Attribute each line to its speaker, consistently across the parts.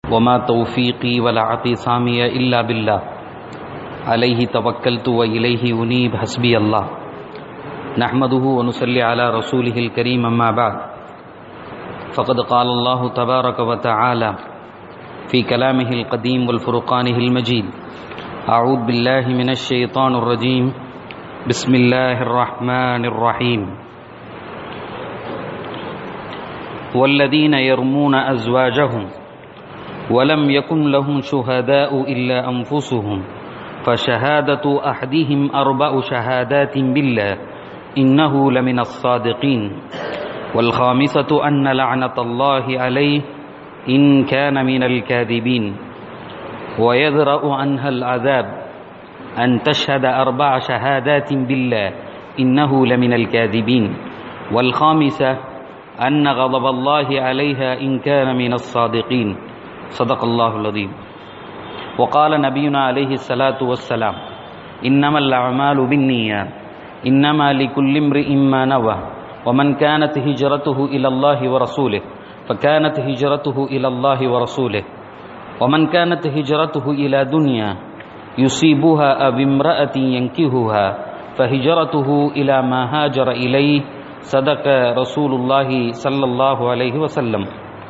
Speaker 1: وما توفيقي ولا اعتصامي إلا بالله عليه توكلت وإليه أنيب حسبي الله نحمده ونصلي على رسوله الكريم أما بعد فقد قال الله تبارك وتعالى في كلامه القديم والفرقانه المجيد أعوذ بالله من الشيطان الرجيم بسم الله الرحمن الرحيم والذين يرمون أزواجهم ولم يكن لهم شهداء إلا أنفسهم فشهادة أحدهم أربع شهادات بالله إنه لمن الصادقين والخامسة أن لعنة الله عليه إن كان من الكاذبين ويذرأ عنها العذاب أن تشهد أربع شهادات بالله إنه لمن الكاذبين والخامسة أن غضب الله عليها إن كان من الصادقين صدق الله العظيم وقال نبينا عليه الصلاة والسلام إنما الأعمال بالنيات إنما لكل امرئ ما نوى ومن كانت هجرته إلى الله ورسوله فكانت هجرته إلى الله ورسوله ومن كانت هجرته إلى دنيا يصيبها أو امرأة ينكهها فهجرته إلى ما هاجر إليه صدق رسول الله صلى الله عليه وسلم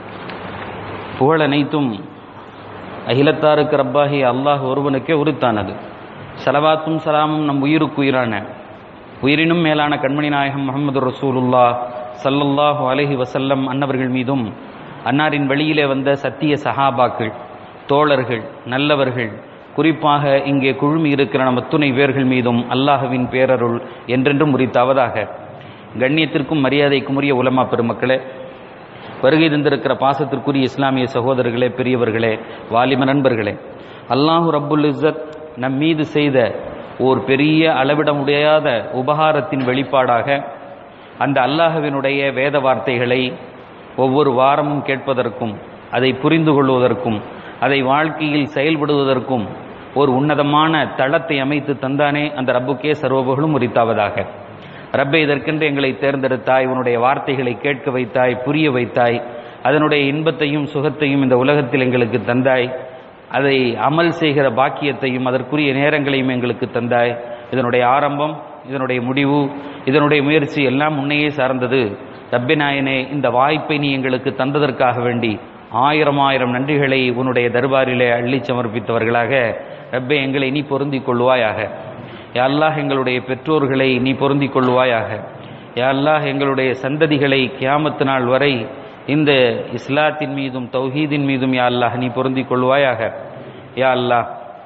Speaker 1: புகழனைத்தும் அகிலத்தாருக்கு ரப்பாகி அல்லாஹ் ஒருவனுக்கே உரித்தானது சலவாத்தும் சலாமும் நம் உயிருக்கு உயிரான உயிரினும் மேலான கண்மணி நாயகம் முகமது ரசூலுல்லா சல்லல்லாஹு அலஹி வசல்லம் அன்னவர்கள் மீதும் அன்னாரின் வழியிலே வந்த சத்திய சஹாபாக்கள் தோழர்கள் நல்லவர்கள் குறிப்பாக இங்கே குழுமி இருக்கிற நம் அத்துணை பேர்கள் மீதும் அல்லாஹுவின் பேரருள் என்றென்றும் உரித்தாவதாக கண்ணியத்திற்கும் மரியாதைக்கும் உரிய உலமா பெருமக்களே வருகை தந்திருக்கிற பாசத்திற்குரிய இஸ்லாமிய சகோதரர்களே பெரியவர்களே வாலிம நண்பர்களே அல்லாஹு ரப்புல் இஸ்ஸத் நம் மீது செய்த ஓர் பெரிய அளவிட முடியாத உபகாரத்தின் வெளிப்பாடாக அந்த அல்லாஹுவினுடைய வேத வார்த்தைகளை ஒவ்வொரு வாரமும் கேட்பதற்கும் அதை புரிந்து கொள்வதற்கும் அதை வாழ்க்கையில் செயல்படுவதற்கும் ஒரு உன்னதமான தளத்தை அமைத்து தந்தானே அந்த ரப்புக்கே சர்வபுகளும் உரித்தாவதாக ரப்பை இதற்கென்று எங்களை தேர்ந்தெடுத்தாய் உன்னுடைய வார்த்தைகளை கேட்க வைத்தாய் புரிய வைத்தாய் அதனுடைய இன்பத்தையும் சுகத்தையும் இந்த உலகத்தில் எங்களுக்கு தந்தாய் அதை அமல் செய்கிற பாக்கியத்தையும் அதற்குரிய நேரங்களையும் எங்களுக்கு தந்தாய் இதனுடைய ஆரம்பம் இதனுடைய முடிவு இதனுடைய முயற்சி எல்லாம் உன்னையே சார்ந்தது ரப்பினாயனே இந்த வாய்ப்பை நீ எங்களுக்கு தந்ததற்காக வேண்டி ஆயிரம் ஆயிரம் நன்றிகளை உன்னுடைய தர்பாரிலே அள்ளி சமர்ப்பித்தவர்களாக ரப்பே எங்களை நீ பொருந்திக் கொள்வாயாக யாழ்லாஹ் எங்களுடைய பெற்றோர்களை நீ பொருந்திக் கொள்வாயாக யாழ்லாஹ் எங்களுடைய சந்ததிகளை கியாமத்து நாள் வரை இந்த இஸ்லாத்தின் மீதும் தௌஹீதின் மீதும் யா அல்லாஹ் நீ பொருந்திக் கொள்வாயாக யா அல்லாஹ்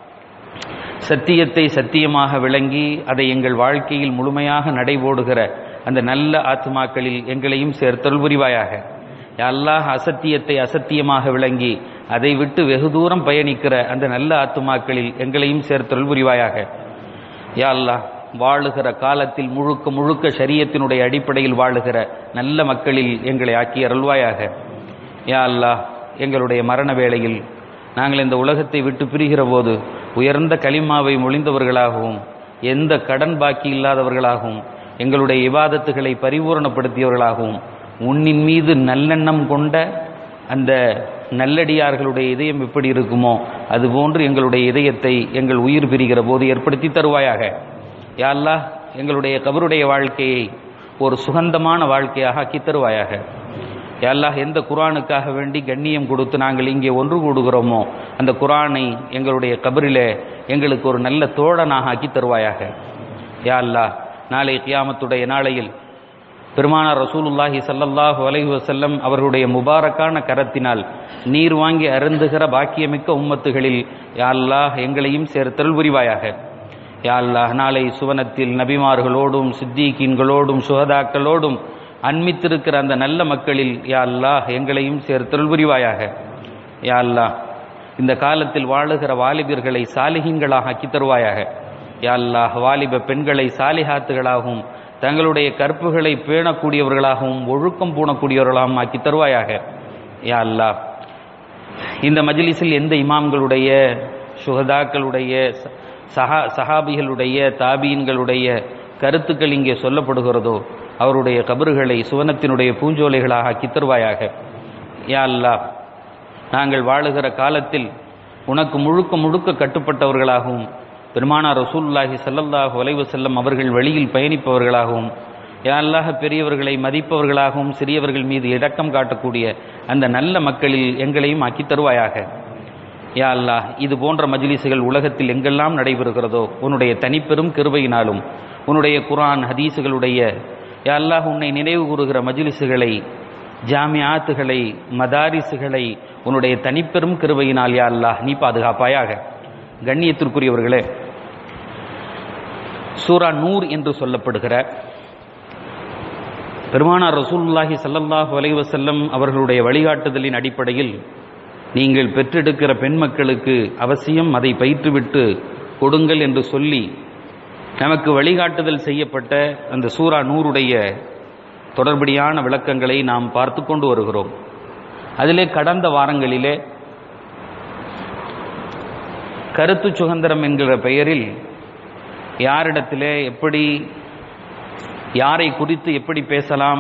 Speaker 1: சத்தியத்தை சத்தியமாக விளங்கி அதை எங்கள் வாழ்க்கையில் முழுமையாக நடைபோடுகிற அந்த நல்ல ஆத்மாக்களில் எங்களையும் சேர்த்தல் புரிவாயாக அல்லாஹ் அசத்தியத்தை அசத்தியமாக விளங்கி அதை விட்டு வெகு தூரம் பயணிக்கிற அந்த நல்ல ஆத்துமாக்களில் எங்களையும் சேர்த்தல் புரிவாயாக யா அல்லாஹ் வாழுகிற காலத்தில் முழுக்க முழுக்க சரியத்தினுடைய அடிப்படையில் வாழுகிற நல்ல மக்களில் எங்களை ஆக்கி அருள்வாயாக யா அல்லாஹ் எங்களுடைய மரண வேளையில் நாங்கள் இந்த உலகத்தை விட்டு பிரிகிற போது உயர்ந்த களிமாவை மொழிந்தவர்களாகவும் எந்த கடன் பாக்கி இல்லாதவர்களாகவும் எங்களுடைய இவாதத்துகளை பரிபூரணப்படுத்தியவர்களாகவும் உன்னின் மீது நல்லெண்ணம் கொண்ட அந்த நல்லடியார்களுடைய இதயம் எப்படி இருக்குமோ அதுபோன்று எங்களுடைய இதயத்தை எங்கள் உயிர் பிரிகிற போது ஏற்படுத்தி தருவாயாக யாழ்லா எங்களுடைய கபருடைய வாழ்க்கையை ஒரு சுகந்தமான வாழ்க்கையாக ஆக்கி தருவாயாக யாழ்லாஹ் எந்த குரானுக்காக வேண்டி கண்ணியம் கொடுத்து நாங்கள் இங்கே ஒன்று கூடுகிறோமோ அந்த குரானை எங்களுடைய கபரிலே எங்களுக்கு ஒரு நல்ல தோழனாக ஆக்கி தருவாயாக யா அல்லா நாளை கியாமத்துடைய நாளையில் பெருமானார் ரசூலுல்லாஹி சல்லல்லாஹு அலைஹி வசல்லம் அவர்களுடைய முபாரக்கான கரத்தினால் நீர் வாங்கி அருந்துகிற பாக்கியமிக்க உம்மத்துகளில் யா அல்லாஹ் எங்களையும் சேர்த்தல் புரிவாயாக யா அல்லாஹ் நாளை சுவனத்தில் நபிமார்களோடும் சித்திகீன்களோடும் சுகதாக்களோடும் அன்மித்திருக்கிற அந்த நல்ல மக்களில் யா அல்லாஹ் எங்களையும் சேர்த்தல் புரிவாயாக யா அல்லாஹ் இந்த காலத்தில் வாழுகிற வாலிபர்களை சாலிகீன்களாக ஆக்கி தருவாயாக யா அல்லாஹ் வாலிப பெண்களை சாலிஹாத்துகளாகவும் தங்களுடைய கற்புகளை பேணக்கூடியவர்களாகவும் ஒழுக்கம் பூணக்கூடியவர்களாகவும் ஆக்கி தருவாயாக யா அல்லாஹ் இந்த மஜ்லிஸில் எந்த இமாம்களுடைய சுகதாக்களுடைய சஹா சஹாபிகளுடைய தாபீன்களுடைய கருத்துக்கள் இங்கே சொல்லப்படுகிறதோ அவருடைய கபறுகளை சுவனத்தினுடைய பூஞ்சோலைகளாக ஆக்கி தருவாயாக யா அல்லாஹ் நாங்கள் வாழுகிற காலத்தில் உனக்கு முழுக்க முழுக்க கட்டுப்பட்டவர்களாகவும் பெருமானார் ரசூலுல்லாஹி ஸல்லல்லாஹு அலைஹி வஸல்லம் அவர்கள் வழியில் பயணிப்பவர்களாகவும் யா அல்லாஹ் பெரியவர்களை மதிப்பவர்களாகவும் சிறியவர்கள் மீது இரக்கம் காட்டக்கூடிய அந்த நல்ல மக்களில் எங்களையும் ஆக்கி தருவாயாக யா அல்லாஹ் இது போன்ற மஜ்லிஸுகள் உலகத்தில் எங்கெல்லாம் நடைபெறுகிறதோ உன்னுடைய தனிப்பெரும் கிருபையினாலும் உன்னுடைய குர்ஆன் ஹதீஸுகளுடைய யா அல்லாஹ் உன்னை நினைவு கூறுகிற மஜ்லிஸுகளை ஜாமியாத்துகளை மதாரிசுகளை உன்னுடைய தனிப்பெரும் கிருபையினால் யா அல்லாஹ் நீ பாதுகாப்பாயாக கண்ணியத்திற்குரியவர்களே சூரா நூர் என்று சொல்லப்படுகிற பெருமானார் ரசூலுல்லாஹி ஸல்லல்லாஹு அலைஹி வஸல்லம் அவர்களுடைய வழிகாட்டுதலின் அடிப்படையில் நீங்கள் பெற்றெடுக்கிற பெண் மக்களுக்கு அவசியம் அதை பயிற்றுவிட்டு கொடுங்கள் என்று சொல்லி நமக்கு வழிகாட்டுதல் செய்யப்பட்ட அந்த சூரா நூறுடைய தொடர்படியான விளக்கங்களை நாம் பார்த்து கொண்டு வருகிறோம் அதிலே கடந்த வாரங்களிலே கருத்து சுதந்திரம் என்கிற பெயரில் யாரிடத்திலே எப்படி யாரை குறித்து எப்படி பேசலாம்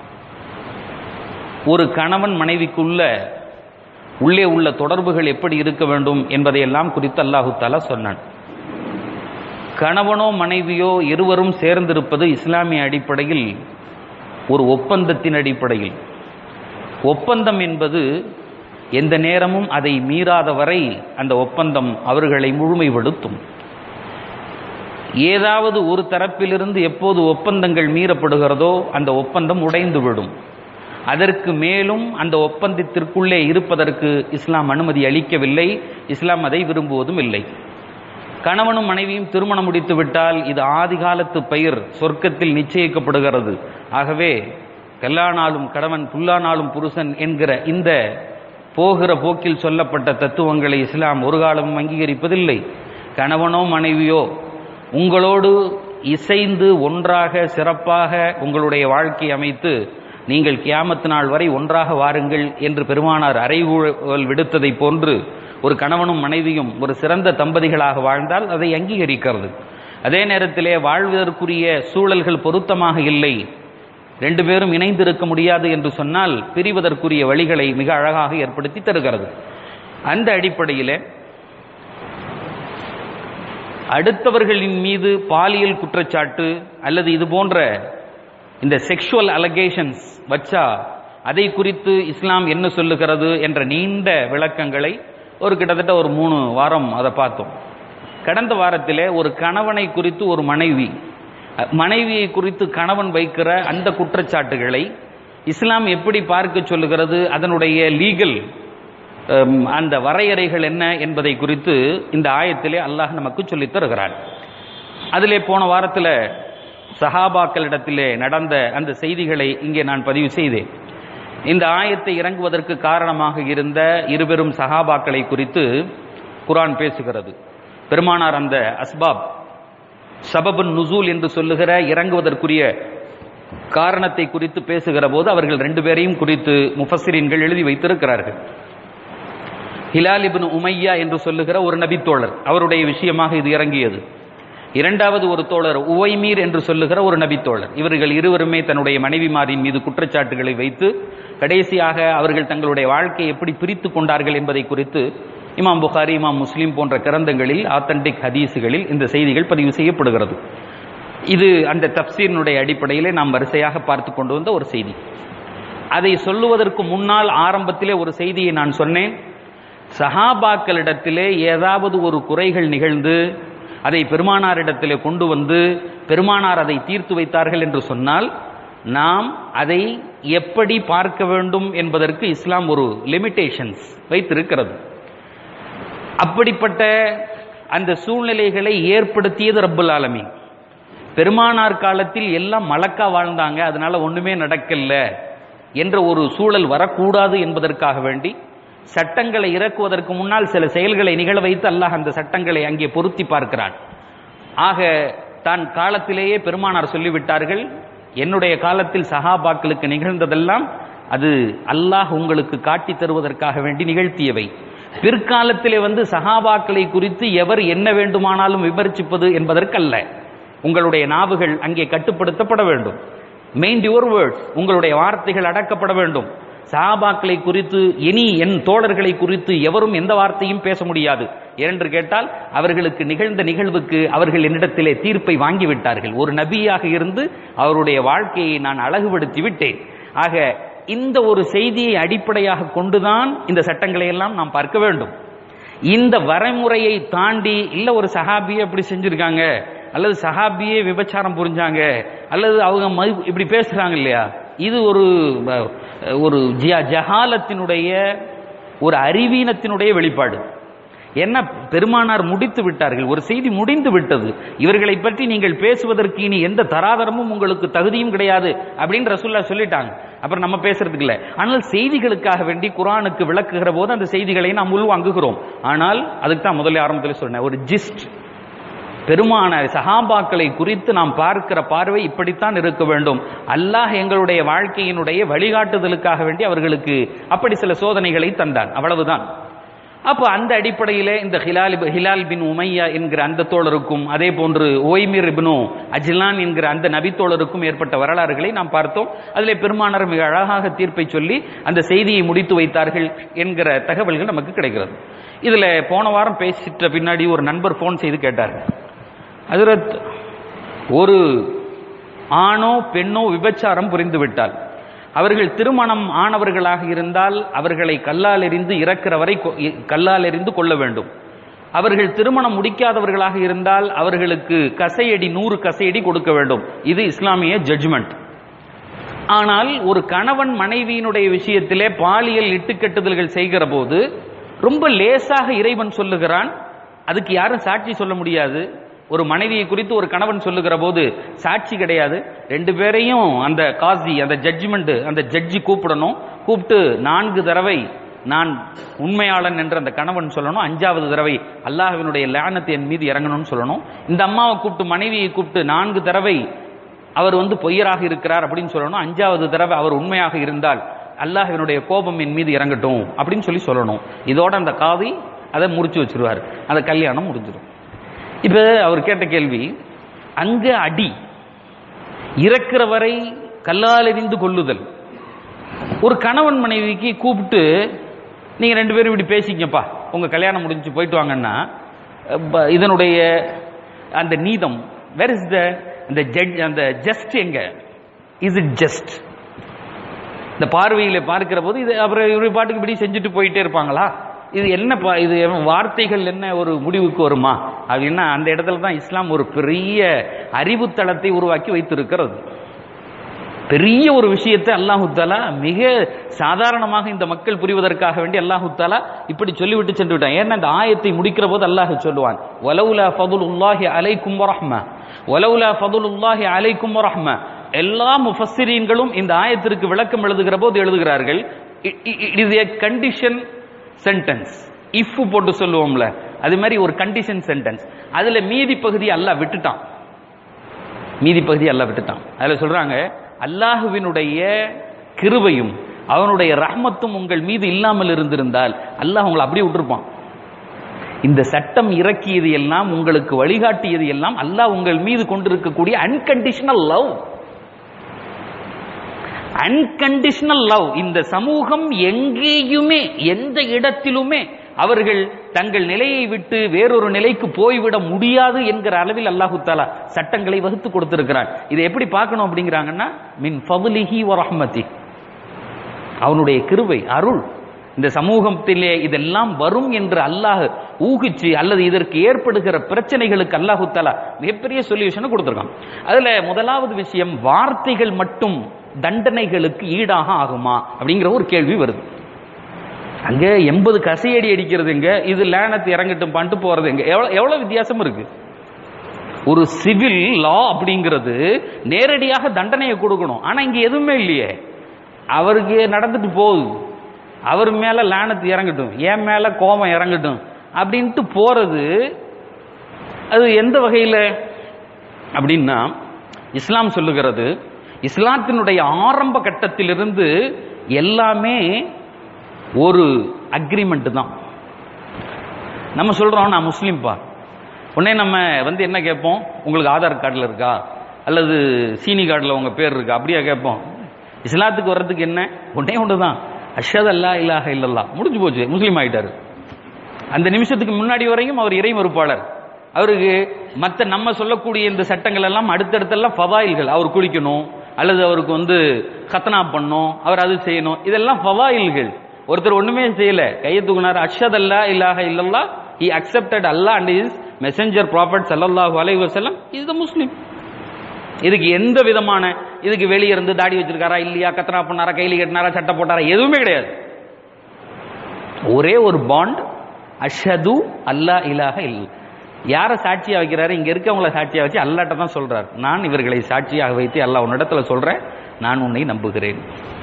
Speaker 1: ஒரு கணவன் மனைவிக்குள்ள உள்ளே உள்ள தொடர்புகள் எப்படி இருக்க வேண்டும் என்பதையெல்லாம் குறித்து அல்லாஹு தாலா சொன்னான் கணவனோ மனைவியோ இருவரும் சேர்ந்திருப்பது இஸ்லாமிய அடிப்படையில் ஒரு ஒப்பந்தத்தின் அடிப்படையில் ஒப்பந்தம் என்பது எந்த நேரமும் அதை மீறாத வரை அந்த ஒப்பந்தம் அவர்களை முழுமைப்படுத்தும் ஏதாவது ஒரு தரப்பிலிருந்து எப்போது ஒப்பந்தங்கள் மீறப்படுகிறதோ அந்த ஒப்பந்தம் உடைந்து விடும் அதற்கு மேலும் அந்த ஒப்பந்தத்திற்குள்ளே இருப்பதற்கு இஸ்லாம் அனுமதி அளிக்கவில்லை இஸ்லாம் அதை விரும்புவதும் இல்லை கணவனும் மனைவியும் திருமணம் முடித்து விட்டால் இது ஆதி காலத்து பயிர் சொர்க்கத்தில் நிச்சயிக்கப்படுகிறது ஆகவே கல்லானாலும் கணவன் புல்லானாலும் புருஷன் என்கிற இந்த போகிற போக்கில் சொல்லப்பட்ட தத்துவங்களை இஸ்லாம் ஒரு காலமும் அங்கீகரிப்பதில்லை கணவனோ மனைவியோ உங்களோடு இசைந்து ஒன்றாக சிறப்பாக உங்களுடைய வாழ்க்கை அமைத்து நீங்கள் கியாமத்து நாள் வரை ஒன்றாக வாருங்கள் என்று பெருமானார் அறைகூழல் விடுத்ததை போன்று ஒரு கணவனும் மனைவியும் ஒரு சிறந்த தம்பதிகளாக வாழ்ந்தால் அதை அங்கீகரிக்கிறது அதே நேரத்திலே வாழ்வதற்குரிய சூழல்கள் பொருத்தமாக இல்லை ரெண்டு பேரும் இணைந்திருக்க முடியாது என்று சொன்னால் பிரிவதற்குரிய வழிகளை மிக அழகாக ஏற்படுத்தி தருகிறது அந்த அடிப்படையிலே அடுத்தவர்களின் மீது பாலியல் குற்றச்சாட்டு அல்லது இது போன்ற இந்த செக்ஷுவல் அலகேஷன்ஸ் வச்சா அதை குறித்து இஸ்லாம் என்ன சொல்லுகிறது என்ற நீண்ட விளக்கங்களை ஒரு கிட்டத்தட்ட ஒரு மூணு வாரம் அதை பார்த்தோம் கடந்த வாரத்திலே ஒரு கணவனை குறித்து ஒரு மனைவி மனைவியை குறித்து கணவன் வைக்கிற அந்த குற்றச்சாட்டுகளை இஸ்லாம் எப்படி பார்க்க சொல்லுகிறது அதனுடைய லீகல் அந்த வரையறைகள் என்ன என்பதை குறித்து இந்த ஆயத்திலே அல்லாஹ் நமக்கு சொல்லித் தருகிறான் அதிலே போன வாரத்தில் சஹாபாக்களிடத்திலே நடந்த அந்த செய்திகளை இங்கே நான் பதிவு செய்தேன் இந்த ஆயத்தை இறங்குவதற்கு காரணமாக இருந்த இருபெரும் சஹாபாக்களை குறித்து குரான் பேசுகிறது பெருமானார் அந்த அஸ்பாப் சபபுன் நுசூல் என்று சொல்லுகிற இறங்குவதற்குரிய காரணத்தை குறித்து பேசுகிற போது அவர்கள் ரெண்டு பேரையும் குறித்து முஃபசிரின்கள் எழுதி வைத்திருக்கிறார்கள் ஹிலால் இபின் உமையா என்று சொல்லுகிற ஒரு நபித்தோழர் அவருடைய விஷயமாக இது இறங்கியது இரண்டாவது ஒரு தோழர் உவைமீர் என்று சொல்லுகிற ஒரு நபித்தோழர் இவர்கள் இருவருமே தன்னுடைய மனைவிமாரின் மீது குற்றச்சாட்டுகளை வைத்து கடைசியாக அவர்கள் தங்களுடைய வாழ்க்கையை எப்படி பிரித்து கொண்டார்கள் என்பதை குறித்து இமாம் புகாரி இமாம் முஸ்லீம் போன்ற கிரந்தங்களில் ஆத்தன்டிக் ஹதீஸுகளில் இந்த செய்திகள் பதிவு செய்யப்படுகிறது இது அந்த தப்சீரினுடைய அடிப்படையிலே நாம் வரிசையாக பார்த்து கொண்டு வந்த ஒரு செய்தி அதை சொல்லுவதற்கு முன்னால் ஆரம்பத்திலே ஒரு செய்தியை நான் சொன்னேன் சஹாபாக்களிடத்திலே ஏதாவது ஒரு குறைகள் நிகழ்ந்து அதை பெருமானாரிடத்திலே கொண்டு வந்து பெருமானார் அதை தீர்த்து வைத்தார்கள் என்று சொன்னால் நாம் அதை எப்படி பார்க்க வேண்டும் என்பதற்கு இஸ்லாம் ஒரு லிமிட்டேஷன்ஸ் வைத்திருக்கிறது அப்படிப்பட்ட அந்த சூழ்நிலைகளை ஏற்படுத்தியது ரப்புல் ஆலமீன் பெருமானார் காலத்தில் எல்லாம் மலக்கா வாழ்ந்தாங்க அதனால ஒண்ணுமே நடக்கல என்ற ஒரு சூழல் வரக்கூடாது என்பதற்காக வேண்டி சட்டங்களை இறக்குவதற்கு முன்னால் சில செயல்களை நிகழ வைத்து அல்லாஹ் அந்த சட்டங்களை அங்கே பொருத்தி பார்க்கிறான் ஆக தான் காலத்திலேயே பெருமானார் சொல்லிவிட்டார்கள் என்னுடைய காலத்தில் சஹாபாக்களுக்கு நிகழ்ந்ததெல்லாம் அது அல்லாஹ் உங்களுக்கு காட்டி தருவதற்காக வேண்டி நிகழ்த்தியவை பிற்காலத்திலே வந்து சஹாபாக்களை குறித்து எவர் என்ன வேண்டுமானாலும் விமர்சிப்பது என்பதற்கல்ல உங்களுடைய நாவுகள் அங்கே கட்டுப்படுத்தப்பட வேண்டும் மெயின் யுவர் வேர்ட்ஸ் உங்களுடைய வார்த்தைகள் அடக்கப்பட வேண்டும் சஹாபாக்களை குறித்து இனி என் தோழர்களை குறித்து எவரும் எந்த வார்த்தையும் பேச முடியாது ஏனென்று கேட்டால் அவர்களுக்கு நிகழ்ந்த நிகழ்வுக்கு அவர்கள் என்னிடத்திலே தீர்ப்பை வாங்கிவிட்டார்கள் ஒரு நபியாக இருந்து அவருடைய வாழ்க்கையை நான் அழகுபடுத்தி விட்டேன் ஆக இந்த ஒரு செய்தியை அடிப்படையாக கொண்டுதான் இந்த சட்டங்களை எல்லாம் நாம் பார்க்க வேண்டும் இந்த வரைமுறையை தாண்டி இல்ல ஒரு சஹாபியை இப்படி செஞ்சிருக்காங்க அல்லது சஹாபியே விபச்சாரம் புரிஞ்சாங்க அல்லது அவங்க மது- இப்படி பேசுறாங்க இல்லையா இது ஒரு அஹ், ஒரு ஜ- ஜஹாலத்தினுடைய ஒரு அறிவீனத்தினுடைய வெளிப்பாடு என்ன பெருமானார் முடித்து விட்டார்கள் ஒரு செய்தி முடிந்து விட்டது இவர்களை பற்றி நீங்கள் பேசுவதற்கு இனி எந்த தராதரமும் உங்களுக்கு தகுதியும் கிடையாது அப்படின்னு ரசூல்லா சொல்லிட்டாங்க அப்புறம் நம்ம பேசுறதுக்கு இல்லை ஆனால் செய்திகளுக்காக வேண்டி குரானுக்கு விளக்குகிற போது அந்த செய்திகளை நாம் உள்வாங்குகிறோம் ஆனால் அதுக்கு தான் முதல்ல ஆரம்பத்தில் சொன்னேன் ஒரு ஜிஸ்ட் பெருமான சஹாபாக்களை குறித்து நாம் பார்க்கிற பார்வை இப்படித்தான் இருக்க வேண்டும் அல்லாஹ் எங்களுடைய வாழ்க்கையினுடைய வழிகாட்டுதலுக்காக வேண்டி அவர்களுக்கு அப்படி சில சோதனைகளை தந்தான் அவ்வளவுதான் அப்போ அந்த அடிப்படையிலே இந்த ஹிலால் இப்- ஹிலால் பின் உமையா என்கிற அந்த தோழருக்கும் அதே போன்று ஓய்மிர் இப்னு அஜ்லான் என்கிற அந்த நபி தோழருக்கும் ஏற்பட்ட வரலாறுகளை நாம் பார்த்தோம் அதிலே பெருமானார் மிக அழகாக தீர்ப்பை சொல்லி அந்த செய்தியை முடித்து வைத்தார்கள் என்கிற தகவல்கள் நமக்கு கிடைக்கிறது இதுல போன வாரம் பேசிட்ட பின்னாடி ஒரு நண்பர் ஃபோன் செய்து கேட்டார் ஹஜரத் ஒரு ஆணோ பெண்ணோ விபச்சாரம் புரிந்து விட்டால் அவர்கள் திருமணம் ஆனவர்களாக இருந்தால் அவர்களை கல்லால் எறிந்து இறக்கிற வரை கொ- இ- கல்லால் எறிந்து கொள்ள வேண்டும் அவர்கள் திருமணம் முடிக்காதவர்களாக இருந்தால் அவர்களுக்கு கசையடி நூறு கசையடி கொடுக்க வேண்டும் இது இஸ்லாமிய ஜட்ஜ்மெண்ட் ஆனால் ஒரு கணவன் மனைவியினுடைய விஷயத்திலே பாலியல் இட்டுக்கட்டுதல்கள் செய்கிற போது ரொம்ப லேசாக இறைவன் சொல்லுகிறான் அதுக்கு யாரும் சாட்சி சொல்ல முடியாது ஒரு மனைவியை குறித்து ஒரு கணவன் சொல்லுகிற போது சாட்சி கிடையாது ரெண்டு பேரையும் அந்த காசி அந்த ஜட்ஜ்மெண்ட் அந்த ஜட்ஜி கூப்பிடணும் கூப்பிட்டு நான்கு தடவை நான் உண்மையாளன் என்று அந்த கணவன் சொல்லணும் அஞ்சாவது தடவை அல்லாஹ்வினுடைய லானத்து என் மீது இறங்கணும்னு சொல்லணும் இந்த அம்மாவை கூப்பிட்டு மனைவியை கூப்பிட்டு நான்கு தடவை அவர் வந்து பொய்யராக இருக்கிறார் அப்படின்னு சொல்லணும் அஞ்சாவது தடவை அவர் உண்மையாக இருந்தால் அல்லாஹ்வினுடைய கோபம் என் மீது இறங்கட்டும் அப்படின்னு சொல்லி சொல்லணும் இதோட அந்த காதி அதை முறிச்சு வச்சிருவார் அந்த கல்யாணம் முடிஞ்சிடும் இப்ப அவர் கேட்ட கேள்வி அங்க அடி இறக்கிற வரை கல்லால் எறிந்து கொள்ளுதல் ஒரு கணவன் மனைவிக்கு கூப்பிட்டு நீங்க ரெண்டு பேரும் இப்படி பேசிக்கப்பா உங்க கல்யாணம் முடிஞ்சு போயிட்டு வாங்கன்னா ப- இதனுடைய அந்த நீதம் வேர் இஸ் த அந்த ஜட்ஜ் அந்த ஜஸ்ட் எங்க இஸ் இட் ஜஸ்ட் இந்த பார்வையில பார்க்கிற போது இது அப்புறம் இவரு பாட்டுக்கு இப்படி செஞ்சுட்டு போயிட்டே இருப்பாங்களா இது என்ன பா- இது வார்த்தைகள் என்ன ஒரு முடிவுக்கு வருமா அப்படின்னா அந்த இடத்துல தான் இஸ்லாம் ஒரு பெரிய அறிவுத்தளத்தை உருவாக்கி வைத்திருக்கிறது பெரிய ஒரு விஷயத்தை அல்லாஹு தாலா மிக சாதாரணமாக இந்த மக்கள் புரிவதற்காக வேண்டி அல்லாஹு தாலா இப்படி சொல்லிவிட்டு சென்று விட்டான் ஏன்னா இந்த ஆயத்தை முடிக்கிற போது அல்லாஹ் சொல்லுவான் வலவுலா ஃபதுலுல்லாஹி அலைக்கும் வரஹ்ம வலவுலா ஃபதுலுல்லாஹி அலைக்கும் வரஹ்ம எல்லா முஃபஸ்ஸிரீன்களும் இந்த ஆயத்திற்கு விளக்கம் எழுதுகிற போது எழுதுகிறார்கள் it is a condition sentence if போட்டு சொல்லுவோம்ல அது மாதிரி ஒரு கண்டிஷன் சென்டென்ஸ் அதுல மீதி பகுதி அல்லாஹ் விட்டுட்டான் மீதி பகுதி அல்லாஹ் விட்டுட்டான் அதுல சொல்றாங்க அல்லாஹுவினுடைய கிருபையும் அவனுடைய ரஹ்மத்தும் உங்கள் மீது இல்லாமல் இருந்திருந்தால் அல்லாஹ் உங்களை அப்படியே விட்டுருப்பான் இந்த சட்டம் இறக்கியது எல்லாம் உங்களுக்கு வழிகாட்டியது எல்லாம் அல்லாஹ் உங்கள் மீது கொண்டிருக்கக்கூடிய அன்கண்டிஷனல் லவ் அன்கண்டிஷனல் லவ் இந்த சமூகம் எங்கேயுமே எந்த இடத்திலுமே அவர்கள் தங்கள் நிலையை விட்டு வேறொரு நிலைக்கு போய்விட முடியாது என்கிற அளவில் அல்லாஹு தாலா சட்டங்களை வகுத்து கொடுத்திருக்கிறான் இதை எப்படி பார்க்கணும் அப்படிங்கிறாங்கன்னா மின் ஃபதுலிஹி வ ரஹ்மதி அவனுடைய கிருபை அருள் இந்த சமூகத்திலே இதெல்லாம் வரும் என்று அல்லாஹ் ஊகிச்சு அல்லது இதற்கு ஏற்படுகிற பிரச்சனைகளுக்கு அல்லாஹு தாலா மிகப்பெரிய சொல்யூஷனை கொடுத்திருக்கான் அதுல முதலாவது விஷயம் வார்த்தைகள் மட்டும் தண்டனைகளுக்கு ஈடாக ஆகுமா அப்படிங்கிற ஒரு கேள்வி வருது அங்க எண்பது கசையடி அடிக்கிறது எங்க இது லேனத்து இறங்கட்டும் பண்ணிட்டு போறது எங்க எவ்வளவு எவ்வளவு வித்தியாசம் இருக்கு ஒரு சிவில் லா அப்படிங்கிறது நேரடியாக தண்டனையை கொடுக்கணும் ஆனா இங்க எதுவுமே இல்லையே அவருக்கு நடந்துட்டு போகுது அவர் மேல லானத்து இறங்கட்டும் என் மேல கோபம் இறங்கட்டும் அப்படின்ட்டு போறது அது எந்த வகையில அப்படின்னா இஸ்லாம் சொல்லுகிறது இஸ்லாத்தினுடைய ஆரம்ப கட்டத்திலிருந்து எல்லாமே ஒரு அக்ரிமெண்ட் தான் நம்ம சொல்றோம் நான் முஸ்லீம்பா உடனே நம்ம வந்து என்ன கேட்போம் உங்களுக்கு ஆதார் கார்டில் இருக்கா அல்லது சீனி கார்டில் உங்க பேர் இருக்கா அப்படியா கேட்போம் இஸ்லாத்துக்கு வர்றதுக்கு என்ன ஒன்னே ஒன்று தான் அஷத் அல்லா இலாஹ இல்லல்லா முடிஞ்சு போச்சு முஸ்லீம் ஆயிட்டாரு அந்த நிமிஷத்துக்கு முன்னாடி வரையும் அவர் இறை மறுப்பாளர் அவருக்கு மற்ற நம்ம சொல்லக்கூடிய இந்த சட்டங்கள் எல்லாம் அடுத்தடுத்தெல்லாம் ஃபவாயில்கள் அவர் குளிக்கணும் அல்லது அவருக்கு வந்து கத்தனா பண்ணணும் அவர் அது செய்யணும் இதெல்லாம் ஃபவாயில்கள் ஒருத்தர் ஒண்ணுமே செய்யல கையை தூக்குனார் அஷத் அல்லா இல்லாஹ இல்லல்லா he accepted Allah and is messenger prophet சல்லல்லாஹு அலைஹி வஸல்லம் இஸ் த முஸ்லீம் இதுக்கு எந்த விதமான இதுக்கு வெளியே இருந்து தாடி வச்சிருக்காரா இல்லையா கத்தனா பண்ணாரா கையில கட்டினாரா சட்டை போட்டாரா எதுவுமே கிடையாது ஒரே ஒரு பாண்ட் அஷது அல்லா இலாஹ இல் யாரை சாட்சியா வைக்கிறாரு இங்க இருக்கவங்கள சாட்சியா வச்சு அல்லாட்ட தான் சொல்றார் நான் இவர்களை சாட்சியாக வைத்து அல்லாஹ் உன்னிடத்துல சொல்றேன் நான் உன்னை நம்புகிறேன்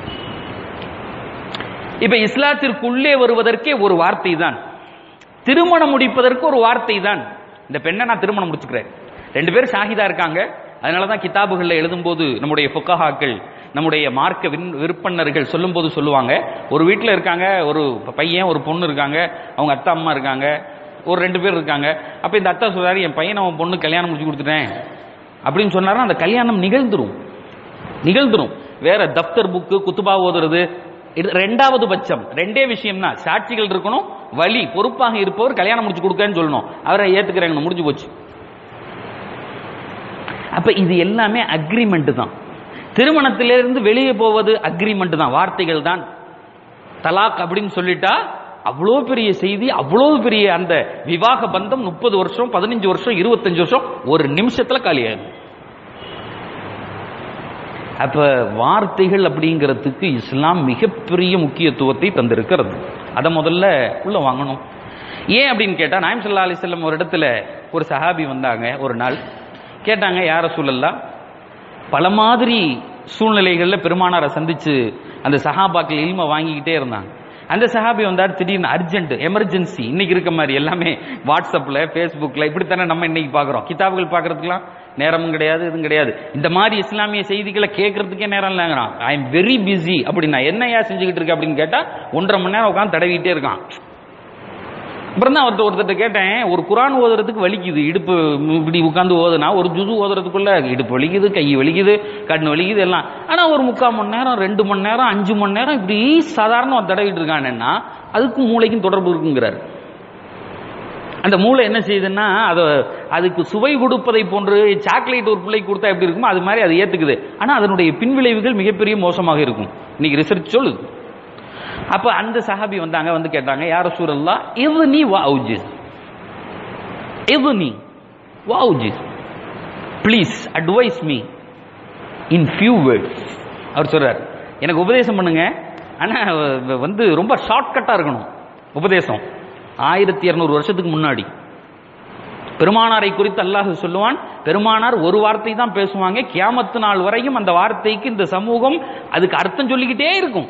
Speaker 1: இப்ப இஸ்லாத்திற்குள்ளே வருவதற்கே ஒரு வார்த்தை தான் திருமணம் முடிப்பதற்கு ஒரு வார்த்தை தான் இந்த பெண்ணை நான் திருமணம் முடிச்சுக்கிறேன் ரெண்டு பேரும் ஷாஹிதா இருக்காங்க அதனாலதான் கிதாபுகள்ல எழுதும்போது நம்முடைய ஃபுக்கஹாக்கள் நம்முடைய மார்க்க வின் விற்பனர்கள் சொல்லும்போது சொல்லுவாங்க ஒரு வீட்டில் இருக்காங்க ஒரு பையன் ஒரு பொண்ணு இருக்காங்க அவங்க அத்தா அம்மா இருக்காங்க ஒரு ரெண்டு பேர் இருக்காங்க அப்ப இந்த அத்தா சொல்றாரு என் பையன் அவன் பொண்ணு கல்யாணம் முடிச்சு கொடுத்துட்டேன் அப்படின்னு சொன்னாருன்னா அந்த கல்யாணம் நிகழ்ந்துரும் நிகழ்ந்துரும் வேற தப்தர் புக்கு குத்துபா ஓதுறது இது ரெண்டாவது பட்சம் ரெண்டே விஷயம் தான் சாட்சிகள் இருக்கணும் வழி பொறுப்பாக இருப்பவர் கல்யாணம் முடிச்சு கொடுக்கன்னு சொல்லணும் அவரை ஏத்துக்கிறாங்க முடிஞ்சு போச்சு அப்ப இது எல்லாமே அக்ரிமெண்ட் தான் திருமணத்திலிருந்து வெளியே போவது அக்ரிமெண்ட் தான் வார்த்தைகள் தான் தலாக் அப்படின்னு சொல்லிட்டா அவ்வளோ பெரிய செய்தி அவ்வளோ பெரிய அந்த விவாக பந்தம் முப்பது வருஷம் பதினஞ்சு வருஷம் இருபத்தஞ்சு வருஷம் ஒரு நிமிஷத்துல காலியாகும் அப்ப வார்த்தைகள் அப்படிங்கிறதுக்கு இஸ்லாம் மிகப்பெரிய முக்கியத்துவத்தை தந்திருக்கிறது அதை முதல்ல உள்ள வாங்கணும் ஏன் அப்படின்னு கேட்டா நாயம் சல்லா அலிஸ்லம் ஒரு இடத்துல ஒரு சஹாபி வந்தாங்க ஒரு நாள் கேட்டாங்க யார சூழல்லாம் பல மாதிரி சூழ்நிலைகளில் பெருமானாரை சந்திச்சு அந்த சஹாபாக்கள் இல்ம வாங்கிக்கிட்டே இருந்தாங்க அந்த சஹாபி வந்தார் திடீர்னு அர்ஜென்ட் எமர்ஜென்சி இன்னைக்கு இருக்க மாதிரி எல்லாமே வாட்ஸ்அப்ல ஃபேஸ்புக்ல இப்படித்தானே நம்ம இன்னைக்கு பாக்குறோம் கிதாபுகள் பாக்குறதுக்குலாம் நேரமும் கிடையாது இதுவும் கிடையாது இந்த மாதிரி இஸ்லாமிய செய்திகளை கேட்கறதுக்கே நேரம் இல்லைங்கிறான் ஐ எம் வெரி பிஸி அப்படின்னா என்னையா செஞ்சுக்கிட்டு இருக்க அப்படின்னு கேட்டா ஒன்றரை மணி நேரம் உட்காந்து தடவிட்டே இருக்கான் அப்புறம் தான் ஒருத்தர் ஒருத்தர் கேட்டேன் ஒரு குரான் ஓதுறதுக்கு வலிக்குது இடுப்பு இப்படி உட்காந்து ஓதுனா ஒரு ஜுது ஓதுறதுக்குள்ள இடுப்பு வலிக்குது கை வலிக்குது கண்ணு வலிக்குது எல்லாம் ஆனா ஒரு முக்கால் மணி நேரம் ரெண்டு மணி நேரம் அஞ்சு மணி நேரம் இப்படி சாதாரண தடவிட்டு இருக்கானேன்னா அதுக்கும் மூளைக்கும் தொடர்பு இருக்குங்கிறாரு அந்த மூளை என்ன செய்யுதுன்னா அதை அதுக்கு சுவை கொடுப்பதை போன்று சாக்லேட் ஒரு பிள்ளைக்கு கொடுத்தா எப்படி இருக்குமோ அது மாதிரி அது ஏத்துக்குது ஆனா அதனுடைய பின்விளைவுகள் மிகப்பெரிய மோசமாக இருக்கும் இன்னைக்கு ரிசர்ச் சொல்லுது அப்ப அந்த சஹாபி வந்தாங்க வந்து கேட்டாங்க யார சூரல்லா இது நீ வா அவுஜிஸ் இது நீ வா அவுஜிஸ் please advise me in few words அவர் சொல்றார் எனக்கு உபதேசம் பண்ணுங்க ஆனா வந்து ரொம்ப ஷார்ட்கட்டா இருக்கணும் உபதேசம் ஆயிரத்தி இருநூறு வருஷத்துக்கு முன்னாடி பெருமானாரை குறித்து அல்லாஹ் சொல்லுவான் பெருமானார் ஒரு வார்த்தை தான் பேசுவாங்க கியாமத்து நாள் வரையும் அந்த வார்த்தைக்கு இந்த சமூகம் அதுக்கு அர்த்தம் சொல்லிக்கிட்டே இருக்கும்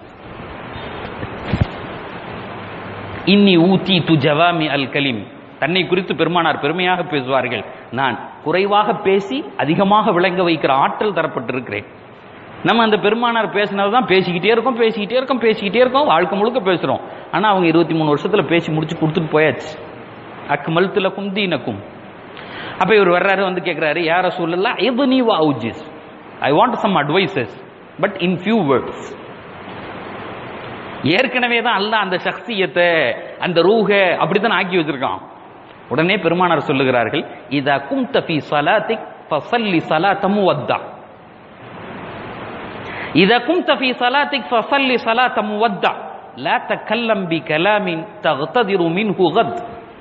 Speaker 1: இன்னி ஊத்தி து ஜவாமி அல் கலீம் தன்னை குறித்து பெருமானார் பெருமையாக பேசுவார்கள் நான் குறைவாக பேசி அதிகமாக விளங்க வைக்கிற ஆற்றல் தரப்பட்டிருக்கிறேன் நம்ம அந்த பெருமானார் பேசினது தான் பேசிக்கிட்டே இருக்கோம் பேசிக்கிட்டே இருக்கோம் பேசிக்கிட்டே இருக்கோம் வாழ்க்கை முழுக்க பேசுறோம் ஆனா அவங்க இருபத்தி மூணு வருஷத்துல பேசி முடிச்சு கொடுத்துட்டு போயாச்சு அக்மல் திலக்கும் தீனக்கும் அப்ப இவர் வர்றாரு வந்து கேட்கிறாரு யார சொல்லலாம் எது நீ வா அவுஜிஸ் I want some advices but in few words ஏற்கனவே தான் அல்ல அந்த சக்தியத்தை அந்த ரூஹ அப்படித்தான் ஆக்கி வச்சிருக்கான் உடனே பெருமானார் சொல்லுகிறார்கள் இதா கும் தபி சலாத்திக் ஃபசல்லி சலாத்தமு வத்தா இதா கும் தபி சலாத்திக் ஃபசல்லி சலாத்தமு வத்தா لا تكلم بكلام تغتدر منه غد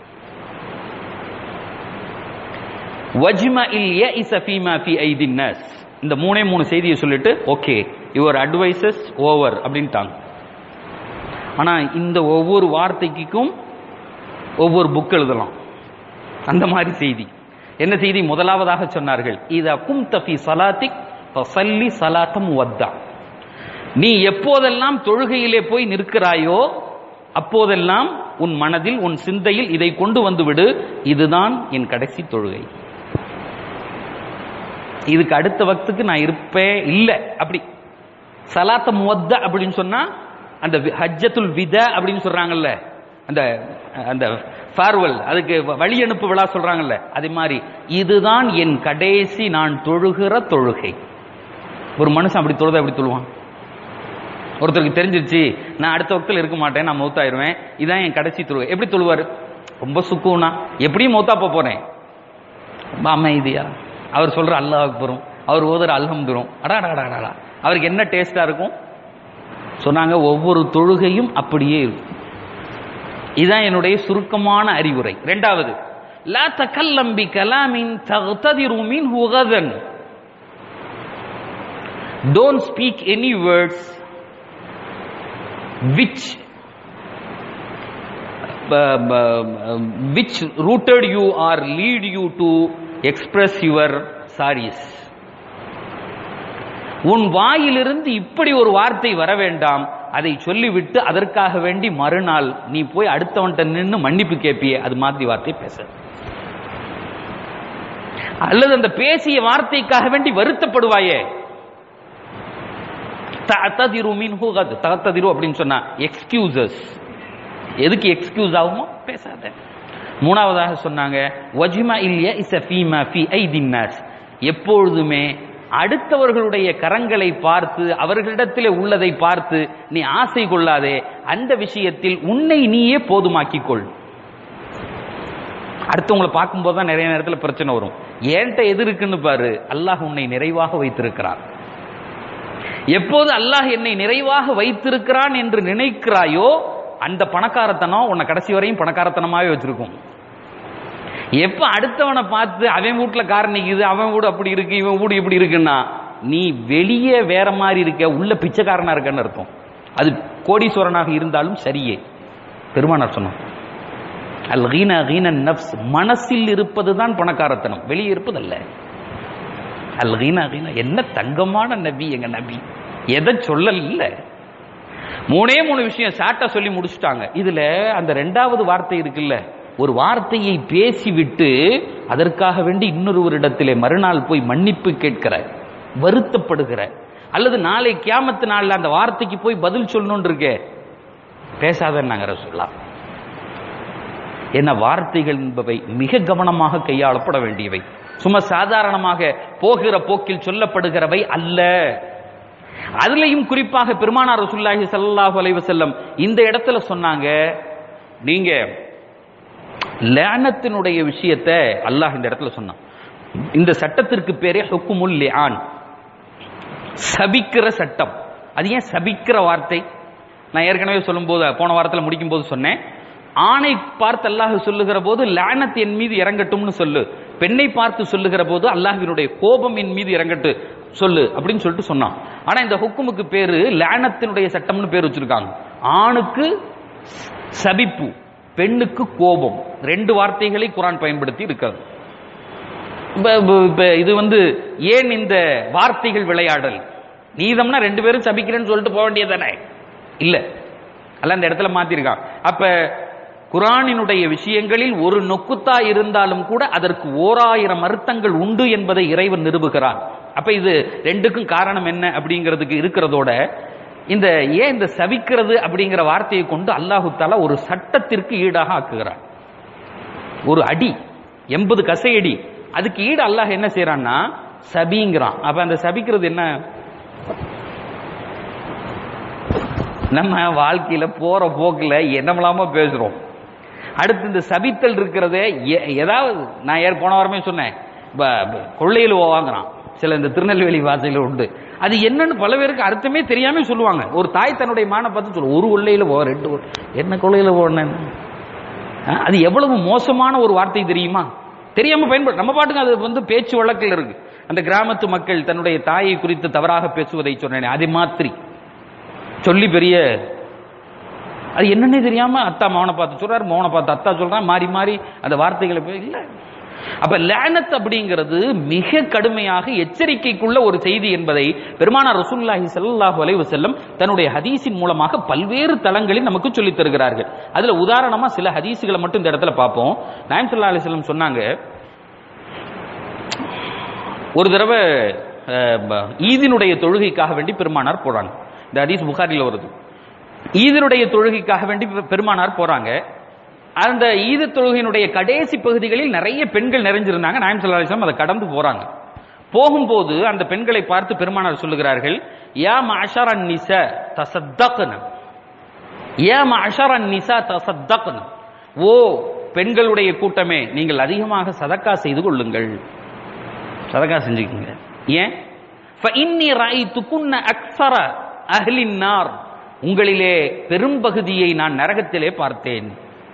Speaker 1: وجمع اليأس فيما في أيدي الناس இந்த மூணே மூணு செய்தியை சொல்லிட்டு ஓகே யுவர் அட்வைசஸ் ஓவர் அப்படின்ட்டாங்க ஆனா இந்த ஒவ்வொரு வார்த்தைக்கும் ஒவ்வொரு புக் எழுதலாம் அந்த மாதிரி செய்தி என்ன செய்தி முதலாவதாக சொன்னார்கள் இத கும் தஃபி சலாத்திக் ஃபசல்லி சலாத்தம் வத்தா நீ எப்போதெல்லாம் தொழுகையிலே போய் நிற்கிறாயோ அப்போதெல்லாம் உன் மனதில் உன் சிந்தையில் இதை கொண்டு வந்து விடு இதுதான் என் கடைசி தொழுகை இதுக்கு அடுத்த வக்துக்கு நான் இருப்பேன் இல்ல அப்படி சலாத்த முவத்த அப்படின்னு சொன்னா அந்த ஹஜ்ஜத்துல் வித அப்படின்னு சொல்றாங்கல்ல அந்த அந்த ஃபார்வல் அதுக்கு வழி அனுப்பு விழா சொல்றாங்கல்ல அதே மாதிரி இதுதான் என் கடைசி நான் தொழுகிற தொழுகை ஒரு மனுஷன் அப்படி தொழுத அப்படி தொழுவான் ஒருத்தருக்கு தெரிஞ்சிருச்சு நான் அடுத்த வக்தில் இருக்க மாட்டேன் நான் மௌத்தாயிருவேன் இதான் என் கடைசி தொழுகை எப்படி தொழுவார் ரொம்ப சுக்குனா எப்படியும் மௌத்தா போக போறேன் ரொம்ப அமைதியா அவர் சொல்ற அல்லாஹ் அக்பரும் அவர் ஓதுற அல்ஹம்துரும் அடா அடா அடா அவருக்கு என்ன டேஸ்டா இருக்கும் சொன்னாங்க ஒவ்வொரு தொழுகையும் அப்படியே இருக்கும் இதுதான் என்னுடைய சுருக்கமான அறிவுரை ரெண்டாவது லா தகல்லம் பி கலாமின் தகுததிரு மின்ஹு கதன் don't speak any words which uh, uh, which rooted you or lead you to express your sorries உன் வாயிலிருந்து இப்படி ஒரு வார்த்தை வர வேண்டாம் அதை சொல்லிவிட்டு அதற்காக வேண்டி மறுநாள் நீ போய் அடுத்தவன்கிட்ட நின்று மன்னிப்பு கேட்பியே அது மாதிரி வார்த்தை பேச அல்லது அந்த பேசிய வார்த்தைக்காக வேண்டி வருத்தப்படுவாயே தஅத்ததிரு மின்ஹு கத் தஅத்ததிரு அப்படின்னு சொன்னா எக்ஸ்கியூசஸ் எதுக்கு எக்ஸ்கியூஸ் ஆகுமோ பேசாத மூணாவதாக சொன்னாங்க வஜிமா இல்லிய இஸ் ஃபீமா ஃபி ஐதின் நாஸ் எப்பொழுதுமே அடுத்தவர்களுடைய கரங்களை பார்த்து அவர்களிடத்திலே உள்ளதை பார்த்து நீ ஆசை கொள்ளாதே அந்த விஷயத்தில் உன்னை நீயே போதுமாக்கிக் கொள் அடுத்தவங்களை பார்க்கும்போது தான் நிறைய நேரத்தில் பிரச்சனை வரும் ஏன்ட்ட எது இருக்குன்னு பாரு அல்லாஹ் உன்னை நிறைவாக வைத்திருக்கிறான் எப்போது அல்லாஹ் என்னை நிறைவாக வைத்திருக்கிறான் என்று நினைக்கிறாயோ அந்த பணக்காரத்தனம் உன்னை கடைசி வரையும் பணக்காரத்தனமாவே வச்சிருக்கும் எப்ப அடுத்தவனை பார்த்து அவன் வீட்டுல கார் நிக்குது அவன் வீடு அப்படி இருக்கு இவன் வீடு இப்படி இருக்குன்னா நீ வெளியே வேற மாதிரி இருக்க உள்ள பிச்சைக்காரனா இருக்கன்னு அர்த்தம் அது கோடீஸ்வரனாக இருந்தாலும் சரியே பெருமானார் சொன்னான் அல் கீன கீன நப்ஸ் மனசில் இருப்பதுதான் பணக்காரத்தனம் வெளியே இருப்பதல்ல அல் கீனா கீனா என்ன தங்கமான நபி எங்க நபி எதை சொல்லல இல்ல மூணே மூணு விஷயம் சாட்டா சொல்லி முடிச்சுட்டாங்க இதுல அந்த ரெண்டாவது வார்த்தை இருக்குல்ல ஒரு வார்த்தையை பேசிவிட்டு அதற்காக வேண்டி இன்னொருவரிடத்திலே மறுநாள் போய் மன்னிப்பு கேட்கிற வருத்தப்படுகிற அல்லது நாளை கியாமத்து நாள்ல அந்த வார்த்தைக்கு போய் பதில் சொல்லணும்னு இருக்கே பேசாதன்னாங்க சொல்லலாம் என்ன வார்த்தைகள் என்பவை மிக கவனமாக கையாளப்பட வேண்டியவை சும்மா சாதாரணமாக போகிற போக்கில் சொல்லப்படுகிறவை அல்ல அதுலயும் குறிப்பாக பெருமானார் ரசூலுல்லாஹி ஸல்லல்லாஹு அலைஹி வஸல்லம் இந்த இடத்துல சொன்னாங்க நீங்க லேனத்தினுடைய விஷயத்தை அல்லாஹ் இந்த இடத்துல சொன்னான் இந்த சட்டத்திற்கு பேரே ஹுக்குமுல் லிஆன் சபிக்கிற சட்டம் அது ஏன் சபிக்கிற வார்த்தை நான் ஏற்கனவே சொல்லும்போது போன வாரத்தில் முடிக்கும் போது சொன்னேன் ஆணை பார்த்து அல்லாஹ் சொல்லுகிற போது லானத் என் மீது இறங்கட்டும்னு சொல்லு பெண்ணை பார்த்து சொல்லுகிற போது அல்லாஹினுடைய கோபம் என் மீது இறங்கட்டு சொல்லு அப்படின்னு சொல்லிட்டு சொன்னான் ஆனா இந்த ஹுக்குமுக்கு பேரு லானத்தினுடைய சட்டம்னு பேர் வச்சிருக்காங்க ஆணுக்கு சபிப்பு பெண்ணுக்கு கோபம் ரெண்டு வார்த்தைகளை குரான் பயன்படுத்தி இருக்காது இப்ப- இப்ப- இப்ப இது வந்து ஏன் இந்த வார்த்தைகள் விளையாடல் நீதம்னா ரெண்டு பேரும் சபிக்கிறேன்னு சொல்லிட்டு போக வேண்டியதானே இல்ல அல்ல அந்த இடத்துல மாத்திருக்கான் அப்ப குரானினுடைய விஷயங்களில் ஒரு நொக்குத்தா இருந்தாலும் கூட அதற்கு ஓராயிரம் அர்த்தங்கள் உண்டு என்பதை இறைவன் நிறுவுகிறான் அப்ப இது ரெண்டுக்கும் காரணம் என்ன அப்படிங்கிறதுக்கு இருக்கிறதோட இந்த ஏன் இந்த சபிக்கிறது அப்படிங்கிற வார்த்தையை கொண்டு அல்லாஹு தாலா ஒரு சட்டத்திற்கு ஈடாக ஆக்குகிறான் ஒரு அடி எண்பது கசையடி அதுக்கு ஈடு அல்லாஹ் என்ன செய்யறான்னா சபிங்கிறான் அப்ப அந்த சபிக்கிறது என்ன நம்ம வாழ்க்கையில போற போக்குல என்னமெல்லாமோ பேசுறோம் அடுத்து இந்த சபித்தல் இருக்கிறதே எ- ஏதாவது நான் ஏற் போன வாரமே சொன்னேன் ப- ப- கொள்ளையில வாங்குறான் சில இந்த திருநெல்வேலி வாசையில உண்டு அது என்னன்னு பல பேருக்கு அர்த்தமே தெரியாம சொல்லுவாங்க ஒரு தாய் தன்னுடைய மான பார்த்து சொல்லுவோம் ஒரு கொள்ளையில போ ரெண்டு கொ- என்ன கொள்ளையில போனேன் அது எவ்வளவு மோசமான ஒரு வார்த்தை தெரியுமா தெரியாம பயன்படு நம்ம பாட்டுக்கு அது வந்து பேச்சு வழக்கில் இருக்கு அந்த கிராமத்து மக்கள் தன்னுடைய தாயை குறித்து தவறாக பேசுவதை சொன்னேன் அதை மாத்திரி சொல்லி பெரிய அது என்னன்னே தெரியாம அத்தா மௌன பார்த்து சொல்றாரு மௌன பார்த்து அத்தா சொல்றான் மாறி மாறி அந்த வார்த்தைகளை போய் இல்ல அப்ப லேனத் அப்படிங்கிறது மிக கடுமையாக எச்சரிக்கைக்குள்ள ஒரு செய்தி என்பதை பெருமானார் ரசூலுல்லாஹி ஸல்லல்லாஹு அலைஹி வஸல்லம் தன்னுடைய ஹதீஸின் மூலமாக பல்வேறு தளங்களில் நமக்கு சொல்லித் தருகிறார்கள் அதுல உதாரணமா சில ஹதீஸுகளை மட்டும் இந்த இடத்துல பார்ப்போம் நாயம் ஸல்லல்லாஹு அலைஹி வஸல்லம் சொன்னாங்க ஒரு தடவை அஹ், ப- ஈதினுடைய தொழுகைக்காக வேண்டி பெருமானார் போறாங்க இந்த ஹதீஸ் புகாரில வருது ஈதினுடைய தொழுகைக்காக வேண்டி பெ- பெருமானார் போறாங்க அந்த ஈது தொழுகையினுடைய கடைசி பகுதிகளில் நிறைய பெண்கள் நிறைஞ்சிருந்தாங்க நாயம் ஸல்லல்லாஹு அலைஹி வஸல்லம் அதை கடந்து போறாங்க போகும்போது அந்த பெண்களை பார்த்து பெருமானார் சொல்லுகிறார்கள் யா மஅஷர நிசா தசத்தக்ன யா மஅஷர நிசா தசத்தக்ன ஓ பெண்களுடைய கூட்டமே நீங்கள் அதிகமாக சதக்கா செய்து கொள்ளுங்கள் சதக்கா செஞ்சுக்கங்க ஏன் فإني رأيتكن أكثر أهل النار உங்களிலே பெரும்பகுதியை நான் நரகத்திலே பார்த்தேன்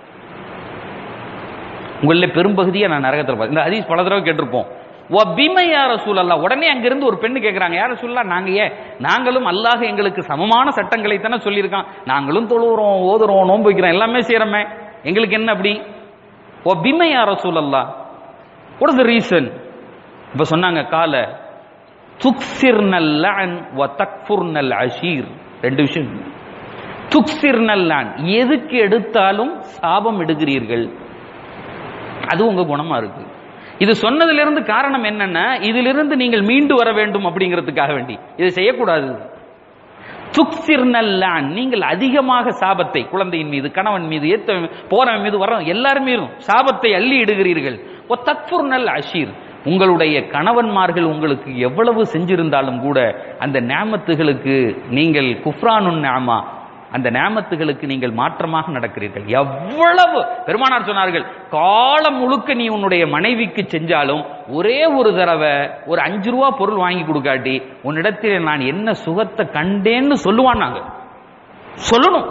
Speaker 1: உங்களிலே பெரும்பகுதியை நான் நரகத்தில் பார்த்தேன் இந்த ஹதீஸ் பல தடவை கேட்டிருப்போம் வபிம யார சூழல்லா உடனே அங்கிருந்து ஒரு பெண்ணு கேட்கிறாங்க யார சூழலா நாங்க ஏன் நாங்களும் அல்லாஹ் எங்களுக்கு சமமான சட்டங்களை தானே சொல்லியிருக்கான் நாங்களும் தொழுகிறோம் ஓதுறோம் நோன்பு வைக்கிறோம் எல்லாமே செய்யறோமே எங்களுக்கு என்ன அப்படி வபிம யார சூழல்லா what is the ரீசன் இப்ப சொன்னாங்க கால துக்சிர்னல் லஅன் வ தக்ஃபுர்னல் அஷீர் ரெண்டு விஷயம் துக்சிர்னல் லஅன் எதுக்கு எடுத்தாலும் சாபம் எடுக்கிறீர்கள் அது உங்க குணமா இருக்கு இது சொன்னதிலிருந்து காரணம் என்னன்னா இதிலிருந்து நீங்கள் மீண்டு வர வேண்டும் அப்படிங்கிறதுக்காக வேண்டி இதை செய்யக்கூடாது துக்சிர்னல் லஅன் நீங்கள் அதிகமாக சாபத்தை குழந்தையின் மீது கணவன் மீது ஏத்த போறவன் மீது வர எல்லாரும் மீதும் சாபத்தை அள்ளி இடுகிறீர்கள் ஒ தக்ஃபுர்னல் அஷீர் உங்களுடைய கணவன்மார்கள் உங்களுக்கு எவ்வளவு செஞ்சிருந்தாலும் கூட அந்த நேமத்துகளுக்கு நீங்கள் குஃப்ரானுன் நாமா அந்த நேமத்துகளுக்கு நீங்கள் மாற்றமாக நடக்கிறீர்கள் எவ்வளவு பெருமானார் சொன்னார்கள் காலம் முழுக்க நீ உன்னுடைய மனைவிக்கு செஞ்சாலும் ஒரே ஒரு தடவை ஒரு அஞ்சு ரூபா பொருள் வாங்கி கொடுக்காட்டி உன்னிடத்தில் நான் என்ன சுகத்தை கண்டேன்னு சொல்லுவான் நாங்க சொல்லணும்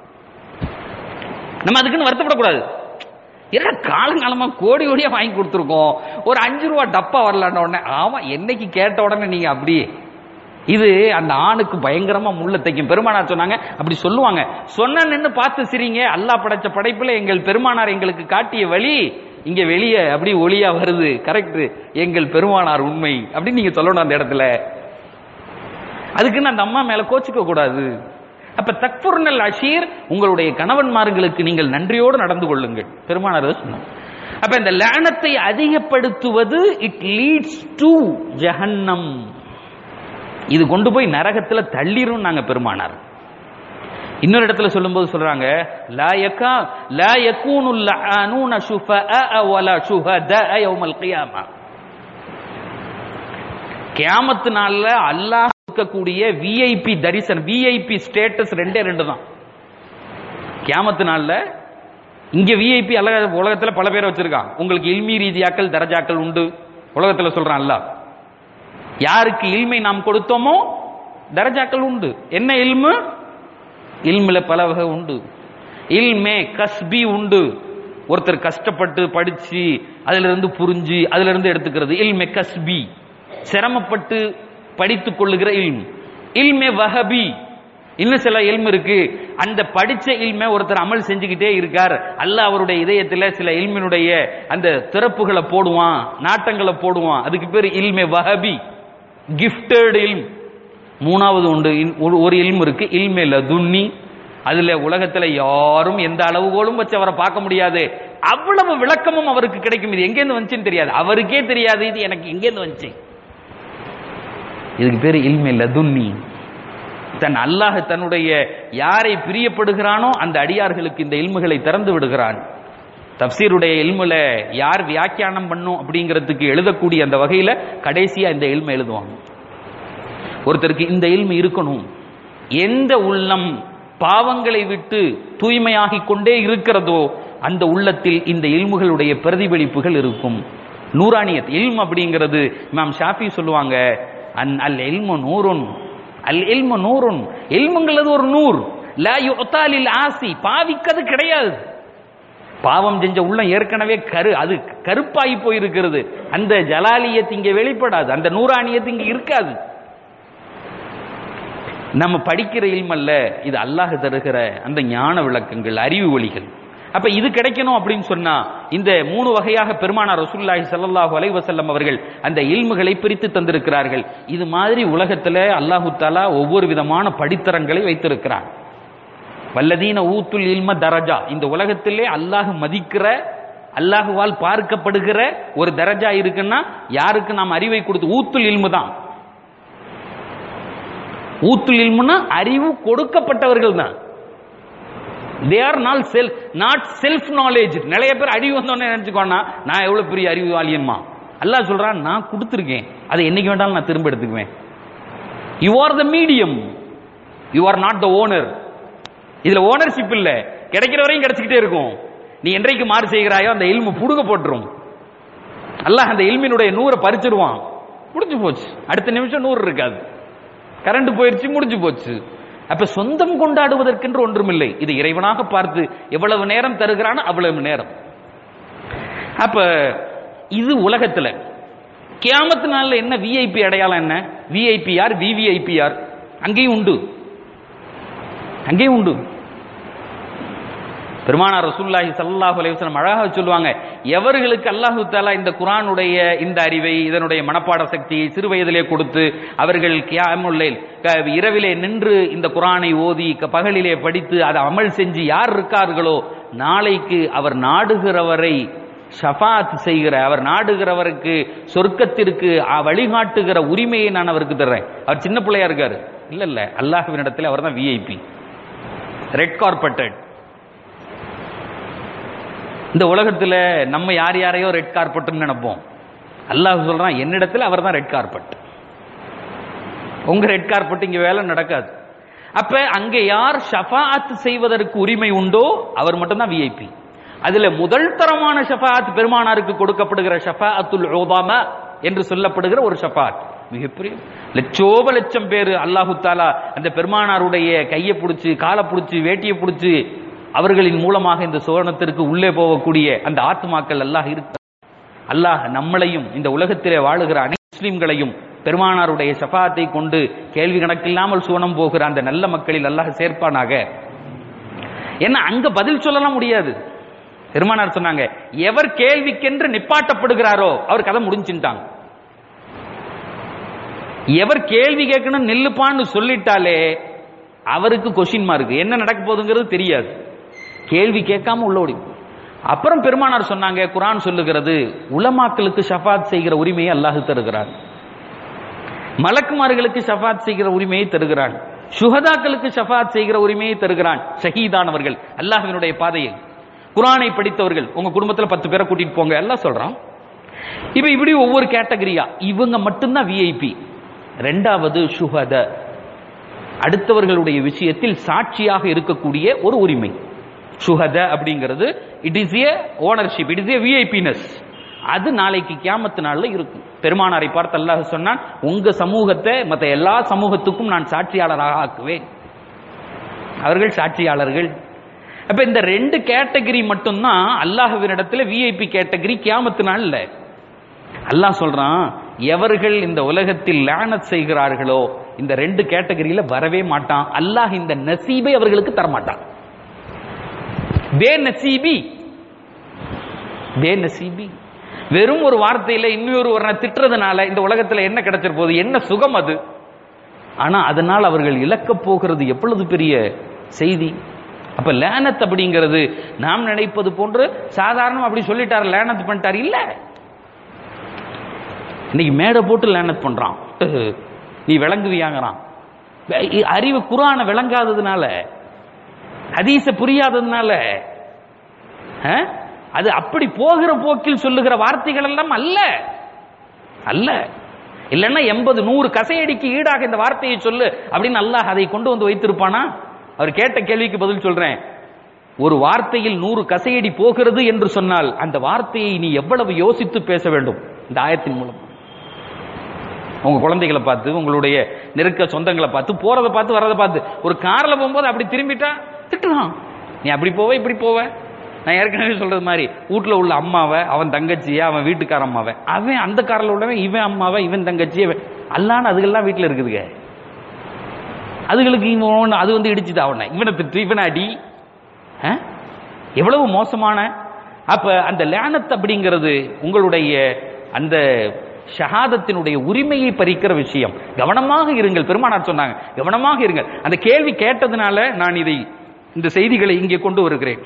Speaker 1: நம்ம அதுக்குன்னு வருத்தப்படக்கூடாது ஏன்னா காலங்காலமா கோடி கோடியா வாங்கி கொடுத்துருக்கோம் ஒரு அஞ்சு ரூபா டப்பா வரலான்ன உடனே ஆமா என்னைக்கு கேட்ட உடனே நீங்க அப்படியே இது அந்த ஆணுக்கு பயங்கரமா முள்ள தைக்கும் பெருமானார் சொன்னாங்க அப்படி சொல்லுவாங்க சொன்ன நின்னு பார்த்து சிரிங்க அல்லாஹ் படைச்ச படைப்புல எங்கள் பெருமானார் எங்களுக்கு காட்டிய வழி இங்க வெளியே அப்படி ஒளியா வருது கரெக்ட் எங்கள் பெருமானார் உண்மை அப்படின்னு நீங்க சொல்லணும் அந்த இடத்துல அதுக்குன்னு அந்த அம்மா மேல கோச்சிக்க கூடாது அப்ப தக்புர்னல் அஷீர் உங்களுடைய கணவன்மார்களுக்கு நீங்கள் நன்றியோடு நடந்து கொள்ளுங்கள் பெருமானார் சொன்னாங்க அப்ப இந்த லானத்தை அதிகப்படுத்துவது இட் லீட்ஸ் டு ஜஹன்னம் இது கொண்டு போய் நரகத்துல தள்ளிரும் நாங்க பெருமானார் இன்னொரு இடத்துல சொல்லும்போது சொல்றாங்க லா யகா லா யகூனு லஆனூன ஷுஃபஆ வலா ஷுஹதா யௌமல் கியாமா கியாமத்து நாள்ல அல்லாஹ் இருக்கக்கூடிய விஐபி தரிசனம் விஐபி ஸ்டேட்டஸ் ரெண்டே ரெண்டு தான் கியாமத்து நாள்ல இங்க விஐபி அல்ல உலகத்துல பல பேர் வச்சிருக்கான் உங்களுக்கு இல்மி ரீதியாக்கள் தரஜாக்கள் உண்டு உலகத்துல சொல்றான் அல்லாஹ் யாருக்கு இல்மை நாம் கொடுத்தோமோ தரஜாக்கள் உண்டு என்ன இல்மு இல்முல பல வகை உண்டு இல்மே கஸ்பி உண்டு ஒருத்தர் கஷ்டப்பட்டு படிச்சு அதுல இருந்து புரிஞ்சு அதுல இருந்து எடுத்துக்கிறது இல்மே கஸ்பி சிரமப்பட்டு படித்துக் கொள்ளுகிற இல்ம் இல்மே வஹபி இன்னும் சில இல்மு இருக்கு அந்த படிச்ச இல்மை ஒருத்தர் அமல் செஞ்சுக்கிட்டே இருக்கார் அல்லாஹ் அவருடைய இதயத்துல சில இல்மினுடைய அந்த திறப்புகளை போடுவான் நாட்டங்களை போடுவான் அதுக்கு பேர் இல்மே வஹபி கிஃப்டட் இல்ம் மூணாவது உண்டு இன்- ஒரு- ஒரு இல்மு இருக்கு இல்மே லதுன்னி அதுல உலகத்துல யாரும் எந்த அளவுகோலும் வச்சு அவரை பார்க்க முடியாது அவ்வளவு விளக்கமும் அவருக்கு கிடைக்கும் இது எங்கேருந்து வந்துச்சுன்னு தெரியாது அவருக்கே தெரியாது இது எனக்கு எங்கேருந்து வந்துச்சு இதுக்கு பேரு இல்மே லதுன்னி தன் அல்லாஹ் தன்னுடைய யாரை பிரியப்படுகிறானோ அந்த அடியார்களுக்கு இந்த இல்முகளை திறந்து விடுகிறான் தப்சீருடைய இல்முல யார் வியாக்கியானம் பண்ணும் அப்படிங்கிறதுக்கு எழுதக்கூடிய அந்த வகையில கடைசியா இந்த இல்மை எழுதுவாங்க ஒருத்தருக்கு இந்த இல்மு இருக்கணும் எந்த உள்ளம் பாவங்களை விட்டு தூய்மையாகிக் கொண்டே இருக்கிறதோ அந்த உள்ளத்தில் இந்த இல்முகளுடைய பிரதிபலிப்புகள் இருக்கும் நூறானியத் இல்ம் அப்படிங்கிறது இமாம் ஷாஃபி சொல்லுவாங்க அன் அல் இல்மு நூறுன் அல் இல்மு நூறுன் இல்முங்கிறது ஒரு நூறு லா யுத்தாலில் ஆசி பாவிக்கது கிடையாது பாவம் செஞ்ச உள்ளம் ஏற்கனவே கரு அது கருப்பாகி போயிருக்கிறது அந்த ஜலாலியத் இங்க வெளிப்படாது அந்த நூறானியத் இங்க இருக்காது நம்ம படிக்கிற இல்மல்ல இது அல்லாஹ் தருகிற அந்த ஞான விளக்கங்கள் அறிவு ஒளிகள் அப்ப இது கிடைக்கணும் அப்படின்னு சொன்னா இந்த மூணு வகையாக பெருமானார் ரசூலுல்லாஹி ஸல்லல்லாஹு அலைஹி வஸல்லம் அவர்கள் அந்த இல்முகளை பிரித்து தந்திருக்கிறார்கள் இது மாதிரி உலகத்துல அல்லாஹு தாலா ஒவ்வொரு விதமான படித்தரங்களை வைத்திருக்கிறார் வல்லதீன ஊத்துல் இல்ம தரஜா இந்த உலகத்திலே அல்லாஹ் மதிக்கிற அல்லாஹுவால் பார்க்கப்படுகிற ஒரு தரஜா இருக்குன்னா யாருக்கு நாம் அறிவை கொடுத்து ஊத்துல் இல்மு தான் ஊத்துல் இல்முன்னா அறிவு கொடுக்கப்பட்டவர்கள் தான் they are not self not self knowledge நிறைய பேர் அறிவு வந்தோடனே நினைச்சுக்கோன்னா நான் எவ்வளவு பெரிய அறிவாளியன்மா அல்லாஹ் சொல்றான் நான் கொடுத்துருக்கேன் அதை என்னைக்கு வேண்டாலும் நான் திரும்ப எடுத்துக்குவேன் you are the medium you are not the owner இதுல ஓனர்ஷிப் இல்ல கிடைக்கிற வரையும் கிடைச்சிக்கிட்டே இருக்கும் நீ என்றைக்கு மாறு செய்கிறாயோ அந்த இல்மு புடுங்க போட்டுரும் அல்லாஹ் அந்த இல்மினுடைய நூறை பறிச்சிருவான் முடிஞ்சு போச்சு அடுத்த நிமிஷம் நூறு இருக்காது கரண்ட் போயிருச்சு முடிஞ்சு போச்சு அப்ப சொந்தம் கொண்டாடுவதற்கென்று ஒன்றுமில்லை இது இறைவனாக பார்த்து எவ்வளவு நேரம் தருகிறானோ அவ்வளவு நேரம் அப்ப இது உலகத்துல கியாமத்து நாள்ல என்ன விஐபி அடையாளம் என்ன விஐபி யார் விவிஐபி யார் அங்கேயும் உண்டு அங்கேயும் உண்டு பெருமானார் ரசூலுல்லாஹி ஸல்லல்லாஹு அலைஹி வஸல்லம் அழகாக சொல்லுவாங்க எவர்களுக்கு அல்லாஹு தஆலா இந்த குர்ஆனுடைய இந்த அறிவை இதனுடைய மனப்பாட சக்தியை சிறு வயதிலே கொடுத்து அவர்கள் கியாமுல் லைல் க- இரவிலே நின்று இந்த குர்ஆனை ஓதி க- பகலிலே படித்து அதை அமல் செஞ்சு யார் இருக்கார்களோ நாளைக்கு அவர் நாடுகிறவரை ஷஃபாத் செய்கிற அவர் நாடுகிறவருக்கு சொர்க்கத்திற்கு அ- வழிகாட்டுகிற உரிமையை நான் அவருக்கு தர்றேன் அவர் சின்ன பிள்ளையா இருக்காரு இல்ல இல்ல அல்லாஹ்வினிடத்தில் அவர் தான் விஐபி ரெட் கார்பெட்டட் இந்த உலகத்துல நம்ம யார் யாரையோ ரெட் கார்பெட்னு நினைப்போம் அல்லாஹ் சொல்றான் என்னிடத்துல அவர் தான் ரெட் கார்பெட் உங்க ரெட் கார்பெட் இங்க வேலை நடக்காது அப்ப அங்க யார் ஷஃபாத் செய்வதற்கு உரிமை உண்டோ அவர் மட்டும்தான் விஐபி அதுல முதல் தரமான ஷஃபாத் பெருமானாருக்கு கொடுக்கப்படுகிற ஷஃபாத்துல் உதாமா என்று சொல்லப்படுகிற ஒரு ஷஃபாத் மிகப்பெரிய லட்சோப லட்சம் பேர் அல்லாஹு தாலா அந்த பெருமானாருடைய கையை பிடிச்சு காலை பிடிச்சு வேட்டியை பிடிச்சு அவர்களின் மூலமாக இந்த சுவர்ணத்திற்கு உள்ளே போகக்கூடிய அந்த ஆத்மாக்கள் அல்லாஹ் இருக்க அல்லாஹ் நம்மளையும் இந்த உலகத்திலே வாழுகிற அனைத்து முஸ்லிம்களையும் பெருமானாருடைய ஷஃபாத்தை கொண்டு கேள்வி கணக்கில்லாமல் சுவனம் போகிற அந்த நல்ல மக்களில் அல்லாஹ் சேர்ப்பானாக ஏன்னா அங்க பதில் சொல்லலாம் முடியாது பெருமானார் சொன்னாங்க எவர் கேள்விக்கென்று நிப்பாட்டப்படுகிறாரோ அவர் கதை முடிஞ்சுட்டாங்க எவர் கேள்வி கேட்கணும் நில்லுப்பான்னு சொல்லிட்டாலே அவருக்கு கொஸ்டின் மார்க் என்ன நடக்க போகுதுங்கிறது தெரியாது கேள்வி கேட்காம உள்ள ஓடி அப்புறம் பெருமானார் சொன்னாங்க குரான் சொல்லுகிறது உலமாக்களுக்கு ஷஃபாத் செய்கிற உரிமையை அல்லாஹ் தருகிறார் மலக்குமார்களுக்கு ஷஃபாத் செய்கிற உரிமையை தருகிறான் சுஹதாக்களுக்கு ஷஃபாத் செய்கிற உரிமையை தருகிறான் ஷஹீதானவர்கள் அல்லாஹ்வினுடைய பாதையில் குரானை படித்தவர்கள் உங்க குடும்பத்துல பத்து பேரை கூட்டிட்டு போங்க எல்லாம் சொல்றான் இப்ப இப்படி ஒவ்வொரு கேட்டகரியா இவங்க மட்டும்தான் விஐபி ரெண்டாவது சுஹத அடுத்தவர்களுடைய விஷயத்தில் சாட்சியாக இருக்கக்கூடிய ஒரு உரிமை சுஹத அப்படிங்கிறது it is a ownership it is a விஐபினஸ் அது நாளைக்கு கியாமத்து நாள்ல இருக்கும் பெருமானாரை பார்த்து அல்லாஹ் சொன்னான் உங்க சமூகத்தை மற்ற எல்லா சமூகத்துக்கும் நான் சாட்சியாளராக ஆக்குவேன் அவர்கள் சாட்சியாளர்கள் அப்ப இந்த ரெண்டு கேட்டகரி மட்டும்தான் அல்லாஹ்வினிடத்துல விஐபி கேட்டகரி கியாமத்து நாள்ல அல்லாஹ் சொல்றான் எவர்கள் இந்த உலகத்தில் லானத் செய்கிறார்களோ இந்த ரெண்டு கேட்டகரியில வரவே மாட்டான் அல்லாஹ் இந்த நசீபை அவர்களுக்கு தரமாட்டான் பே நசீபி பே நசீபி வெறும் ஒரு வார்த்தையில இன்னொரு ஒரு திட்டுறதுனால இந்த உலகத்துல என்ன கிடைச்சிட போகுது என்ன சுகம் அது ஆனா அதனால் அவர்கள் இழக்கப் போகிறது எவ்வளவு பெரிய செய்தி அப்ப லேனத் அப்படிங்கிறது நாம் நினைப்பது போன்று சாதாரணம் அப்படி சொல்லிட்டார் லேனத் பண்ணிட்டார் இல்ல இன்னைக்கு மேடை போட்டு லேனத் பண்றான் நீ விளங்குவியாங்கிறான் அறிவு குரான விளங்காததுனால ஹதீஸ புரியாததுனால அஹ், அது அப்படி போகிற போக்கில் சொல்லுகிற வார்த்தைகள் எல்லாம் அல்ல அல்ல இல்லைன்னா எண்பது நூறு கசையடிக்கு ஈடாக இந்த வார்த்தையை சொல்லு அப்படின்னு அல்லாஹ் அதை கொண்டு வந்து வைத்திருப்பானா அவர் கேட்ட கேள்விக்கு பதில் சொல்றேன் ஒரு வார்த்தையில் நூறு கசையடி போகிறது என்று சொன்னால் அந்த வார்த்தையை நீ எவ்வளவு யோசித்து பேச வேண்டும் இந்த ஆயத்தின் மூலம் உங்க குழந்தைகளை பார்த்து உங்களுடைய நெருக்க சொந்தங்களை பார்த்து போறதை பார்த்து வரதை பார்த்து ஒரு கார்ல போகும்போது அப்படி திரும்பிட்டா திட்டுறான் நீ அப்படி போவ இப்படி போவ நான் ஏற்கனவே சொல்றது மாதிரி வீட்ல உள்ள அம்மாவை அவன் தங்கச்சியை அவன் வீட்டுக்கார அம்மாவை அவன் அந்த காரில் உள்ளவன் இவன் அம்மாவை இவன் தங்கச்சி இவன் அல்லான்னு அதுகெல்லாம் வீட்டில் இருக்குதுங்க அதுகளுக்கு இவன் ஒண்ணு- அது வந்து இடிச்சுது அவனை இவனை திட்டு இவனை அடி ஆ? எவ்வளவு மோசமான அப்ப அந்த லேனத் அப்படிங்கிறது உங்களுடைய அந்த ஷஹாதத்தினுடைய உரிமையை பறிக்கிற விஷயம் கவனமாக இருங்கள் பெருமானார் சொன்னாங்க கவனமாக இருங்கள் அந்த கேள்வி கேட்டதுனால நான் இதை இந்த செய்திகளை இங்கே கொண்டு வருகிறேன்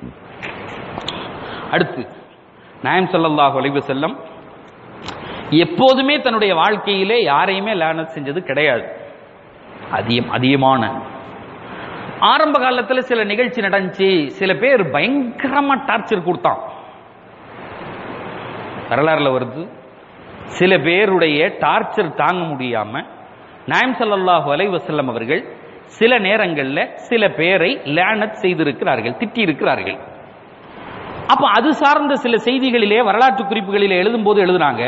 Speaker 1: அடுத்து நாயம் ஸல்லல்லாஹு அலைஹி வஸல்லம் எப்போதுமே தன்னுடைய வாழ்க்கையிலே யாரையுமே லேனத் செஞ்சது கிடையாது அதிகம் அதிகமான ஆரம்ப காலத்துல சில நிகழ்ச்சி நடந்துச்சு சில பேர் பயங்கரமா டார்ச்சர் கொடுத்தான் வரலாறுல வருது சில பேருடைய டார்ச்சர் தாங்க முடியாம நாயம் ஸல்லல்லாஹு அலைஹி வஸல்லம் அவர்கள் சில நேரங்கள்ல சில பேரை லேனத் செய்திருக்கிறார்கள் திட்டி இருக்கிறார்கள் அப்ப அது சார்ந்த சில செய்திகளிலே வரலாற்று குறிப்புகளிலே எழுதும்போது எழுதுனாங்க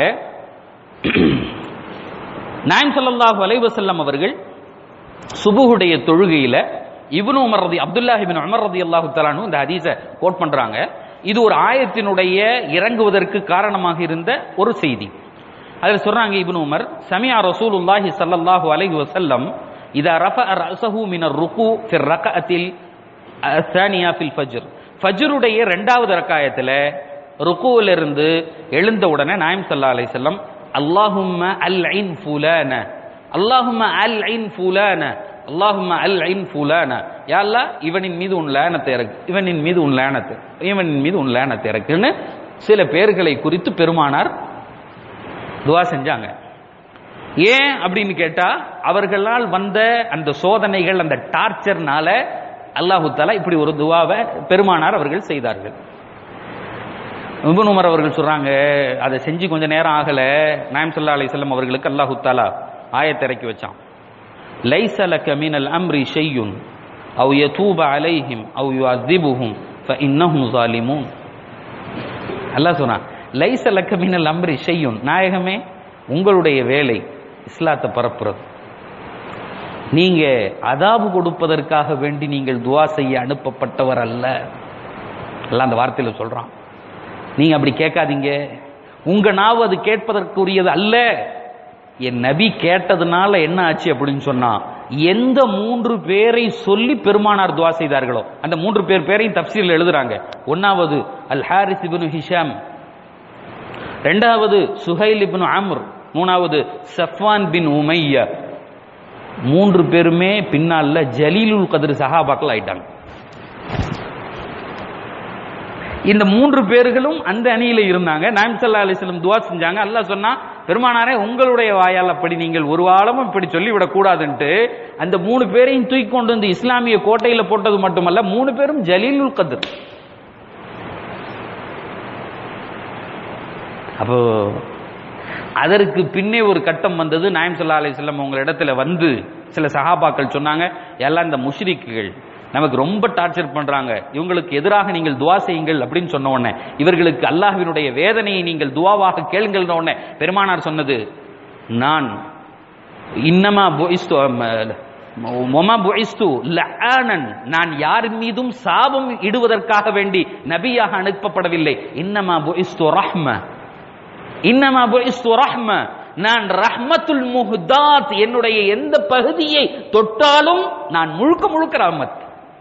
Speaker 1: நாயம் ஸல்லல்லாஹு அலைஹி வஸல்லம் அவர்கள் சுபுஹுடைய தொழுகையில இப்னு உமர் ரதி அப்துல்லாஹ் இப்னு உமர் ரலியல்லாஹு தஆலானு இந்த ஹதீஸை கோட் பண்றாங்க இது ஒரு ஆயத்தினுடைய இறங்குவதற்கு காரணமாக இருந்த ஒரு செய்தி அதில் சொல்றாங்க இப்னு உமர் சமியா ரசூலுல்லாஹி ஸல்லல்லாஹு அலைஹி வஸல்லம் இதா ரஃபஅ ரஸஹு மினர் ருக்கு ஃபிர் ரக்அத்தில் அஸ்ஸானியா ஃபில் ஃபஜ்ர் ஃபஜ்ருடைய இரண்டாவது ரக்காயத்துல ருக்குவிலிருந்து இருந்து எழுந்த உடனே நாயம் ஸல்லல்லாஹு அலைஹி வஸல்லம் அல்லாஹும்ம அல்இன் ஃபுலான அல்லாஹும்ம அல்இன் ஃபுலான அல்லாஹும்ம அல்இன் ஃபுலான யா அல்லாஹ் இவனின் மீது உன் லானத்தை இறக்கு இவனின் மீது உன் லானத்தை இவனின் மீது உன் லானத்தை இறக்குன்னு சில பேர்களை குறித்து பெருமானார் துவா செஞ்சாங்க ஏன் அப்படின்னு கேட்டா அவர்களால் வந்த அந்த சோதனைகள் அந்த டார்ச்சர்னால அல்லாஹு தாலா இப்படி ஒரு துவாவை பெருமானார் அவர்கள் செய்தார்கள் இப்னு உமர் அவர்கள் சொல்றாங்க அதை செஞ்சு கொஞ்ச நேரம் ஆகல நாயம் ஸல்லல்லாஹு அலைஹி வஸல்லம் அவர்களுக்கு அல்லாஹு தாலா ஆயத்தை இறக்கி வச்சான் லைஸ லக மினல் அம்ரி ஷையுன் அவ் யதூப அலைஹிம் அவ் யுஅذிபுஹும் ஃபஇன்னஹும் ஸாலிமூன் அல்லாஹ் சொன்னான் லைஸ லக்க மினல் அம்ரி ஷையுன் நாயகமே உங்களுடைய வேலை இஸ்லாத்தை பரப்புறது நீங்க அதாபு கொடுப்பதற்காக வேண்டி நீங்கள் துவா செய்ய அனுப்பப்பட்டவர் அல்ல எல்லாம் அந்த வார்த்தையில சொல்றான் நீங்க அப்படி கேட்காதீங்க உங்க நாவு அது கேட்பதற்குரியது அல்ல என் நபி கேட்டதுனால என்ன ஆச்சு அப்படின்னு சொன்னா எந்த மூன்று பேரை சொல்லி பெருமானார் துவா செய்தார்களோ அந்த மூன்று பேர் பேரையும் தப்சீல் எழுதுறாங்க ஒன்னாவது அல் ஹாரிஸ் இப்னு ஹிஷாம் ரெண்டாவது சுஹைல் இப்னு அம்ர் மூணாவது சஃப்வான் பின் உமையா மூன்று பேருமே பின்னால ஜலீலுல் கதிர் சஹாபாக்கள் ஆயிட்டாங்க இந்த மூன்று பேர்களும் அந்த அணியில இருந்தாங்க நாயம் சல்லா அலிஸ்லம் துவா செஞ்சாங்க அல்லாஹ் சொன்னா பெருமானாரே உங்களுடைய வாயால் அப்படி நீங்கள் ஒரு வாரமும் இப்படி சொல்லிவிடக் கூடாதுன்ட்டு அந்த மூணு பேரையும் தூக்கி கொண்டு வந்து இஸ்லாமிய கோட்டையில போட்டது மட்டுமல்ல மூணு பேரும் ஜலீலுல் கதிர் அப்போ அதற்கு பின்னே ஒரு கட்டம் வந்தது நாயம் சல்லா அலிஸ்லம் உங்க இடத்துல வந்து சில சஹாபாக்கள் சொன்னாங்க எல்லாம் இந்த முஷ்ரிக்குகள் நமக்கு ரொம்ப டார்ச்சர் பண்றாங்க இவங்களுக்கு எதிராக நீங்கள் துவா செய்யுங்கள் அப்படின்னு சொன்ன உடனே இவர்களுக்கு அல்லாஹ்வினுடைய வேதனையை நீங்கள் துவாவாக கேளுங்கள் உடனே பெருமானார் சொன்னது நான் இன்னமா புஇஸ்து ஒமா புஇஸ்து லஆனன் நான் யார் மீதும் சாபம் இடுவதற்காக வேண்டி நபியாக அனுப்பப்படவில்லை இன்னமா புஇஸ்து ரஹ்ம இன்னமா புஇஸ்து ரஹ்ம நான் ரஹ்மத்துல் முஹ்தாத் என்னுடைய எந்த பகுதியை தொட்டாலும் நான் முழுக்க முழுக்க ரஹ்மத்